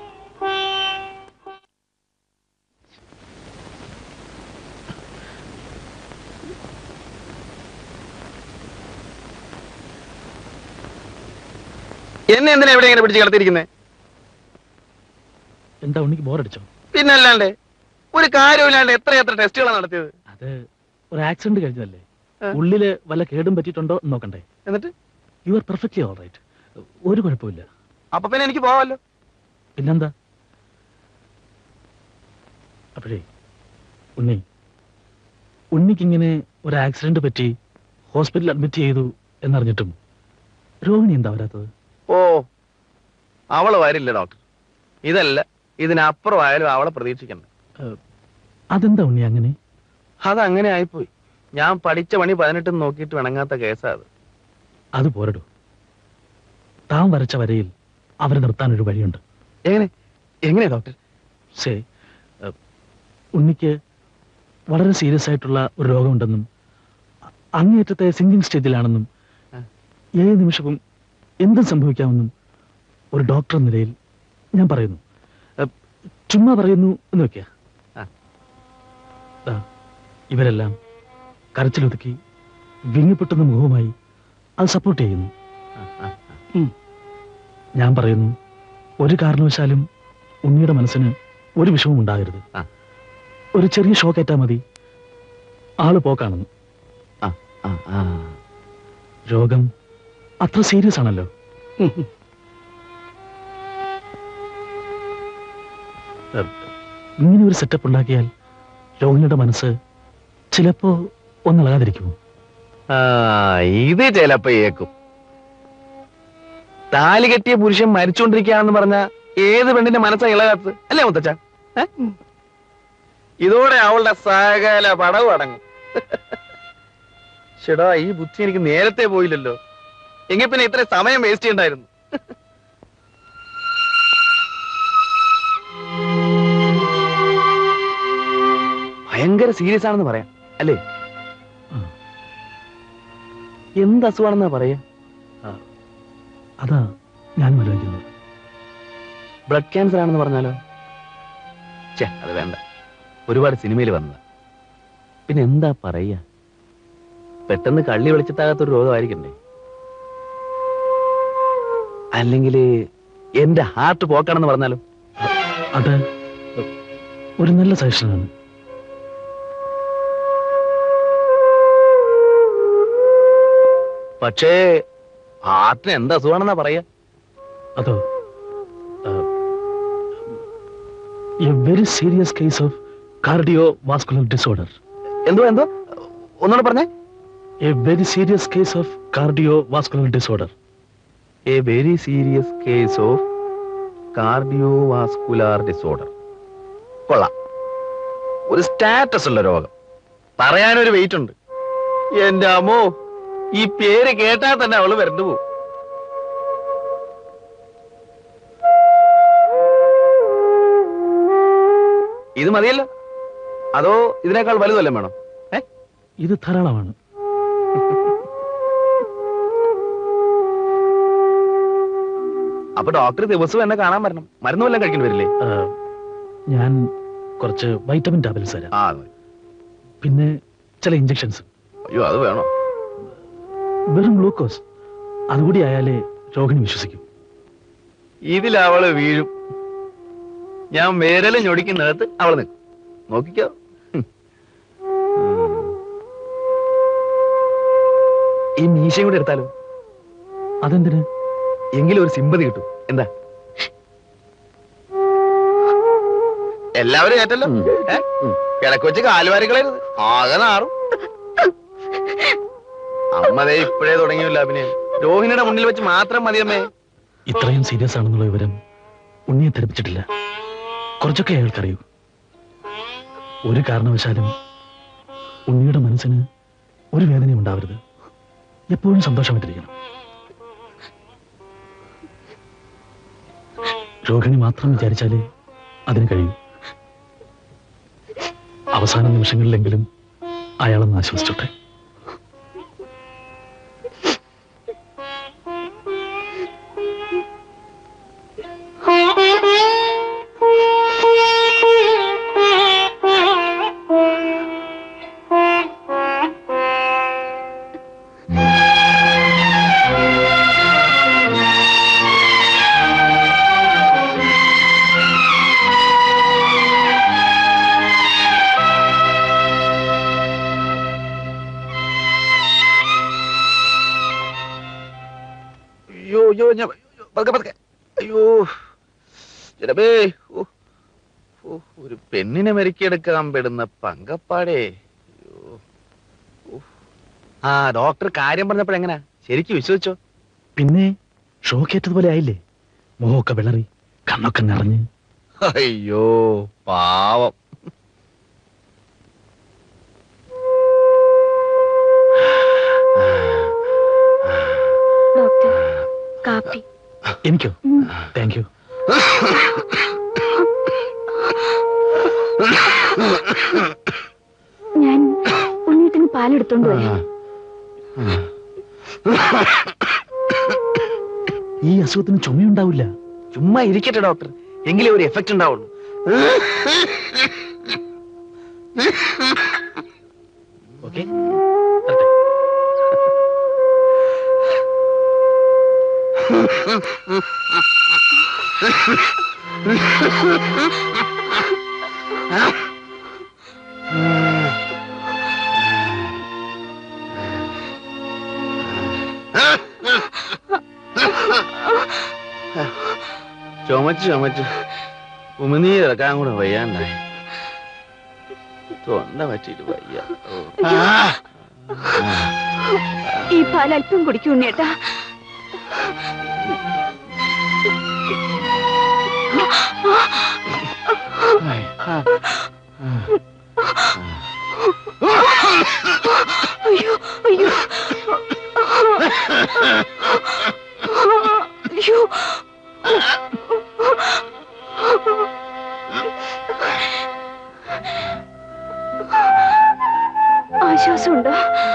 എന്നെ എന്തിനാ എവിടെ ഇങ്ങനെ പിടിച്ച് കിടത്തിയിരിക്കുന്നത് എന്താ ഉണ്ണിക്ക് ബോറടിച്ചോ പിന്നല്ലാണ്ട് ഒരു കാര്യമില്ലാണ്ട് എത്ര എത്ര ടെസ്റ്റുകളാണ് നടത്തിയത് അത് ഒരു ആക്സിഡന്റ് കഴിഞ്ഞതല്ലേ ആ. ഉള്ളില് വല്ല കേടും പറ്റിയിട്ടുണ്ടോ എന്ന് നോക്കണ്ടേ എന്നിട്ട് you are perfectly all right ഒരു കുഴപ്പമില്ല അപ്പൊ പിന്നെ എനിക്ക് പോവാമല്ലോ പിന്നെന്താ അപ്പോഴേ ഉണ്ണി ഉണ്ണിക്കിങ്ങനെ ഒരു ആക്സിഡന്റ് പറ്റി ഹോസ്പിറ്റലിൽ അഡ്മിറ്റ് ചെയ്തു എന്നറിഞ്ഞിട്ടും രോഹിണി എന്താ വരാത്തത് ഓ അവള് വരില്ല ഡോക്ടർ ഇതല്ല ഇതിനപ്പുറം ആയാലും അവളെ പ്രതീക്ഷിക്കണ്ട അതെന്താ ഉണ്ണി അങ്ങനെ അതങ്ങനെ ആയിപ്പോയി ഞാൻ പഠിച്ച പണി പതിനെട്ടും നോക്കിയിട്ട് വിണങ്ങാത്ത കേസാ അത് അത് പോരടൂ താൻ വരച്ച വരയിൽ അവരെ നിർത്താൻ ഒരു വഴിയുണ്ട് എങ്ങനെ എങ്ങനെയാ ഡോക്ടർ സേ ഉണ്ണിക്ക് വളരെ സീരിയസ് ആയിട്ടുള്ള ഒരു രോഗമുണ്ടെന്നും അ- അങ്ങേയറ്റത്തെ സിംഗിങ് സ്റ്റേജിലാണെന്നും ആ. ഏത് നിമിഷവും എന്തും സംഭവിക്കാമെന്നും ഒരു ഡോക്ടർ എന്ന നിലയിൽ ഞാൻ പറയുന്നു അ, ചുമ്മാ പറയുന്നു എന്ന് വെക്കുക ആ. ദാ, ഇവരെല്ലാം കരച്ചിലൊതുക്കി വിങ്ങിപ്പൊട്ടുന്ന മുഖവുമായി അത് സപ്പോർട്ട് ചെയ്യുന്നു ഞാൻ പറയുന്നു ഒരു കാരണവശാലും ഉണ്ണിയുടെ മനസ്സിന് ഒരു വിഷമവും ഉണ്ടാകരുത് ആ. ഒരു ചെറിയ ഷോക്ക് ഏറ്റാ മതി ആള് പോക്കാണെന്ന് രോഗം അത്ര സീരിയസ് ആണല്ലോ ഏ, ഇങ്ങനെ ഒരു സെറ്റപ്പ് ഉണ്ടാക്കിയാൽ രോഗിയുടെ മനസ്സ് ചിലപ്പോ ഒന്നിളകാതിരിക്കുമോ ആ ഇത് ചിലപ്പോ ഏക്കും താലി കെട്ടിയ പുരുഷൻ മരിച്ചുകൊണ്ടിരിക്കുകയാണെന്ന് പറഞ്ഞ ഏത് പെണ്ണിന്റെ മനസ്സാ ഇളകാത്തത് അല്ലേ മുത്തച്ഛ ഏ? ഇതോടെ അവളുടെ സകല പടവും അടങ്ങും ചേടാ ഈ ബുദ്ധി എനിക്ക് നേരത്തെ പോയില്ലല്ലോ എങ്കിൽ പിന്നെ ഇത്ര സമയം വേസ്റ്റ് ചെയ്യണ്ടായിരുന്നു ഭയങ്കര സീരിയസ് ആണെന്ന് പറയാം അല്ലേ എന്ത് അസുഖമാണെന്നാ പറയാ അതാ ഞാൻ ആലോചിക്കുന്നത് ബ്ലഡ് ക്യാൻസർ ആണെന്ന് പറഞ്ഞാലോ ഛേ അത് വേണ്ട ഒരുപാട് സിനിമയിൽ വന്നതാ പിന്നെ എന്താ പറയാ പെട്ടെന്ന് കള്ളി വെളിച്ചത്താകാത്ത ഒരു രോഗമായിരിക്കണ്ടേ അല്ലെങ്കിൽ എന്റെ ഹാർട്ട് പോക്കാണെന്ന് പറഞ്ഞാലോ അത് ഒരു നല്ല സജഷനാണ് പക്ഷേ ഹാർട്ടിന് എന്താ അസുഖമാണെന്നാ പറയാ അതോ a very serious case of cardio vascular disorder എന്തോ എന്തോ ഒന്നുകൂടെ പറഞ്ഞേ a very serious case of cardio vascular disorder a very serious case of cardiovascular disorder കൊള്ളാം ഒരു സ്റ്റാറ്റസ് ഉള്ള രോഗം പറയാനൊരു വെയിറ്റ് ഉണ്ട് എന്റെ അമ്മോ ഈ പേര് കേട്ടാൽ തന്നെ അവള് വരണ്ടു പോകും ഇത് മതിയല്ലോ അതോ ഇതിനേക്കാൾ വലുതല്ലേ വേണം ഇത് ധാരാളമാണ് അപ്പൊ ഡോക്ടർ ദിവസവും എന്നെ കാണാൻ വരണം മരുന്ന് വല്ലതും കഴിക്കേണ്ടി വരില്ലേ ആ, ഞാൻ കുറച്ച് വൈറ്റമിൻ ടാബ്ലറ്റ്സ് തരാം ആ പിന്നെ ചില ഇഞ്ചക്ഷൻസ് അയ്യോ അത് വേണോ വെറും ഗ്ലൂക്കോസ് അതുകൂടി ആയാലേ രോഹിണി വിശ്വസിക്കും ഇതിൽ അവള് വീഴും ഞാൻ വേരല് ഞൊടിക്കുന്നിടത്ത് അവള് നിൽക്കും നോക്കിക്കോ ഹും. ഉം. ഈ മീശയും കൂടെ എടുത്താലോ അതെന്തിന് എങ്കിലും ഒരു സിമ്പതി കിട്ടും എന്താ എല്ലാവരും ഏറ്റല്ലോ ഏ? കിടക്ക് വെച്ച് കാലുവാരി കളയരുത് ആകെ നാറും അമ്മ ദേ ഇപ്പോഴേ തുടങ്ങിയില്ല അഭിനയം രോഹിണിയുടെ മുന്നിൽ വെച്ച് മാത്രം മതിയമ്മേ ഇത്രയും സീരിയസ് ആണെന്നുള്ള വിവരം ഉണ്ണിയെ ധരിപ്പിച്ചിട്ടില്ല കുറച്ചൊക്കെ അയാൾക്കറിയൂ ഒരു കാരണവശാലും ഉണ്ണിയുടെ മനസ്സിന് ഒരു വേദനയും ഉണ്ടാവരുത് എപ്പോഴും സന്തോഷമായിട്ടിരിക്കണം രോഹിണി മാത്രം വിചാരിച്ചാലേ അതിന് കഴിയൂ അവസാന നിമിഷങ്ങളിലെങ്കിലും അയാളൊന്ന് ആശ്വസിച്ചോട്ടെ അയ്യോ അയ്യോ ഞാൻ അയ്യോ, പതുക്കെ പതുക്കെ അയ്യോ ജലബേ ഓ ഓ ഒരു പെണ്ണിനെ മെരുക്കിയെടുക്കാൻ പെടുന്ന പങ്കപ്പാടേ അയ്യോ. ഓ. ആ ഡോക്ടർ കാര്യം പറഞ്ഞപ്പോഴെങ്ങനാ ശരിക്കും വിശ്വസിച്ചോ പിന്നെ ഷോക്കേറ്റതുപോലെ ആയില്ലേ മുഖമൊക്കെ വിളറി കണ്ണൊക്കെ നിറഞ്ഞ് അയ്യോ പാവം ഡോക്ടർ കാപ്പി എനിക്കോ താങ്ക് യു ഞാൻ ഉണ്ണീട്ടിന് പാലെടുത്തോണ്ട് വരാം ഈ അസുഖത്തിന് ചുമയുണ്ടാവില്ല ചുമ്മാ ഇരിക്കട്ടെ ഡോക്ടർ എങ്കിലേ ഒരു എഫക്റ്റ് ഉണ്ടാവുള്ളൂ ഓക്കെ ചുമച്ച് ചുമച്ച് ഉമിനീർ ഇറക്കാൻ കൂടെ വയ്യാണ്ടായി തൊണ്ട പറ്റിയിട്ട് വയ്യ ഓ. ഈ പാൽ അല്പം കുടിക്കൂ ഉണ്ണിയേട്ടാ അയ്യോ അയ്യോ അയ്യോ ആശ്വാസമുണ്ടോ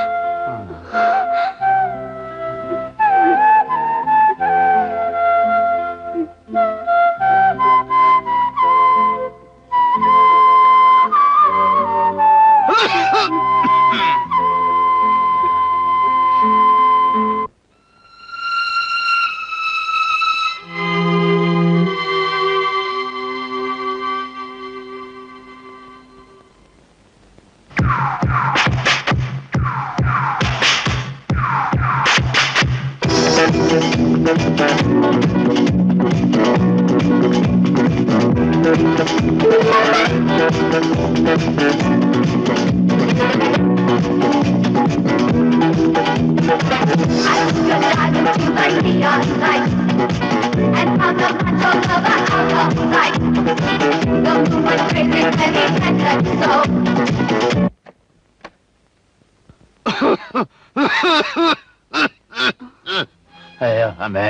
അയ്യോ അമ്മേ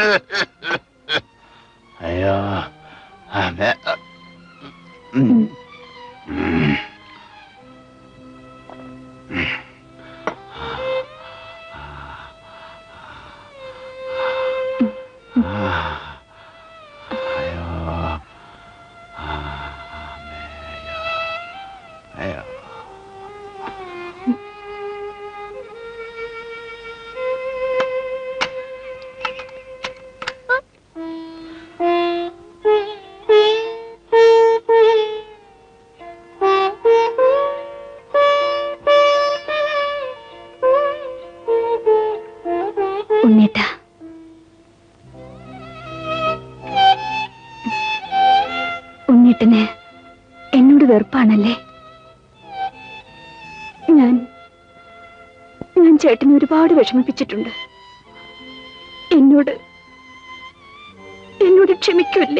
അയ്യോ അമ്മേ ഉം. ഉം. അയ്യോ അമ്മേ അയ്യോ ഉണ്ണേട്ട ഉണ്ണേട്ടന് എന്നോട് വെറുപ്പാണല്ലേ ഞാൻ ഞാൻ ചേട്ടനെ ഒരുപാട് വിഷമിപ്പിച്ചിട്ടുണ്ട് എന്നോട് എന്നോട് ക്ഷമിക്കുമല്ലേ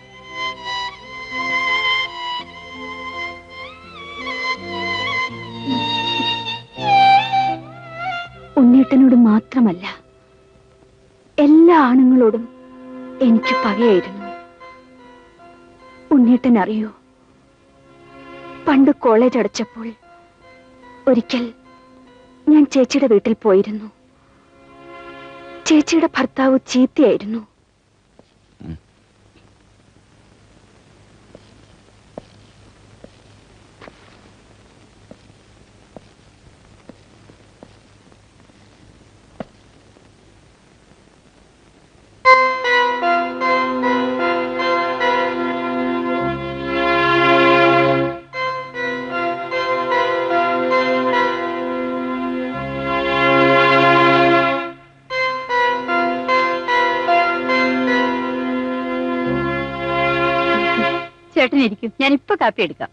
ഉണ്ണേട്ടനോട് മാത്രമല്ല എല്ലാ ആണുങ്ങളോടും എനിക്ക് പകയായിരുന്നു ഉണ്ണേട്ടൻ അറിയോ പണ്ട് കോളേജ് അടച്ചപ്പോൾ ഒരിക്കൽ ഞാൻ ചേച്ചിയുടെ വീട്ടിൽ പോയിരുന്നു ചേച്ചിയുടെ ഭർത്താവ് ചീത്തയായിരുന്നു ചേട്ടൻ ഇരിക്കും ഞാൻ ഇപ്പൊ കാപ്പി എടുക്കാം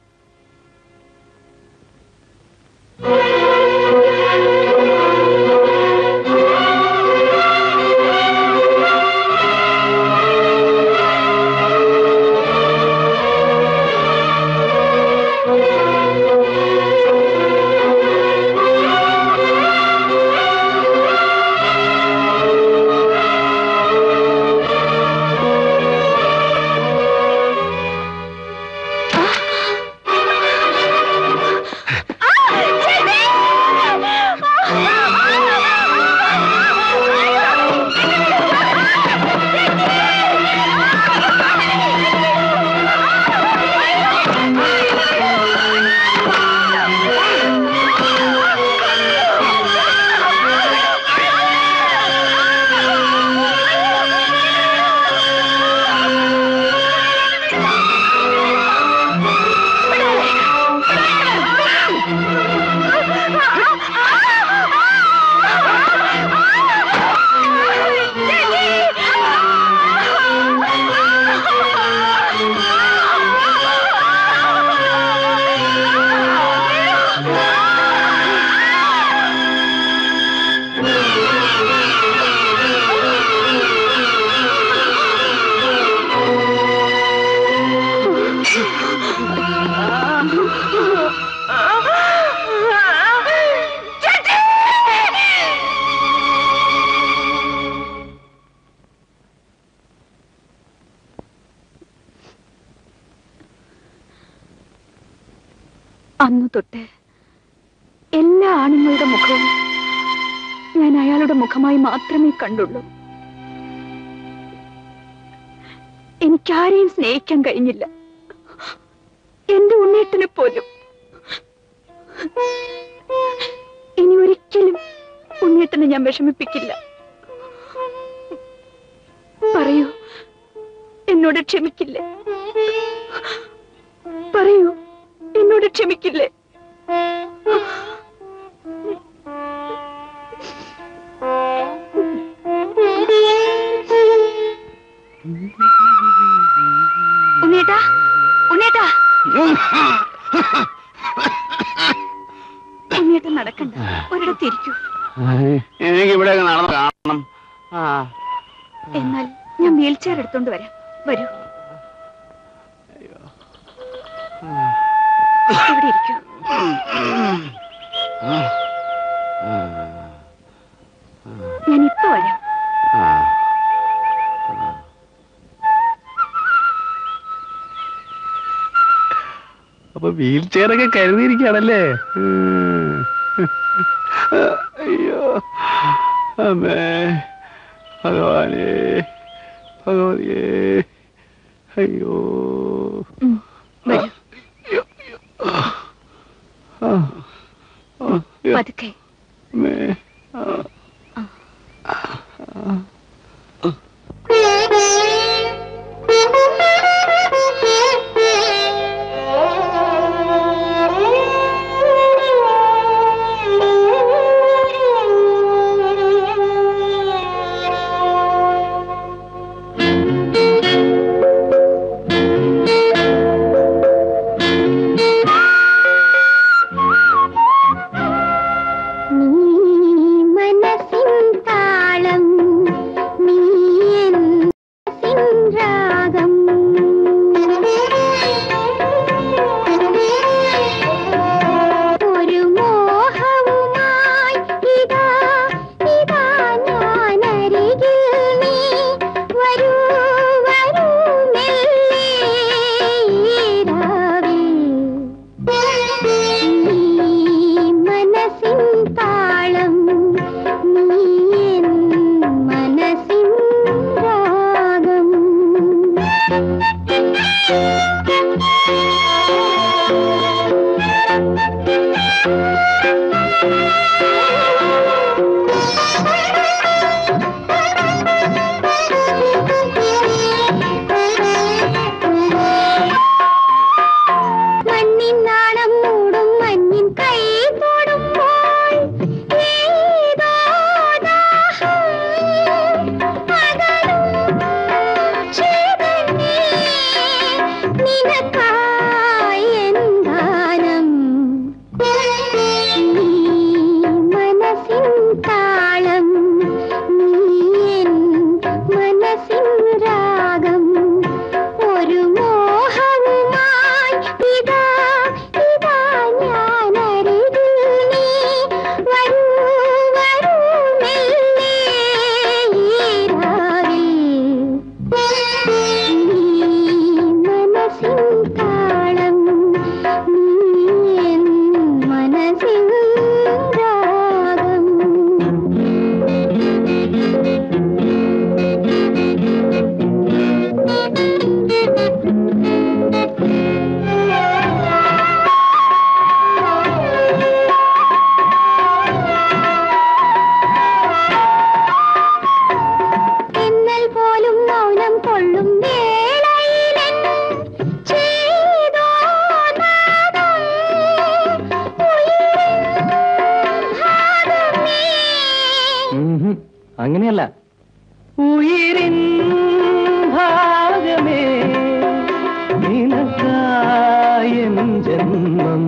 അന്നു തൊട്ട് എല്ലാ ആണുങ്ങളുടെ മുഖവും ഞാൻ അയാളുടെ മുഖമായി മാത്രമേ കണ്ടുള്ളൂ എനിക്കാരെയും സ്നേഹിക്കാൻ കഴിഞ്ഞില്ല എന്റെ ഉണ്ണേട്ടനെ പോലും ഇനി ഒരിക്കലും ഉണ്ണേട്ടനെ ഞാൻ വിഷമിപ്പിക്കില്ല പറയൂ എന്നോട് ക്ഷമിക്കില്ലേ പറയൂ എന്നോട് ക്ഷമിക്കില്ലേ ഉണ്ണേട്ടാ ഉണ്ണേട്ടാ ഉണ്ണേട്ടൻ നടക്കണ്ട ഒരിടത്തിരിക്കൂ എനിക്ക് ഇവിടെ നടന്ന് കാണണം ആ എന്നാൽ ഞാൻ വീൽ ചെയർ എടുത്തോണ്ട് വരാം വരൂ ഇവിടെ ഇരിക്കൂ ഞാൻ ഇപ്പൊ വരാം അപ്പൊ വീൽ ചെയർ ഒക്കെ കരുതിയിരിക്കുകയാണല്ലേ ഉം. അയ്യോ അമ്മേ ഭഗവാനേ ഭഗവതിയേ അയ്യോ വരൂ ആ. ആ. അയ്യോ, പതുക്കെ അമ്മേ ആ. മനസ്സിൻ താളം നീ എൻ രാഗം ഒരു മോഹവുമായി ഇതാ ഇതാ ഞാൻ അരികിൽ നീ വരൂ വരൂ മെല്ലെ ഈ രാവിൽ നീ മനസ്സിൻ താളം നീ എൻ മനസ്സിൻ രാഗം മണ്ണിൻ നാണം മൂടും മഞ്ഞിൻ കൈ തൊടുമ്പോൾ ഏതോ ദാഹം അകലും ചേതനേ നിനക്കായി എൻ ഗാനം നീ മനസ്സിൻ താളം നീ എൻ മനസ്സിൻ രാഗം ഒരു മോഹവുമായി ഇതാ ഇതാ ഞാൻ അരികിൽ നീ വരൂ വരൂ മെല്ലെ ഈ രാവിൽ നീ മനസ്സിൻ താളം നീ എൻ മനസ്സിൻ രാഗം എന്നൽ പോലും മൗനം കൊള്ളും വേളയിലെൻ ചെയ്തോ നാദം ഉയരും ഭാഗമേ അങ്ങനെയല്ല ഉയിരിൻ ഭാഗമേ നിനക്കായൻ ജന്മം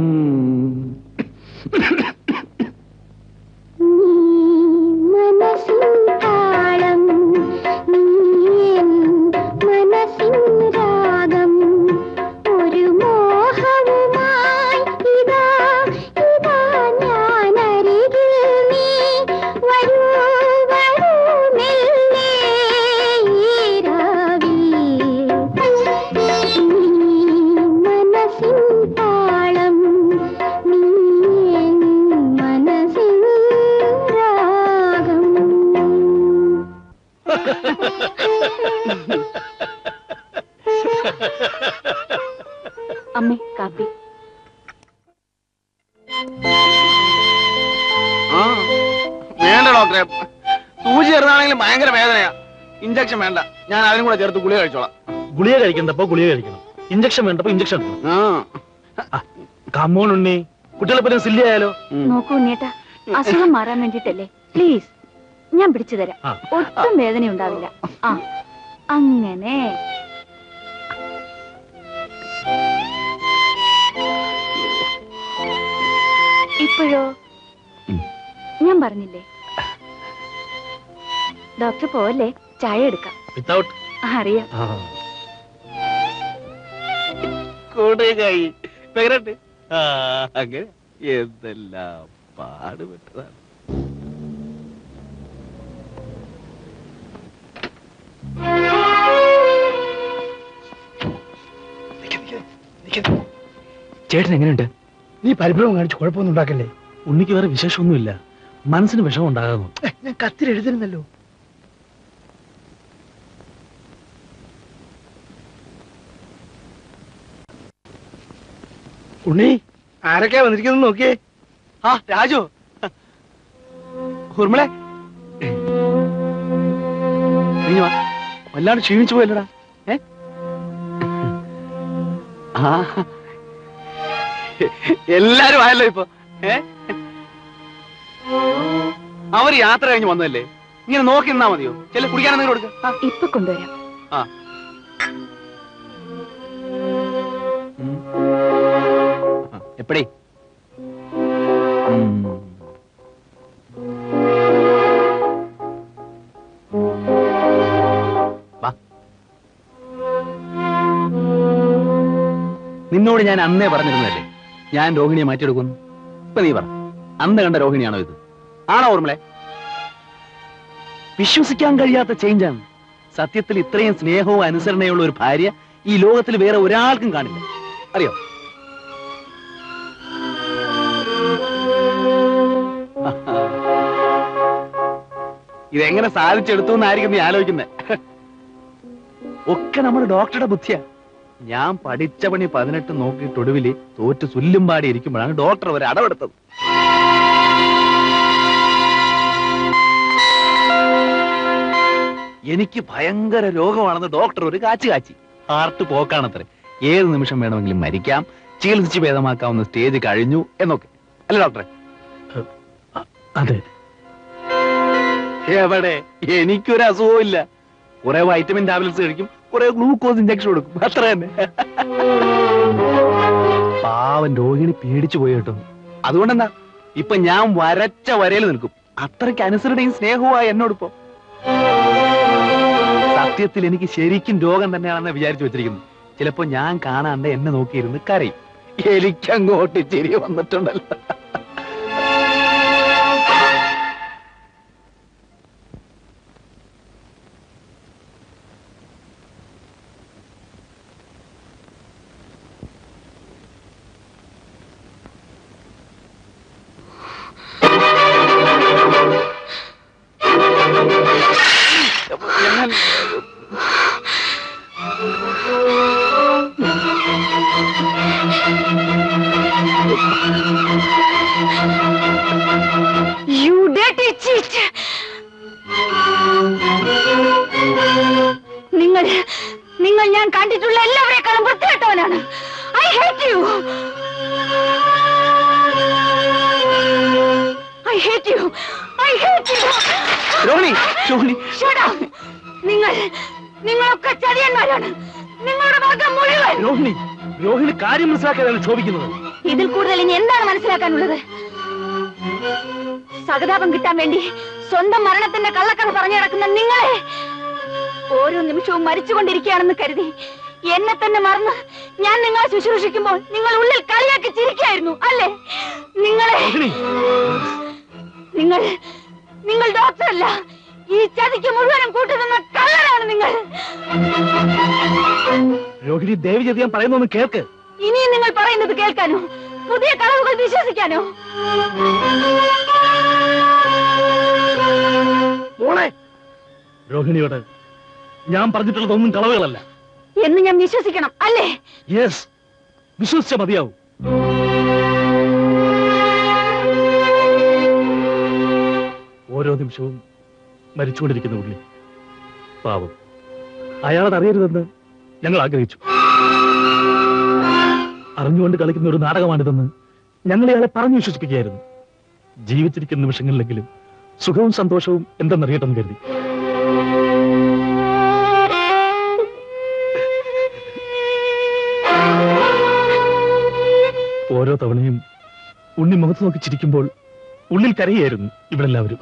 നീ മനസ്സിൻ താളം നീ എൻ മനസ്സിൻ രാഗം ഒരു മോഹവുമായി ഇതാ ഇതാ ഞാൻ അരികിൽ നീ വരൂ വരൂ മെല്ലെ ഈ രാവിൽ ഡോക്ടറെ സൂചി ചേർന്നാണെങ്കിലും ഭയങ്കര വേദനയാ ഇഞ്ചക്ഷൻ വേണ്ട ഞാൻ അതിനും കൂടെ ചേർത്ത് ഗുളിക കഴിച്ചോളാം ഗുളിക കഴിക്കണ്ടപ്പോ ഗുളിക കഴിക്കണം ഇഞ്ചക്ഷൻ വേണ്ടപ്പോ ഇഞ്ചക്ഷൻ കമ്മോൺ ഉണ്ണി കുട്ടികളെ പറ്റും സില്ലിയായാലോ നോക്കൂ ഉണ്ണിയേട്ടാ അസുഖം മാറാൻ വേണ്ടിട്ടല്ലേ പ്ലീസ് ഞാൻ പിടിച്ചു തരാം ആ. ഒട്ടും വേദന ഉണ്ടാവില്ല ആ അങ്ങനെ ഇപ്പോഴോ ഞാൻ പറഞ്ഞില്ലേ ഡോക്ടർ പോവല്ലേ ചായ എടുക്കാം വിത്തൗട്ട് അറിയാം കൊടുകായി എങ്ങനെയുണ്ട് ആ, അങ്ങനെ എന്തെല്ലാം പാടുപെട്ടതാണ് ചേട്ടൻ എങ്ങനെയുണ്ട് നീ പരിഭ്രമം കാണിച്ച് കുഴപ്പമൊന്നും ഉണ്ടാക്കല്ലേ ഉണ്ണിക്ക് വേറെ വിശേഷമൊന്നുമില്ല മനസ്സിന് വിഷമം ഉണ്ടാകുന്നു ഏ, ഞാൻ കത്തിൽ എഴുതുന്നല്ലോ ഉണ്ണി ആരൊക്കെയാ വന്നിരിക്കുന്നത് നോക്കിയേ ആ രാജു ഉർമിളെ നീ വാ വല്ലാണ്ട് ക്ഷീണിച്ചു പോയല്ലടാ ഏ ആ എല്ലാരും ആയല്ലോ ഇപ്പൊ ഏ അവര് യാത്ര കഴിഞ്ഞ് വന്നതല്ലേ ഇങ്ങനെ നോക്കി നിന്നാ മതിയോ ചെല്ല കുടിക്കാനെന്തെങ്കിലും കൊടുക്ക ആ ഇപ്പൊ കൊണ്ടുവരാം ആ എപ്പടി നിന്നോട് ഞാൻ അന്നേ പറഞ്ഞിരുന്നല്ലേ ഞാൻ രോഹിണിയെ മാറ്റിയെടുക്കുന്നു ഇപ്പൊ നീ പറ അന്ന് കണ്ട രോഹിണിയാണോ ഇത് ആണോ ഓർമ്മളെ വിശ്വസിക്കാൻ കഴിയാത്ത ചേഞ്ചാണ് സത്യത്തിൽ ഇത്രയും സ്നേഹവും അനുസരണയുള്ള ഒരു ഭാര്യ ഈ ലോകത്തിൽ വേറെ ഒരാൾക്കും കാണില്ല അറിയോ ഇതെങ്ങനെ സാധിച്ചെടുത്തു എന്നായിരിക്കും നീ ആലോചിക്കുന്നത് ഒക്കെ നമ്മുടെ ഡോക്ടറുടെ ബുദ്ധിയാ ഞാൻ പഠിച്ച പണി പതിനെട്ട് നോക്കിയിട്ട് ഒടുവില് തോറ്റ് സുല്ലും പാടി ഇരിക്കുമ്പോഴാണ് ഡോക്ടർ ഒരു അടവെടുത്തത് എനിക്ക് ഭയങ്കര രോഗമാണെന്ന് ഡോക്ടർ ഒരു കാച്ചു കാച്ചി ഹാർട്ട് പോക്കാണത്രേ ഏത് നിമിഷം വേണമെങ്കിലും മരിക്കാം ചികിത്സിച്ച് ഭേദമാക്കാവുന്ന സ്റ്റേജ് കഴിഞ്ഞു എന്നൊക്കെ അല്ലേ ഡോക്ടറെ അതെ എവിടെ എനിക്കൊരു അസുഖവും ഇല്ല കുറെ വൈറ്റമിൻ ടാബ്ലറ്റ്സ് കഴിക്കും കുറെ ഗ്ലൂക്കോസ് ഇഞ്ചക്ഷൻ കൊടുക്കും അത്ര തന്നെ പാവൻ രോഹിണി പേടിച്ചു പോയി കേട്ടോ അതുകൊണ്ടെന്താ ഇപ്പൊ ഞാൻ വരച്ച വരയിൽ നിൽക്കും അത്രയ്ക്ക് അനുസരണയും സ്നേഹവുമായി എന്നോടിപ്പോ സത്യത്തിൽ എനിക്ക് ശരിക്കും രോഗം തന്നെയാണെന്ന് വിചാരിച്ചു വെച്ചിരിക്കുന്നു ചിലപ്പോ ഞാൻ കാണാണ്ട് എന്നെ നോക്കിയിരുന്ന് കരയും എനിക്കങ്ങോട്ട് ചിരി വന്നിട്ടുണ്ടല്ലോ ഞാൻ You dirty cheat! നിങ്ങൾ നിങ്ങൾ ഞാൻ കണ്ടിട്ടുള്ള എല്ലാവരെക്കാളും വൃത്തികെട്ടവനാണ് I hate you I hate you I hate you Rohini Rohini നിങ്ങൾ നിങ്ങളൊക്കെ ചതിയന്മാരാണ് നിങ്ങളുടെ വർഗം മുഴുവൻ രോഹിണി രോഹിണി കാര്യം മനസ്സിലാക്കാനാണ് ക്ഷോഭിക്കുന്നത് ഇതിൽ കൂടുതൽ ഇനി എന്താണ് മനസ്സിലാക്കാനുള്ളത് സഹതാപം കിട്ടാൻ വേണ്ടി സ്വന്തം മരണത്തിന്റെ കള്ളക്കഥ പറഞ്ഞു നടക്കുന്ന നിങ്ങളെ ഓരോ നിമിഷവും മരിച്ചുകൊണ്ടിരിക്കുകയാണെന്ന് കരുതി എന്നെ തന്നെ മറന്ന് ഞാൻ നിങ്ങളെ ശുശ്രൂഷിക്കുമ്പോൾ നിങ്ങൾ ഉള്ളിൽ കളിയാക്കി ചിരിക്കായിരുന്നു അല്ലേ നിങ്ങളെ നിങ്ങൾ നിങ്ങൾ ഡോക്ടറല്ല ഈ ചതിക്ക് മുഴുവനും കൂട്ടുനിന്ന കള്ളനാണ് നിങ്ങൾ രോഹിണി ദേവി ചെയ്ത് ഞാൻ പറയുന്നൊന്ന് കേൾക്ക് ഇനിയും നിങ്ങൾ പറയുന്നത് കേൾക്കാനോ പുതിയ കളവുകൾ വിശ്വസിക്കാനോ മോളെ രോഹിണിയോട് ഞാൻ പറഞ്ഞിട്ടുള്ളതൊന്നും കളവുകളല്ല എന്ന് ഞാൻ വിശ്വസിക്കണം അല്ലേ യെസ് വിശ്വസിച്ച മതിയാവും ഓരോ ഓരോ നിമിഷവും മരിച്ചുകൊണ്ടിരിക്കുന്ന ഉള്ളി പാവം അയാളത് അറിയരുതെന്ന് ഞങ്ങൾ ആഗ്രഹിച്ചു അറിഞ്ഞുകൊണ്ട് കളിക്കുന്ന ഒരു നാടകമാണിതെന്ന് ഞങ്ങൾ ഇയാളെ പറഞ്ഞു വിശ്വസിപ്പിക്കുകയായിരുന്നു ജീവിച്ചിരിക്കുന്ന നിമിഷങ്ങളിലെങ്കിലും സുഖവും സന്തോഷവും എന്തെന്നറിയട്ടെന്ന് കരുതി ഓരോ തവണയും ഉണ്ണി മുഖത്ത് നോക്കി ചിരിക്കുമ്പോൾ ഉള്ളിൽ കരയായിരുന്നു ഇവിടെല്ലാവരും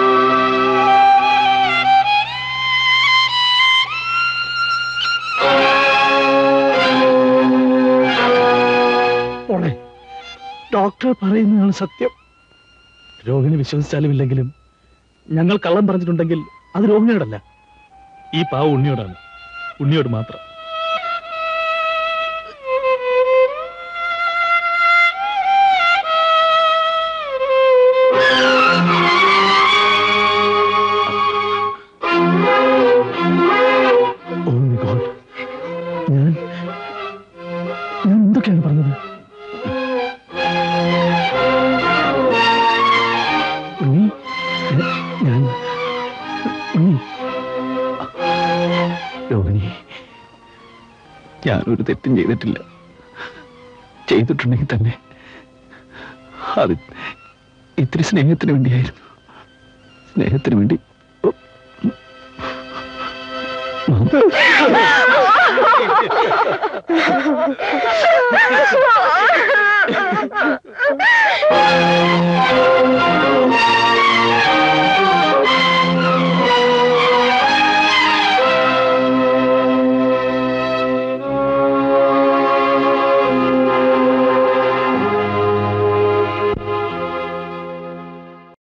മോളെ ഡോക്ടർ പറയുന്നതാണ് സത്യം രോഹിണി വിശ്വസിച്ചാലും ഇല്ലെങ്കിലും ഞങ്ങൾ കള്ളം പറഞ്ഞിട്ടുണ്ടെങ്കിൽ അത് രോഹിണിയോടല്ല ഈ പാവ ഉണ്ണിയോടാണ് ഉണ്ണിയോട് മാത്രം Oh my God. ഞാൻ ഞാൻ എന്തൊക്കെയാണ് പറഞ്ഞത് ഉണ്ണി ഞാൻ- ഞാൻ ഉണ്ണി രോഹിണി ഞാനൊരു തെറ്റും ചെയ്തിട്ടില്ല ചെയ്തിട്ടുണ്ടെങ്കിൽ തന്നെ അത് ഇത്തിരി സ്നേഹത്തിന് വേണ്ടിയായിരുന്നു സ്നേഹത്തിന് വേണ്ടി ആ